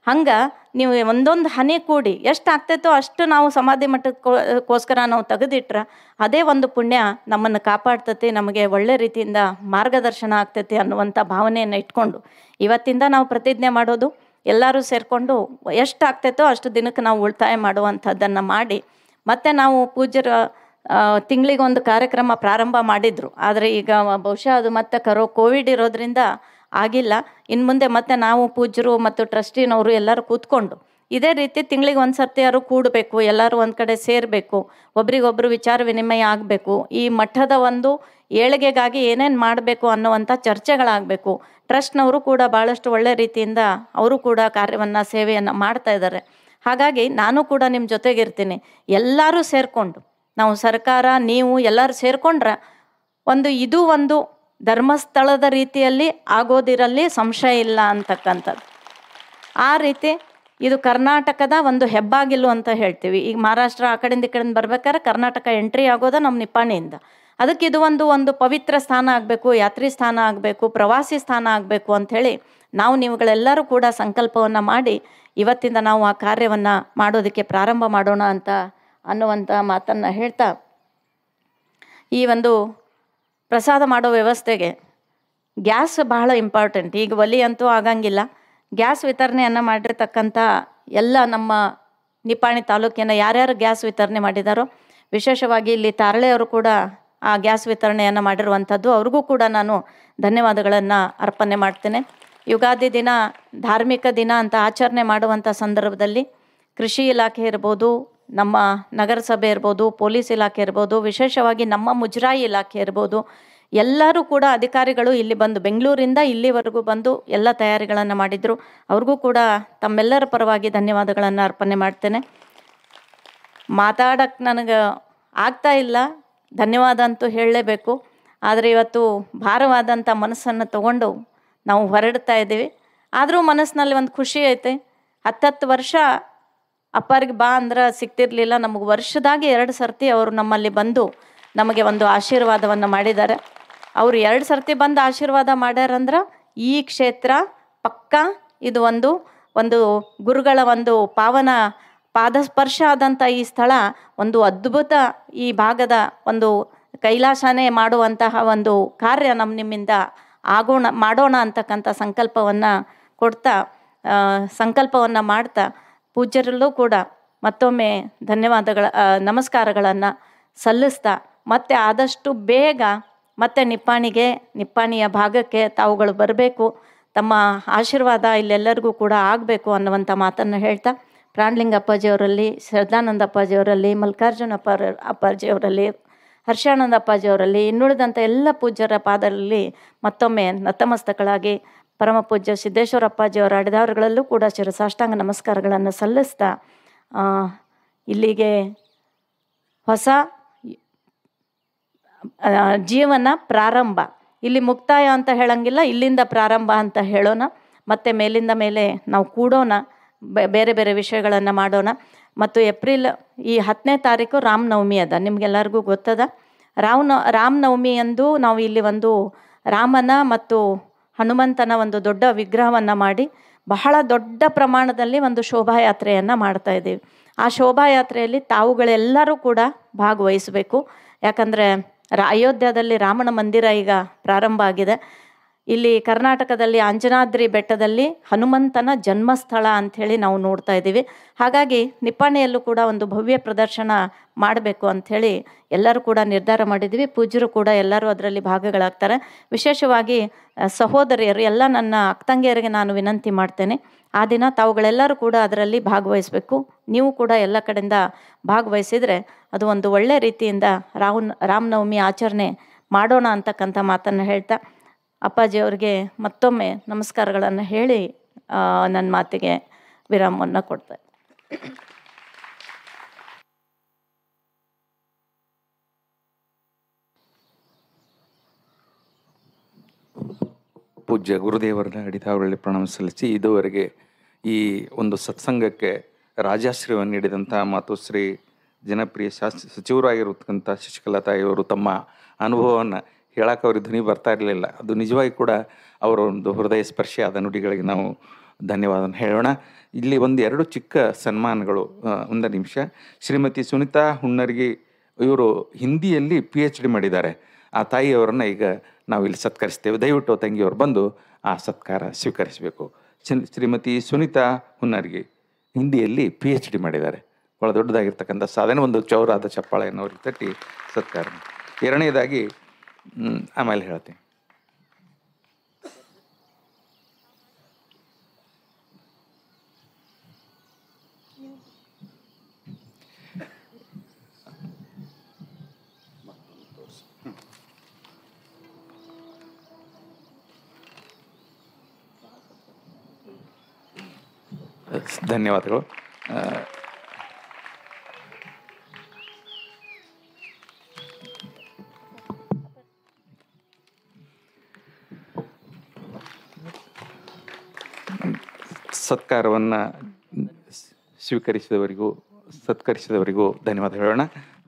ಹಂಗೆ ನೀವು ಒಂದೊಂದು ಹನಿ ಕೂಡಿ ಎಷ್ಟು ಆಗ್ತೈತೋ ಅಷ್ಟು ನಾವು ಸಮಾಧಿ ಮಟ್ಟಕ್ಕೋಸ್ಕರ ನಾವು ತೆಗೆದಿಟ್ರೆ ಅದೇ ಒಂದು ಪುಣ್ಯ ನಮ್ಮನ್ನು ಕಾಪಾಡ್ತೈತಿ ನಮಗೆ ಒಳ್ಳೆ ರೀತಿಯಿಂದ ಮಾರ್ಗದರ್ಶನ ಆಗ್ತೈತಿ ಅನ್ನುವಂಥ ಭಾವನೆಯನ್ನು ಇಟ್ಕೊಂಡು ಇವತ್ತಿಂದ ನಾವು ಪ್ರತಿಜ್ಞೆ ಮಾಡೋದು ಎಲ್ಲರೂ ಸೇರಿಕೊಂಡು ಎಷ್ಟು ಆಗ್ತೈತೋ ಅಷ್ಟು ದಿನಕ್ಕೆ ನಾವು ಉಳಿತಾಯ ಮಾಡುವಂಥದ್ದನ್ನು ಮಾಡಿ ಮತ್ತು ನಾವು ಪೂಜ್ಯರ ತಿಂಗಳಿಗೆ ಒಂದು ಕಾರ್ಯಕ್ರಮ ಪ್ರಾರಂಭ ಮಾಡಿದರು ಆದರೆ ಈಗ ಬಹುಶಃ ಅದು ಮತ್ತೆ ಕರೋ ಕೋವಿಡ್ ಇರೋದ್ರಿಂದ ಆಗಿಲ್ಲ ಇನ್ನು ಮುಂದೆ ಮತ್ತೆ ನಾವು ಪೂಜ್ಯರು ಮತ್ತು ಟ್ರಸ್ಟಿನವರು ಎಲ್ಲರೂ ಕೂತ್ಕೊಂಡು ಇದೇ ರೀತಿ ತಿಂಗಳಿಗೆ ಒಂದು ಸರ್ತಿ ಯಾರು ಕೂಡಬೇಕು ಎಲ್ಲರೂ ಒಂದು ಕಡೆ ಸೇರಬೇಕು ಒಬ್ರಿಗೊಬ್ರು ವಿಚಾರ ವಿನಿಮಯ ಆಗಬೇಕು ಈ ಮಠದ ಒಂದು ಏಳಿಗೆಗಾಗಿ ಏನೇನು ಮಾಡಬೇಕು ಅನ್ನುವಂಥ ಚರ್ಚೆಗಳಾಗಬೇಕು ಟ್ರಸ್ಟ್ನವರು ಕೂಡ ಭಾಳಷ್ಟು ಒಳ್ಳೆ ರೀತಿಯಿಂದ ಅವರು ಕೂಡ ಕಾರ್ಯವನ್ನು ಸೇವೆಯನ್ನು ಮಾಡ್ತಾ ಇದ್ದಾರೆ ಹಾಗಾಗಿ ನಾನು ಕೂಡ ನಿಮ್ಮ ಜೊತೆಗಿರ್ತೀನಿ ಎಲ್ಲರೂ ಸೇರಿಕೊಂಡು ನಾವು ಸರ್ಕಾರ ನೀವು ಎಲ್ಲರೂ ಸೇರಿಕೊಂಡ್ರೆ ಒಂದು ಇದು ಒಂದು ಧರ್ಮಸ್ಥಳದ ರೀತಿಯಲ್ಲಿ ಆಗೋದಿರಲ್ಲಿ ಸಂಶಯ ಇಲ್ಲ ಅಂತಕ್ಕಂಥದ್ದು ಆ ರೀತಿ ಇದು ಕರ್ನಾಟಕದ ಒಂದು ಹೆಬ್ಬಾಗಿಲು ಅಂತ ಹೇಳ್ತೀವಿ ಈಗ ಮಹಾರಾಷ್ಟ್ರ ಆ ಕಡೆಯಿಂದ ಈ ಕಡೆಯಿಂದ ಬರ್ಬೇಕಾದ್ರೆ ಕರ್ನಾಟಕ ಎಂಟ್ರಿ ಆಗೋದ ನಮ್ಮ ನಿಪ್ಪಾಣಿಯಿಂದ ಅದಕ್ಕೆ ಇದು ಒಂದು ಒಂದು ಪವಿತ್ರ ಸ್ಥಾನ ಆಗಬೇಕು ಯಾತ್ರಿ ಸ್ಥಾನ ಆಗಬೇಕು ಪ್ರವಾಸಿ ಸ್ಥಾನ ಆಗಬೇಕು ಅಂಥೇಳಿ ನಾವು ನೀವುಗಳೆಲ್ಲರೂ ಕೂಡ ಸಂಕಲ್ಪವನ್ನು ಮಾಡಿ ಇವತ್ತಿಂದ ನಾವು ಆ ಕಾರ್ಯವನ್ನು ಮಾಡೋದಕ್ಕೆ ಪ್ರಾರಂಭ ಮಾಡೋಣ ಅಂತ ಅನ್ನುವಂಥ ಮಾತನ್ನು ಹೇಳ್ತಾ ಈ ಒಂದು ಪ್ರಸಾದ ಮಾಡೋ ವ್ಯವಸ್ಥೆಗೆ ಗ್ಯಾಸ್ ಬಹಳ ಇಂಪಾರ್ಟೆಂಟ್ ಈಗ ಒಲಿ ಅಂತೂ ಆಗಂಗಿಲ್ಲ ಗ್ಯಾಸ್ ವಿತರಣೆಯನ್ನು ಮಾಡಿರ್ತಕ್ಕಂಥ ಎಲ್ಲ ನಮ್ಮ ನಿಪ್ಪಾಣಿ ತಾಲೂಕಿನ ಯಾರ್ಯಾರು ಗ್ಯಾಸ್ ವಿತರಣೆ ಮಾಡಿದಾರೋ ವಿಶೇಷವಾಗಿ ಇಲ್ಲಿ ತಾರಳೆಯವರು ಕೂಡ ಆ ಗ್ಯಾಸ್ ವಿತರಣೆಯನ್ನು ಮಾಡಿರುವಂಥದ್ದು ಅವ್ರಿಗೂ ಕೂಡ ನಾನು ಧನ್ಯವಾದಗಳನ್ನು ಅರ್ಪಣೆ ಮಾಡ್ತೇನೆ ಯುಗಾದಿ ದಿನ ಧಾರ್ಮಿಕ ದಿನ ಅಂತ ಆಚರಣೆ ಮಾಡುವಂಥ ಸಂದರ್ಭದಲ್ಲಿ ಕೃಷಿ ಇಲಾಖೆ ಇರ್ಬೋದು ನಮ್ಮ ನಗರಸಭೆ ಇರ್ಬೋದು ಪೊಲೀಸ್ ಇಲಾಖೆ ಇರ್ಬೋದು ವಿಶೇಷವಾಗಿ ನಮ್ಮ ಮುಜರಾಯಿ ಇಲಾಖೆ ಇರ್ಬೋದು ಎಲ್ಲರೂ ಕೂಡ ಅಧಿಕಾರಿಗಳು ಇಲ್ಲಿ ಬಂದು ಬೆಂಗಳೂರಿಂದ ಇಲ್ಲಿವರೆಗೂ ಬಂದು ಎಲ್ಲ ತಯಾರಿಗಳನ್ನು ಮಾಡಿದರು ಅವ್ರಿಗೂ ಕೂಡ ತಮ್ಮೆಲ್ಲರ ಪರವಾಗಿ ಧನ್ಯವಾದಗಳನ್ನು ಅರ್ಪಣೆ ಮಾಡ್ತೇನೆ ಮಾತಾಡಕ್ಕೆ ನನಗೆ ಆಗ್ತಾ ಇಲ್ಲ ಧನ್ಯವಾದ ಅಂತೂ ಹೇಳಲೇಬೇಕು ಆದರೆ ಇವತ್ತು ಭಾರವಾದಂಥ ಮನಸ್ಸನ್ನು ತಗೊಂಡು ನಾವು ಹೊರಡ್ತಾ ಇದ್ದೀವಿ ಆದರೂ ಮನಸ್ಸಿನಲ್ಲಿ ಒಂದು ಖುಷಿ ಐತೆ ಹತ್ತತ್ತು ವರ್ಷ ಅಪ್ಪರಿಗೆ ಬಾ ಅಂದ್ರೆ ಸಿಗ್ತಿರ್ಲಿಲ್ಲ ನಮಗೆ ವರ್ಷದಾಗೆ ಎರಡು ಸರ್ತಿ ಅವರು ನಮ್ಮಲ್ಲಿ ಬಂದು ನಮಗೆ ಒಂದು ಆಶೀರ್ವಾದವನ್ನು ಮಾಡಿದ್ದಾರೆ ಅವರು ಎರಡು ಸರ್ತಿ ಬಂದು ಆಶೀರ್ವಾದ ಮಾಡ್ಯಾರಂದ್ರೆ ಈ ಕ್ಷೇತ್ರ ಪಕ್ಕ ಇದು ಒಂದು ಒಂದು ಗುರುಗಳ ಒಂದು ಪಾವನ ಪಾದಸ್ಪರ್ಶ ಆದಂಥ ಈ ಸ್ಥಳ ಒಂದು ಅದ್ಭುತ ಈ ಭಾಗದ ಒಂದು ಕೈಲಾಸನೇ ಮಾಡುವಂತಹ ಒಂದು ಕಾರ್ಯ ನಮ್ಮ ನಿಮ್ಮಿಂದ ಆಗೋಣ ಮಾಡೋಣ ಅಂತಕ್ಕಂಥ ಸಂಕಲ್ಪವನ್ನು ಕೊಡ್ತಾ ಸಂಕಲ್ಪವನ್ನು ಮಾಡ್ತಾ ಪೂಜ್ಯರಲ್ಲೂ ಕೂಡ ಮತ್ತೊಮ್ಮೆ ಧನ್ಯವಾದಗಳ ನಮಸ್ಕಾರಗಳನ್ನು ಸಲ್ಲಿಸ್ತಾ ಮತ್ತೆ ಆದಷ್ಟು ಬೇಗ ಮತ್ತೆ ನಿಪ್ಪಾಣಿಗೆ ನಿಪ್ಪಾಣಿಯ ಭಾಗಕ್ಕೆ ತಾವುಗಳು ಬರಬೇಕು ತಮ್ಮ ಆಶೀರ್ವಾದ ಇಲ್ಲೆಲ್ಲರಿಗೂ ಕೂಡ ಆಗಬೇಕು ಅನ್ನುವಂಥ ಮಾತನ್ನು ಹೇಳ್ತಾ ಪ್ರಾಣ್ಲಿಂಗ ಅಪ್ಪಾಜಿಯವರಲ್ಲಿ ಶ್ರದ್ಧಾನಂದ ಅಪ್ಪಾಜಿಯವರಲ್ಲಿ ಮಲ್ಲಿಕಾರ್ಜುನ ಅಪ್ಪ ಅಪ್ಪಾಜಿಯವರಲ್ಲಿ ಹರ್ಷಾನಂದ ಅಪ್ಪಾಜಿಯವರಲ್ಲಿ ಇನ್ನುಳಿದಂಥ ಎಲ್ಲ ಪೂಜ್ಯರ ಪಾದರಲ್ಲಿ ಮತ್ತೊಮ್ಮೆ ನತಮಸ್ತಕಳಾಗಿ ಪರಮ ಪೂಜ್ಯ ಸಿದ್ದೇಶ್ವರ ಅಪ್ಪಾಜಿಯವರ ಅಡಿದಾವರುಗಳಲ್ಲೂ ಕೂಡ ಶಿರಸಾಷ್ಟಾಂಗ ನಮಸ್ಕಾರಗಳನ್ನು ಸಲ್ಲಿಸ್ತಾ ಇಲ್ಲಿಗೆ ಹೊಸ ಜೀವನ ಪ್ರಾರಂಭ ಇಲ್ಲಿ ಮುಕ್ತಾಯ ಅಂತ ಹೇಳಂಗಿಲ್ಲ ಇಲ್ಲಿಂದ ಪ್ರಾರಂಭ ಅಂತ ಹೇಳೋಣ ಮತ್ತು ಮೇಲಿಂದ ಮೇಲೆ ನಾವು ಕೂಡೋಣ ಬೇರೆ ಬೇರೆ ವಿಷಯಗಳನ್ನು ಮಾಡೋಣ ಮತ್ತು ಏಪ್ರಿಲ್ ಈ ಹತ್ತನೇ ತಾರೀಕು ರಾಮನವಮಿ ಅದ ನಿಮಗೆಲ್ಲರಿಗೂ ಗೊತ್ತದ ರಾಮನ ರಾಮನವಮಿ ಎಂದು ನಾವು ಇಲ್ಲಿ ಒಂದು ರಾಮನ ಮತ್ತು ಹನುಮಂತನ ಒಂದು ದೊಡ್ಡ ವಿಗ್ರಹವನ್ನು ಮಾಡಿ ಬಹಳ ದೊಡ್ಡ ಪ್ರಮಾಣದಲ್ಲಿ ಒಂದು ಶೋಭಾಯಾತ್ರೆಯನ್ನು ಮಾಡ್ತಾ ಇದ್ದೀವಿ ಆ ಶೋಭಾಯಾತ್ರೆಯಲ್ಲಿ ತಾವುಗಳೆಲ್ಲರೂ ಕೂಡ ಭಾಗವಹಿಸಬೇಕು ಯಾಕಂದರೆ ರಾ ಅಯೋಧ್ಯದಲ್ಲಿ ರಾಮನ ಮಂದಿರ ಈಗ ಪ್ರಾರಂಭ ಆಗಿದೆ ಇಲ್ಲಿ ಕರ್ನಾಟಕದಲ್ಲಿ ಅಂಜನಾದ್ರಿ ಬೆಟ್ಟದಲ್ಲಿ ಹನುಮಂತನ ಜನ್ಮಸ್ಥಳ ಅಂಥೇಳಿ ನಾವು ನೋಡ್ತಾ ಇದ್ದೀವಿ ಹಾಗಾಗಿ ನಿಪ್ಪಾಣಿಯಲ್ಲೂ ಕೂಡ ಒಂದು ಭವ್ಯ ಪ್ರದರ್ಶನ ಮಾಡಬೇಕು ಅಂಥೇಳಿ ಎಲ್ಲರೂ ಕೂಡ ನಿರ್ಧಾರ ಮಾಡಿದ್ದೀವಿ ಪೂಜ್ಯರು ಕೂಡ ಎಲ್ಲರೂ ಅದರಲ್ಲಿ ಭಾಗಗಳಾಗ್ತಾರೆ ವಿಶೇಷವಾಗಿ ಸಹೋದರಿಯರು ಎಲ್ಲ ನನ್ನ ಅಕ್ಕಂಗಿಯರಿಗೆ ನಾನು ವಿನಂತಿ ಮಾಡ್ತೇನೆ ಆ ದಿನ ತಾವುಗಳೆಲ್ಲರೂ ಕೂಡ ಅದರಲ್ಲಿ ಭಾಗವಹಿಸಬೇಕು ನೀವು ಕೂಡ ಎಲ್ಲ ಕಡೆಯಿಂದ ಭಾಗವಹಿಸಿದರೆ ಅದು ಒಂದು ಒಳ್ಳೆ ರೀತಿಯಿಂದ ರಾವ್ ರಾಮನವಮಿ ಆಚರಣೆ ಮಾಡೋಣ ಅಂತಕ್ಕಂಥ ಮಾತನ್ನು ಹೇಳ್ತಾ ಅಪ್ಪಾಜಿಯವ್ರಿಗೆ ಮತ್ತೊಮ್ಮೆ ನಮಸ್ಕಾರಗಳನ್ನು ಹೇಳಿ ನನ್ನ ಮಾತಿಗೆ ವಿರಾಮವನ್ನು ಕೊಡ್ತಾರೆ ಪೂಜ್ಯ ಗುರುದೇವರ ಅಡಿತಾವರಲ್ಲಿ ಪ್ರಣಾಮ ಸಲ್ಲಿಸಿ ಇದುವರೆಗೆ ಈ ಒಂದು ಸತ್ಸಂಗಕ್ಕೆ ರಾಜಾಶ್ರಯವನ್ನು ನೀಡಿದಂಥ ಮತ್ತು ಶ್ರೀ ಜನಪ್ರಿಯ ಶಾಸ್ತ್ರ ಸಚಿವರಾಗಿರತಕ್ಕಂಥ ಶಶಿಕಲಾ ತಾಯಿಯವರು ತಮ್ಮ ಅನುಭವವನ್ನು ಹೇಳಕ್ಕೆ ಅವ್ರಿಗೆ ಧ್ವನಿ ಬರ್ತಾ ಇರಲಿಲ್ಲ ಅದು ನಿಜವಾಗಿ ಕೂಡ ಅವರ ಒಂದು ಹೃದಯ ಸ್ಪರ್ಶಿ ಆದ ನುಡಿಗಳಿಗೆ ನಾವು ಧನ್ಯವಾದ ಹೇಳೋಣ ಇಲ್ಲಿ ಒಂದು ಎರಡು ಚಿಕ್ಕ ಸನ್ಮಾನಗಳು ಆ, ಒಂದು ನಿಮಿಷ ಶ್ರೀಮತಿ ಸುನಿತಾ ಹುಣ್ಣರ್ಗಿ ಇವರು ಹಿಂದಿಯಲ್ಲಿ ಪಿ ಎಚ್ ಡಿ ಮಾಡಿದ್ದಾರೆ ಆ ತಾಯಿಯವರನ್ನ ಈಗ ನಾವು ಇಲ್ಲಿ ಸತ್ಕರಿಸ್ತೇವೆ ದಯವಿಟ್ಟು ತಂಗಿಯವರು ಬಂದು ಆ ಸತ್ಕಾರ ಸ್ವೀಕರಿಸಬೇಕು ಶ್ರೀ- ಶ್ರೀಮತಿ ಸುನಿತಾ ಹುನ್ನರ್ಗಿ ಹಿಂದಿಯಲ್ಲಿ ಪಿ ಎಚ್ ಡಿ ಮಾಡಿದ್ದಾರೆ ಭಾಳ ದೊಡ್ಡದಾಗಿರ್ತಕ್ಕಂಥ ಸಾಧನೆ ಒಂದು ಚೌರಾದ ಚಪ್ಪಾಳೆಯನ್ನು ಅವ್ರಿಗೆ ತಟ್ಟಿ ಸತ್ಕಾರ ಎರಡನೇದಾಗಿ ಮ್, ಆಮೇಲೆ ಹೇಳ್ತೀನಿ ಧನ್ಯವಾದಗಳು ಆ, ಸತ್ಕಾರವನ್ನು ಸ್ವೀಕರಿಸಿದವರಿಗೂ ಸತ್ಕರಿಸಿದವರಿಗೂ ಧನ್ಯವಾದ ಹೇಳೋಣ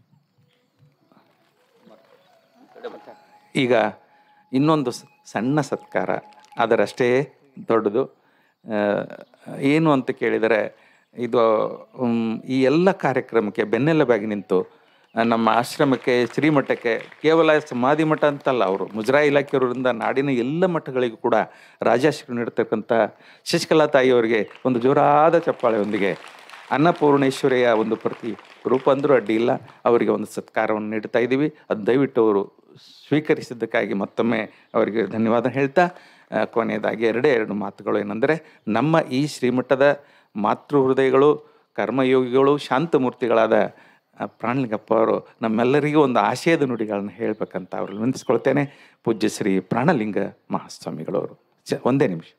ಈಗ ಇನ್ನೊಂದು ಸ- ಸಣ್ಣ ಸತ್ಕಾರ ಅದರಷ್ಟೇ ದೊಡ್ಡದು ಆ, ಏನು ಅಂತ ಕೇಳಿದರೆ ಇದು ಮ್, ಈ ಎಲ್ಲ ಕಾರ್ಯಕ್ರಮಕ್ಕೆ ಬೆನ್ನೆಲುಬಾಗಿ ನಿಂತು ಆ, ನಮ್ಮ ಆಶ್ರಮಕ್ಕೆ ಶ್ರೀಮಠಕ್ಕೆ ಕೇವಲ ಸಮಾಧಿ ಮಠ ಅಂತಲ್ಲ ಅವರು ಮುಜರಾಯಿ ಇಲಾಖೆಯವರಿಂದ ನಾಡಿನ ಎಲ್ಲ ಮಠಗಳಿಗೂ ಕೂಡ ರಾಜಾಶ್ರೀ ನೀಡ್ತಕ್ಕಂಥ ಶಶಿಕಲಾ ತಾಯಿಯವರಿಗೆ ಒಂದು ಜೋರಾದ ಚಪ್ಪಾಳೆಯೊಂದಿಗೆ ಅನ್ನಪೂರ್ಣೇಶ್ವರಿಯ ಒಂದು ಪ್ರತಿ ರೂಪ ಅಂದರೂ ಅಡ್ಡಿ ಇಲ್ಲ ಅವರಿಗೆ ಒಂದು ಸತ್ಕಾರವನ್ನು ನೀಡ್ತಾ ಇದ್ದೀವಿ ಅದು ದಯವಿಟ್ಟು ಅವರು ಸ್ವೀಕರಿಸಿದ್ದಕ್ಕಾಗಿ ಮತ್ತೊಮ್ಮೆ ಅವರಿಗೆ ಧನ್ಯವಾದ ಹೇಳ್ತಾ ಆ, ಕೊನೆಯದಾಗಿ ಎರಡೇ ಎರಡು ಮಾತುಗಳು ಏನಂದರೆ ನಮ್ಮ ಈ ಶ್ರೀಮಠದ ಮಾತೃ ಹೃದಯಗಳು ಕರ್ಮಯೋಗಿಗಳು ಶಾಂತಮೂರ್ತಿಗಳಾದ ಆ, ಪ್ರಾಣಲಿಂಗಪ್ಪ ಅವರು ನಮ್ಮೆಲ್ಲರಿಗೂ ಒಂದು ಆಶಯದ ನುಡಿಗಳನ್ನು ಹೇಳಬೇಕಂತ ಅವ್ರಲ್ಲಿ ವಿನಂತಿಸ್ಕೊಳ್ತೇನೆ ಪೂಜ್ಯ ಶ್ರೀ ಪ್ರಾಣಲಿಂಗ ಮಹಾಸ್ವಾಮಿಗಳವರು ಚ ಒಂದೇ ನಿಮಿಷ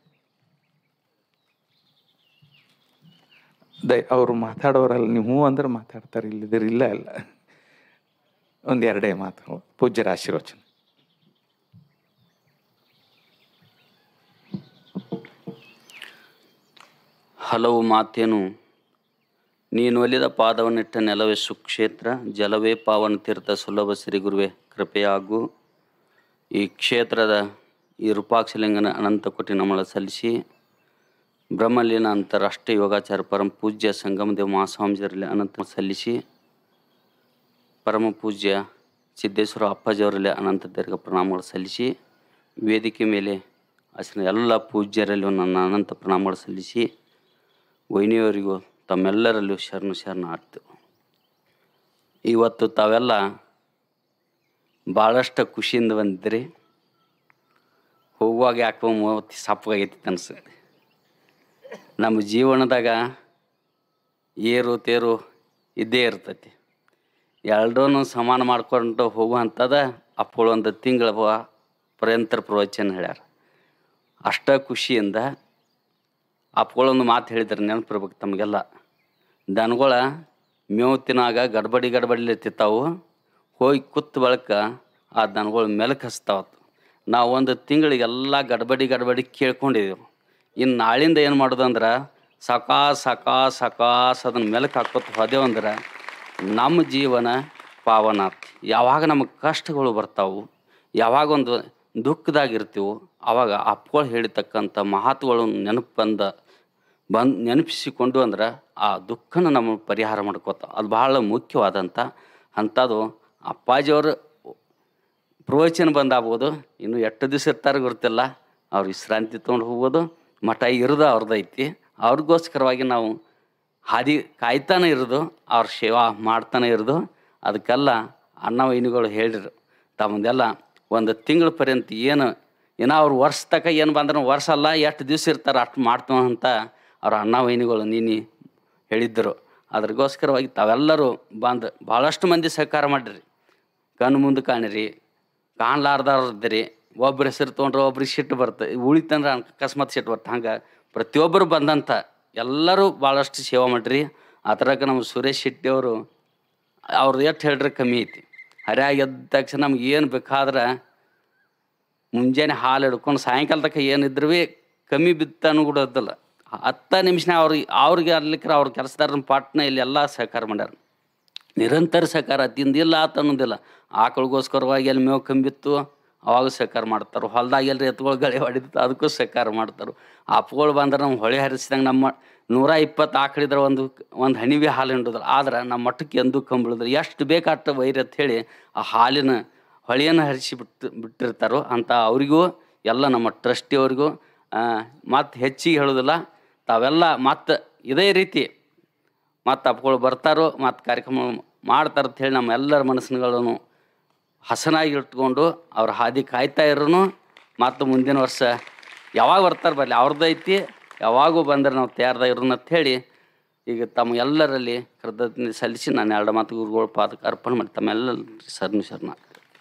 ದಯ ಅವರು ಮಾತಾಡೋರಲ್ಲ ನೀವು ಹ್ಞೂ ಅಂದ್ರೆ ಮಾತಾಡ್ತಾರೆ ಇಲ್ಲಿದ್ರೆ ಇಲ್ಲ ಇಲ್ಲ ಒಂದು ಎರಡೇ ಮಾತು ಪೂಜ್ಯರ ಆಶೀರ್ವಚನ ಹಲವು ಮಾತೇನು ನೀನು ಒಲಿದ ಪಾದವನ್ನಿಟ್ಟ ನೆಲವೇ ಸುಕ್ಷೇತ್ರ ಜಲವೇ ಪಾವನ ತೀರ್ಥ ಸುಲಭ ಶ್ರೀ ಗುರುವೆ ಕೃಪೆಯಾಗು ಈ ಕ್ಷೇತ್ರದ ಈ ರೂಪಾಕ್ಷಲಿಂಗನ ಅನಂತ ಕೋಟಿ ನಮಳ ಸಲ್ಲಿಸಿ ಬ್ರಹ್ಮಲೀನ ಅಂತಾರಾಷ್ಟ್ರೀಯ ಯೋಗಾಚಾರ ಪರಮ ಪೂಜ್ಯ ಸಂಗಮದೇವ ಮಹಾಸ್ವಾಮೀಜರಲ್ಲಿ ಅನಂತ ಸಲ್ಲಿಸಿ ಪರಮ ಪೂಜ್ಯ ಸಿದ್ದೇಶ್ವರ ಅಪ್ಪಾಜಿಯವರಲ್ಲಿ ಅನಂತ ದೀರ್ಘ ಪ್ರಣಾಮಗಳು ಸಲ್ಲಿಸಿ ವೇದಿಕೆ ಮೇಲೆ ಅಸಿನ ಎಲ್ಲ ಪೂಜ್ಯರಲ್ಲೂ ನನ್ನ ಅನಂತ ಪ್ರಣಾಮಗಳು ಸಲ್ಲಿಸಿ ವೈನಿಯವರಿಗೂ ತಮ್ಮೆಲ್ಲರಲ್ಲೂ ಶರಣು ಶರಣ ಆಡ್ತು ಇವತ್ತು ತಾವೆಲ್ಲ ಭಾಳಷ್ಟು ಖುಷಿಯಿಂದ ಬಂದಿದ್ರಿ ಹೋಗುವಾಗ ಯಾಕೋ ಮೂವತ್ತು ಸಪ್ಪಗಾಗೈತಿ ಅನ್ಸುತ್ತೆ ನಮ್ಮ ಜೀವನದಾಗ ಏರು ತೇರು ಇದ್ದೇ ಇರ್ತೈತಿ ಎರಡೂ ಸಮಾನ ಮಾಡ್ಕೊಂಡು ಹೋಗುವಂಥದ ಅಪ್ಪಳು ಒಂದು ತಿಂಗಳ ಪರ್ಯಂತರ ಪ್ರವಚನ ಹೇಳ್ಯಾರ ಅಷ್ಟ ಖುಷಿಯಿಂದ ಅಪ್ಪಗಳೊಂದು ಮಾತು ಹೇಳಿದ್ರು ನೆನಪಿರ್ಬೇಕು ತಮಗೆಲ್ಲ ದನಗಳ ಮೇವು ತಿನ್ನಾಗ ಗಡ್ಬಡಿ ಗಡ್ಬಡಿಲಿ ತಿತ್ತಾವು ಹೋಗಿ ಕೂತ್ ಬಳಿಕ ಆ ದನಗಳು ಮೆಲಕ್ಕೆ ಹಚ್ತಾವತ್ತು ನಾವು ಒಂದು ತಿಂಗಳಿಗೆಲ್ಲ ಗಡ್ಬಡಿ ಗಡ್ಬಡಿ ಕೇಳ್ಕೊಂಡಿದ್ದೆವು ಇನ್ನು ನಾಳಿಂದ ಏನು ಮಾಡೋದಂದ್ರೆ ಸಕಾಸ್ ಸಕಾಸ್ ಸಕಾಸ್ ಅದನ್ನ ಮೆಲಕ್ಕೆ ಹಾಕೋತ ಹೋದೆವಂದ್ರೆ ನಮ್ಮ ಜೀವನ ಪಾವನ ಆತ್. ಯಾವಾಗ ನಮಗೆ ಕಷ್ಟಗಳು ಬರ್ತಾವು ಯಾವಾಗ ಒಂದು ದುಃಖದಾಗಿರ್ತೀವೋ ಆವಾಗ ಅಪ್ಪಗಳು ಹೇಳಿರ್ತಕ್ಕಂಥ ಮಾತುಗಳು ನೆನಪು ಬಂದ ಬಂದು ನೆನಪಿಸಿಕೊಂಡು ಅಂದ್ರೆ ಆ ದುಃಖನ ನಮ್ಮ ಪರಿಹಾರ ಮಾಡ್ಕೋತ ಅದು ಭಾಳ ಮುಖ್ಯವಾದಂಥ ಅಂಥದ್ದು ಅಪ್ಪಾಜಿಯವರು ಪ್ರವಚನ ಬಂದಾಗ್ಬೋದು ಇನ್ನು ಎಷ್ಟು ದಿವಸ ಇರ್ತಾರೆ ಗೊತ್ತಿಲ್ಲ ಅವ್ರು ವಿಶ್ರಾಂತಿ ತೊಗೊಂಡು ಹೋಗ್ಬೋದು ಮಠ ಇರೋದು ಅವ್ರದ್ದೈತಿ ಅವ್ರಿಗೋಸ್ಕರವಾಗಿ ನಾವು ಹಾದಿ ಕಾಯ್ತಾನೆ ಇರೋದು ಅವ್ರ ಸೇವಾ ಮಾಡ್ತಾನೆ ಇರೋದು ಅದಕ್ಕೆಲ್ಲ ಅಣ್ಣ ವೈನಿಗಳು ಹೇಳಿದ್ರು ತಮ್ಮದೆಲ್ಲ ಒಂದು ತಿಂಗಳ ಪರ್ಯಂತ ಏನು ಏನೋ ಅವ್ರು ವರ್ಷ ತಕ ಏನು ಬಂದ್ರೆ ವರ್ಷ ಅಲ್ಲ ಎಷ್ಟು ದಿವಸ ಇರ್ತಾರೆ ಅಷ್ಟು ಮಾಡ್ತೀವಿ ಅಂತ ಅವ್ರ ಅಣ್ಣ ವೈನಿಗಳು ನೀನಿ ಹೇಳಿದ್ದರು ಅದ್ರಗೋಸ್ಕರವಾಗಿ ತಾವೆಲ್ಲರೂ ಬಂದು ಭಾಳಷ್ಟು ಮಂದಿ ಸಹಕಾರ ಮಾಡಿರಿ ಕಣ್ಣು ಮುಂದೆ ಕಾಣಿರಿ ಕಾಣ್ಲಾರ್ದಾರ್ದಿರಿ ಒಬ್ರ ಹೆಸರು ತೊಗೊಂಡ್ರೆ ಒಬ್ರಿಗೆ ಸಿಟ್ಟು ಬರ್ತದೆ ಉಳಿತಂದ್ರೆ ಅಕಸ್ಮಾತ್ ಸಿಟ್ಟು ಬರ್ತದೆ ಹಂಗೆ ಪ್ರತಿಯೊಬ್ಬರು ಬಂದಂಥ ಎಲ್ಲರೂ ಭಾಳಷ್ಟು ಸೇವೆ ಮಾಡಿರಿ ಆ ಥರಕ್ಕೆ ನಮ್ಮ ಸುರೇಶ್ ಶೆಟ್ಟಿ ಅವರು ಅವ್ರದ್ದು ಎಷ್ಟು ಹೇಳ್ರೆ ಕಮ್ಮಿ ಐತಿ ಹರ್ಯಾಗ ಎದ್ದ ತಕ್ಷಣ ನಮ್ಗೆ ಏನು ಬೇಕಾದ್ರೆ ಮುಂಜಾನೆ ಹಾಲು ಹಿಡ್ಕೊಂಡು ಸಾಯಂಕಾಲ ತನಕ ಏನಿದ್ರು ಭೀ ಕಮ್ಮಿ ಬಿತ್ತನೂ ಕೂಡ ಅದ್ದಲ್ಲ ಹತ್ತು ನಿಮಿಷನ ಅವ್ರಿಗೆ ಅವ್ರಿಗೆ ಅಲ್ಲಿಕ್ರ ಅವ್ರ ಕೆಲಸದಾರನ ಪಾಟ್ನ ಇಲ್ಲಿ ಎಲ್ಲ ಸಹಕಾರ ಮಾಡ್ಯಾರ ನಿರಂತರ ಸಹಕಾರ ತಿಂದಿಲ್ಲ ಆತ ಅನ್ನೋದಿಲ್ಲ ಆಕಳಿಗೋಸ್ಕರವಾಗಿ ಅಲ್ಲಿ ಮೇವು ಕಂಬಿತ್ತು ಅವಾಗ ಸಹಕಾರ ಮಾಡ್ತಾರೆ ಹೊಲ್ದಾಗ ಎಲ್ರಿ ಎತ್ತುಗಳು ಗಳೆ ಹೊಡಿತ ಅದಕ್ಕೂ ಸಹಕಾರ ಮಾಡ್ತಾರೆ ಅಪ್ಪಗಳು ಬಂದ್ರೆ ನಮ್ಮ ಹೊಳೆ ಹರಿಸಿದಂಗೆ ನಮ್ಮ ನೂರ ಇಪ್ಪತ್ತು ಆಕಳಿದ್ರೆ ಒಂದು ಒಂದು ಹನಿ ಬಿ ಹಾಲು ಹಿಂಡಿದ್ರು ಆದ್ರೆ ನಮ್ಮ ಮಟ್ಟಕ್ಕೆ ಎಂದೂ ಕಂಬಿಳಿದ್ರೆ ಎಷ್ಟು ಬೇಕಾಟ ವೈರ್ ಅಂತ ಹೇಳಿ ಆ ಹಾಲಿನ ಹೊಳೆಯನ್ನು ಹರಿಸಿ ಬಿಟ್ಟು ಬಿಟ್ಟಿರ್ತಾರೋ ಅಂತ ಅವರಿಗೂ ಎಲ್ಲ ನಮ್ಮ ಟ್ರಸ್ಟಿಯವ್ರಿಗೂ ಮತ್ತು ಹೆಚ್ಚಿಗೆ ಹೇಳೋದಿಲ್ಲ ತಾವೆಲ್ಲ ಮತ್ತು ಇದೇ ರೀತಿ ಮತ್ತು ಅಪ್ಗಳು ಬರ್ತಾರೋ ಮತ್ತು ಕಾರ್ಯಕ್ರಮ ಮಾಡ್ತಾರೆ ಅಂತ ಹೇಳಿ ನಮ್ಮ ಎಲ್ಲರ ಮನಸ್ಸುಗಳನ್ನು ಹಸನಾಗಿ ಇಟ್ಕೊಂಡು ಅವ್ರ ಹಾದಿ ಕಾಯ್ತಾ ಇರೋನು ಮತ್ತು ಮುಂದಿನ ವರ್ಷ ಯಾವಾಗ ಬರ್ತಾರೆ ಬರಲಿ ಅವ್ರದ್ದು ಐತಿ ಯಾವಾಗೂ ಬಂದ್ರೆ ನಾವು ತಯಾರ್ದಾಗ ಇರೋಣ ಅಂತ ಹೇಳಿ ಈಗ ತಮ್ಮ ಎಲ್ಲರಲ್ಲಿ ಕೃತಜ್ಞತೆ ಸಲ್ಲಿಸಿ ನಾನು ಎರಡು ಮಾತು ಗುರುಗಳ ಪಾದಕ್ಕೆ ಅರ್ಪಣೆ ಮಾಡಿ ತಮ್ಮೆಲ್ಲ ಸರ್ನು ಶರಣ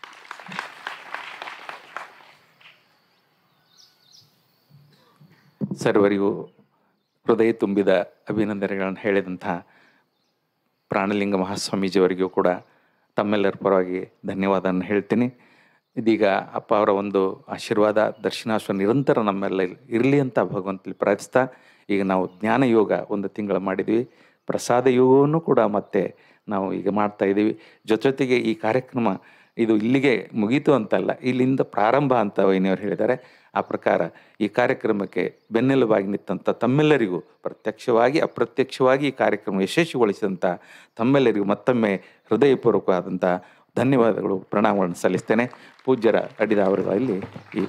ಸರ್ವರಿಗೂ ಹೃದಯ ತುಂಬಿದ ಅಭಿನಂದನೆಗಳನ್ನು ಹೇಳಿದಂಥ ಪ್ರಾಣಲಿಂಗ ಮಹಾಸ್ವಾಮೀಜಿಯವರಿಗೂ ಕೂಡ ತಮ್ಮೆಲ್ಲರ ಪರವಾಗಿ ಧನ್ಯವಾದವನ್ನು ಹೇಳ್ತೀನಿ ಇದೀಗ ಅಪ್ಪ ಅವರ ಒಂದು ಆಶೀರ್ವಾದ ದರ್ಶನಾಶ್ವ ನಿರಂತರ ನಮ್ಮೆಲ್ಲ ಇರಲಿ ಅಂತ ಭಗವಂತಲ್ಲಿ ಪ್ರಾರ್ಥಿಸ್ತಾ ಈಗ ನಾವು ಜ್ಞಾನ ಯೋಗ ಒಂದು ತಿಂಗಳು ಮಾಡಿದ್ವಿ ಪ್ರಸಾದ ಯೋಗವನ್ನು ಕೂಡ ಮತ್ತೆ ನಾವು ಈಗ ಮಾಡ್ತಾ ಇದ್ದೀವಿ ಜೊತೆಗೆ ಈ ಕಾರ್ಯಕ್ರಮ ಇದು ಇಲ್ಲಿಗೆ ಮುಗೀತು ಅಂತಲ್ಲ ಇಲ್ಲಿಂದ ಪ್ರಾರಂಭ ಅಂತ ವೈನಿಯವರು ಹೇಳಿದ್ದಾರೆ ಆ ಪ್ರಕಾರ ಈ ಕಾರ್ಯಕ್ರಮಕ್ಕೆ ಬೆನ್ನೆಲುಬಾಗಿ ನಿಂತಂಥ ತಮ್ಮೆಲ್ಲರಿಗೂ ಪ್ರತ್ಯಕ್ಷವಾಗಿ ಅಪ್ರತ್ಯಕ್ಷವಾಗಿ ಈ ಕಾರ್ಯಕ್ರಮ ಯಶಸ್ವಿಗೊಳಿಸಿದಂಥ ತಮ್ಮೆಲ್ಲರಿಗೂ ಮತ್ತೊಮ್ಮೆ ಹೃದಯಪೂರ್ವಕವಾದಂಥ ಧನ್ಯವಾದಗಳು ಪ್ರಣಾಮಗಳನ್ನು ಸಲ್ಲಿಸ್ತೇನೆ ಪೂಜ್ಯರ ಅಡಿದ ಅವರಲ್ಲಿ ಈ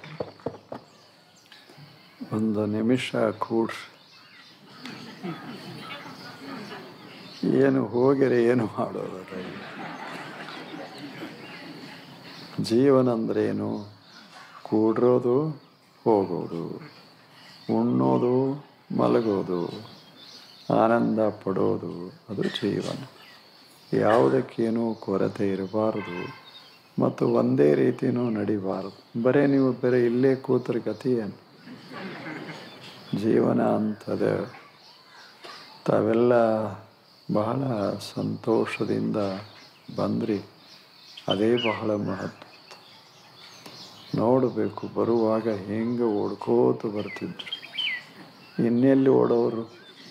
ಒಂದು ನಿಮಿಷ ಕೂಡ್ರಿ ಏನು ಹೋಗಿರಿ ಏನು ಮಾಡೋದರ ಜೀವನ ಅಂದ್ರೇನು ಕೂಡಿರೋದು ಹೋಗೋದು ಉಣ್ಣೋದು ಮಲಗೋದು ಆನಂದ ಪಡೋದು ಅದು ಜೀವನ ಯಾವುದಕ್ಕೇನೂ ಕೊರತೆ ಇರಬಾರದು ಮತ್ತು ಒಂದೇ ರೀತಿಯೂ ನಡಿಬಾರದು ಬರೀ ನೀವು ಬರೀ ಇಲ್ಲೇ ಕೂತ್ರ ಗತಿ ಏನು ಜೀವನ ಅಂತದ ತಾವೆಲ್ಲ ಬಹಳ ಸಂತೋಷದಿಂದ ಬಂದ್ರಿ ಅದೇ ಬಹಳ ಮಹತ್ವ ನೋಡಬೇಕು ಬರುವಾಗ ಹೆಂಗೆ ಓಡ್ಕೋತ ಬರ್ತಿದ್ರು ಇನ್ನೆಲ್ಲಿ ಓಡೋರು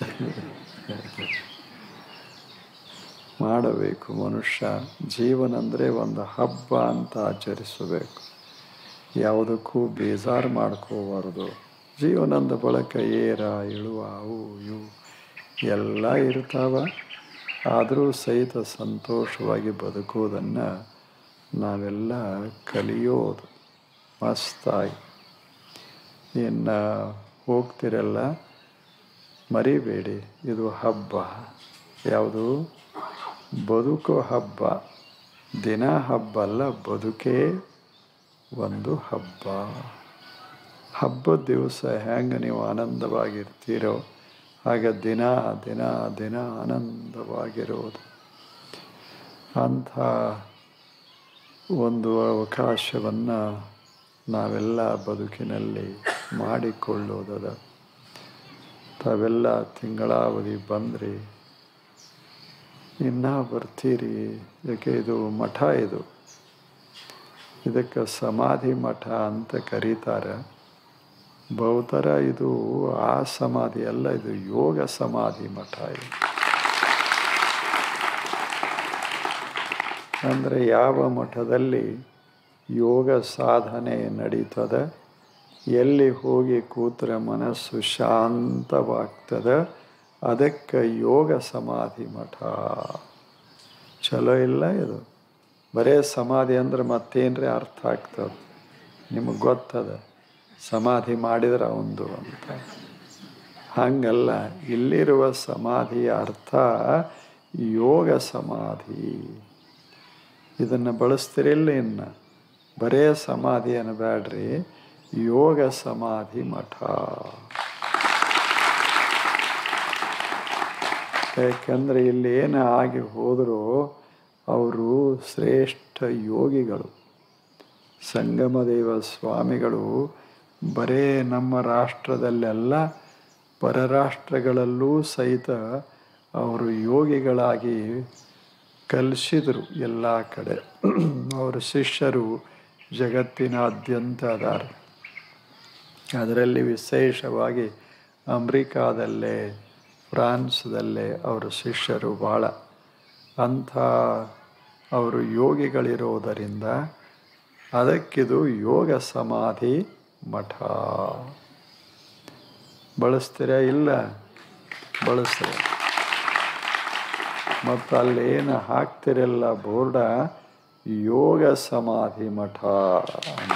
ಮಾಡಬೇಕು ಮನುಷ್ಯ ಜೀವನ ಅಂದರೆ ಒಂದು ಹಬ್ಬ ಅಂತ ಆಚರಿಸಬೇಕು ಯಾವುದಕ್ಕೂ ಬೇಜಾರು ಮಾಡ್ಕೋಬಾರ್ದು ಜೀವನದ ಬಳಕ ಏರ ಇಳುವ ಅವು ಇವು ಎಲ್ಲ ಇರ್ತಾವ ಆದರೂ ಸಹಿತ ಸಂತೋಷವಾಗಿ ಬದುಕೋದನ್ನು ನಾವೆಲ್ಲ ಕಲಿಯೋದು ಮಸ್ತಾಗಿ ಇನ್ನು ಹೋಗ್ತಿರಲ್ಲ ಮರಿಬೇಡಿ ಇದು ಹಬ್ಬ ಯಾವುದು ಬದುಕೋ ಹಬ್ಬ ದಿನ ಹಬ್ಬ ಅಲ್ಲ ಬದುಕೇ ಒಂದು ಹಬ್ಬ ಹಬ್ಬದ ದಿವಸ ಹೆಂಗೆ ನೀವು ಆನಂದವಾಗಿರ್ತೀರೋ ಹಾಗೆ ದಿನ ದಿನ ದಿನ ಆನಂದವಾಗಿರೋದು ಅಂಥ ಒಂದು ಅವಕಾಶವನ್ನು ನಾವೆಲ್ಲ ಬದುಕಿನಲ್ಲಿ ಮಾಡಿಕೊಳ್ಳೋದದ ತಾವೆಲ್ಲ ತಿಂಗಳಾವಧಿ ಬಂದ್ರಿ ಇನ್ನೂ ಬರ್ತೀರಿ ಯಾಕೆ ಇದು ಮಠ ಇದು ಇದಕ್ಕೆ ಸಮಾಧಿ ಮಠ ಅಂತ ಕರೀತಾರೆ ಬಹುತರ ಇದು ಆ ಸಮಾಧಿ ಅಲ್ಲ ಇದು ಯೋಗ ಸಮಾಧಿ ಮಠ ಇದು ಅಂದರೆ ಯಾವ ಮಠದಲ್ಲಿ ಯೋಗ ಸಾಧನೆ ನಡೀತದೆ ಎಲ್ಲಿ ಹೋಗಿ ಕೂತ್ರೆ ಮನಸ್ಸು ಶಾಂತವಾಗ್ತದೆ ಅದಕ್ಕೆ ಯೋಗ ಸಮಾಧಿ ಮಠ ಚಲೋ ಇಲ್ಲ ಇದು ಬರೇ ಸಮಾಧಿ ಅಂದ್ರೆ ಮತ್ತೇನ್ರಿ ಅರ್ಥ ಆಗ್ತದೆ ನಿಮಗೆ ಗೊತ್ತದ ಸಮಾಧಿ ಮಾಡಿದ್ರೆ ಅವಂದು ಅಂತ ಹಂಗಲ್ಲ ಇಲ್ಲಿರುವ ಸಮಾಧಿಯ ಅರ್ಥ ಯೋಗ ಸಮಾಧಿ ಇದನ್ನು ಬಳಸ್ತಿರಿಲ್ಲ ಇನ್ನು ಬರೇ ಸಮಾಧಿ ಅನ್ನಬೇಡ್ರಿ ಯೋಗ ಸಮಾಧಿ ಮಠ ಯಾಕಂದರೆ ಇಲ್ಲಿ ಏನು ಆಗಿ ಹೋದರೂ ಅವರು ಶ್ರೇಷ್ಠ ಯೋಗಿಗಳು ಸಂಗಮದೇವ ಸ್ವಾಮಿಗಳು ಬರೇ ನಮ್ಮ ರಾಷ್ಟ್ರದಲ್ಲೆಲ್ಲ ಪರರಾಷ್ಟ್ರಗಳಲ್ಲೂ ಸಹಿತ ಅವರು ಯೋಗಿಗಳಾಗಿ ಕಲಿಸಿದರು ಎಲ್ಲ ಕಡೆ ಅವರ ಶಿಷ್ಯರು ಜಗತ್ತಿನಾದ್ಯಂತ ಅದಾರ ಅದರಲ್ಲಿ ವಿಶೇಷವಾಗಿ ಅಮ್ರಿಕಾದಲ್ಲೇ ಫ್ರಾನ್ಸ್ದಲ್ಲೇ ಅವರ ಶಿಷ್ಯರು ಭಾಳ ಅಂಥ ಅವರು ಯೋಗಿಗಳಿರೋದರಿಂದ ಅದಕ್ಕಿದು ಯೋಗ ಸಮಾಧಿ ಮಠ ಬಳಸ್ತೀರಾ ಇಲ್ಲ ಬಳಸ್ತೀರ ಮತ್ತು ಅಲ್ಲೇನು ಹಾಕ್ತಿರಲ್ಲ ಬೋರ್ಡ ಯೋಗ ಸಮಾಧಿ ಮಠ ಅಂತ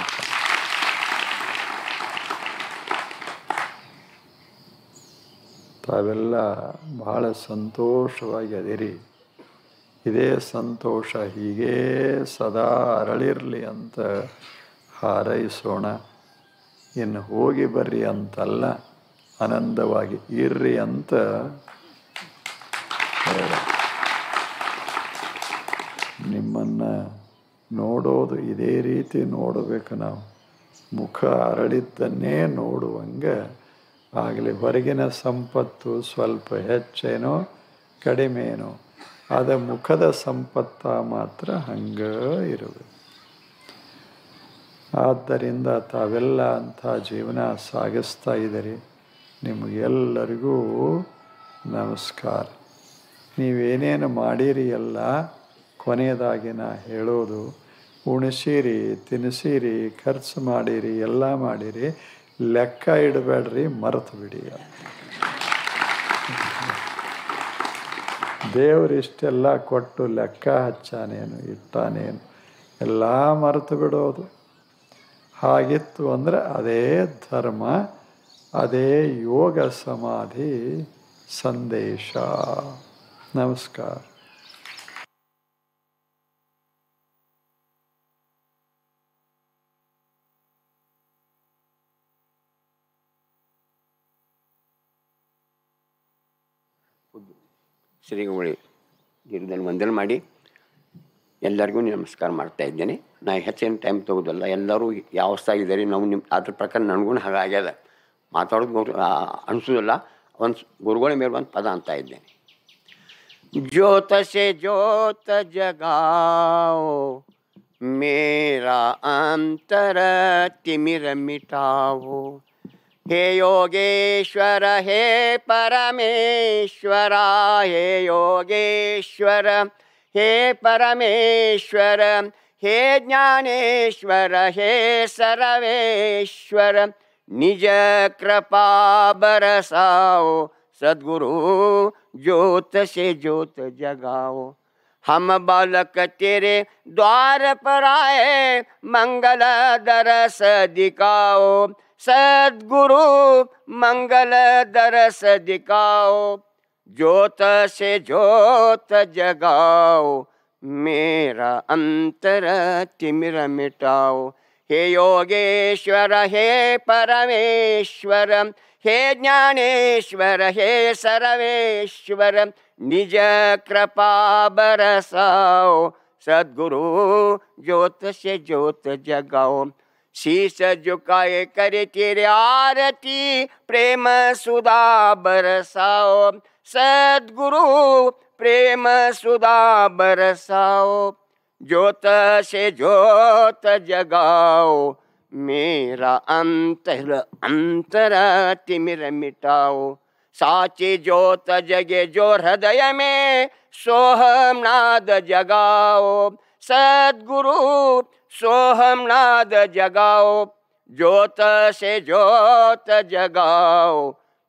ತಾವೆಲ್ಲ ಬಹಳ ಸಂತೋಷವಾಗಿ ಅದಿರಿ ಇದೇ ಸಂತೋಷ ಹೀಗೇ ಸದಾ ಅರಳಿರಲಿ ಅಂತ ಹಾರೈಸೋಣ ಇನ್ನು ಹೋಗಿ ಬರ್ರಿ ಅಂತಲ್ಲ ಆನಂದವಾಗಿ ಇರ್ರಿ ಅಂತ ಹೇಳ ನಿಮ್ಮನ್ನು ನೋಡೋದು ಇದೇ ರೀತಿ ನೋಡಬೇಕು ನಾವು ಮುಖ ಅರಳಿದ್ದನ್ನೇ ನೋಡುವಂಗೆ ಆಗಲಿ ಹೊರಗಿನ ಸಂಪತ್ತು ಸ್ವಲ್ಪ ಹೆಚ್ಚೇನೋ ಕಡಿಮೆನೋ ಆದ ಮುಖದ ಸಂಪತ್ತ ಮಾತ್ರ ಹಂಗೆ ಇರಬೇಕು ಆದ್ದರಿಂದ ತಾವೆಲ್ಲ ಅಂಥ ಜೀವನ ಸಾಗಿಸ್ತಾ ಇದ್ದೀರಿ ನಿಮಗೆಲ್ಲರಿಗೂ ನಮಸ್ಕಾರ ನೀವೇನೇನು ಮಾಡಿರಿ ಎಲ್ಲ ಕೊನೆಯದಾಗಿ ನಾ ಹೇಳೋದು ಉಣಿಸಿರಿ ತಿನ್ನಿಸಿರಿ ಖರ್ಚು ಮಾಡಿರಿ ಎಲ್ಲ ಮಾಡಿರಿ ಲೆಕ್ಕ ಇಡಬೇಡ್ರಿ ಮರೆತು ಬಿಡಿ ದೇವ್ರು ಇಷ್ಟೆಲ್ಲ ಕೊಟ್ಟು ಲೆಕ್ಕ ಹಚ್ಚಾನೇನು ಇಟ್ಟಾನೇನು ಎಲ್ಲ ಮರೆತು ಬಿಡೋದು ಹಾಗಿತ್ತು ಅಂದರೆ ಅದೇ ಧರ್ಮ ಅದೇ ಯೋಗ ಸಮಾಧಿ ಸಂದೇಶ ನಮಸ್ಕಾರ ಶ್ರೀಗುಳಿ ಗಿರಿದಲ್ಲಿ ವಂದನೆ ಮಾಡಿ ಎಲ್ಲರಿಗೂ ನಮಸ್ಕಾರ ಮಾಡ್ತಾ ಇದ್ದೇನೆ ನಾ ಹೆಚ್ಚೇನು ಟೈಮ್ ತಗೋದಲ್ಲ ಎಲ್ಲರೂ ಯಾವ ಸ್ಥಾಯಿದ್ದಾರೆ ನಾವು ನಿಮ್ಮ ಅದ್ರ ಪ್ರಕಾರ ನನಗೂ ಹಾಗಾಗ್ಯದ ಮಾತಾಡೋದು ಗೌರ ಅನಿಸೋದಿಲ್ಲ ಒಂದು ಗುರುಗಳ ಮೇಲೆ ಒಂದು ಪದ ಅಂತ ಇದ್ದೇನೆ ಜ್ಯೋತ ಸೆ ಜ್ಯೋತ ಜಗಾओ ಮೇರಾ ಅಂತರ ತಿಮಿರ ಮಿಟಾವೋ हे योगेश्वर हे परमेश्वर हे योगेश्वर हे परमेश्वर हे ज्ञानेश्वर हे सर्वेश्वर निज कृपा बरसाओ सद्गुरु ज्योत से ज्योत जगाओ हम बालक तेरे द्वार पर आए मंगल दरस दिखाओ सद्गुरु मंगल दरस दिखाओ ज्योत से ज्योत जगाओ मेरा अंतर तिमिर मिटाओ हे योगेश्वर हे परमेश्वर हे ज्ञानेश्वर हे सर्वेश्वर निज कृपा बरसाओ सद्गुरु ज्योत से ज्योत जगाओ शीश झुकाए करे तेरे आरती प्रेम सुधा बरसाओ सद्गुरु प्रेम सुधा बरसाओ ज्योत से ज्योत जगाओ मेरा अंतर अंतर तिमिर मिटाओ साची ज्योत जगे जो हृदय में सोहम नाद जगाओ सद्गुरु सोहम नाद जगाओ ज्योत से ज्योत जगाओ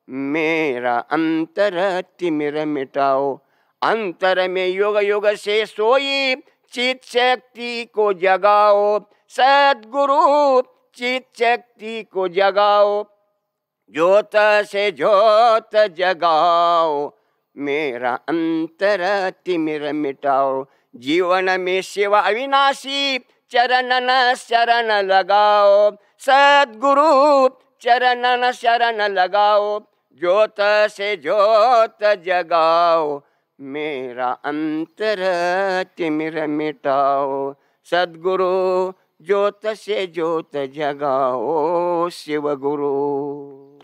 मेरा अंतर तिमिर मिटाओ अंतर में युग युग से सोई चित शक्ति को जगाओ सद्गुरु चित शक्ति को जगाओ ज्योत से ज्योत जगाओ मेरा अंतर तिमिर मिटाओ जीवन में शिवा अविनाशी चरणन शरण लगाओ सद्गुरु चरणन शरण लगाओ ज्योत से ज्योत जगाओ मेरा अंतर तिमिर मिटाओ सद्गुरु ज्योत से ज्योत जगाओ शिव गुरु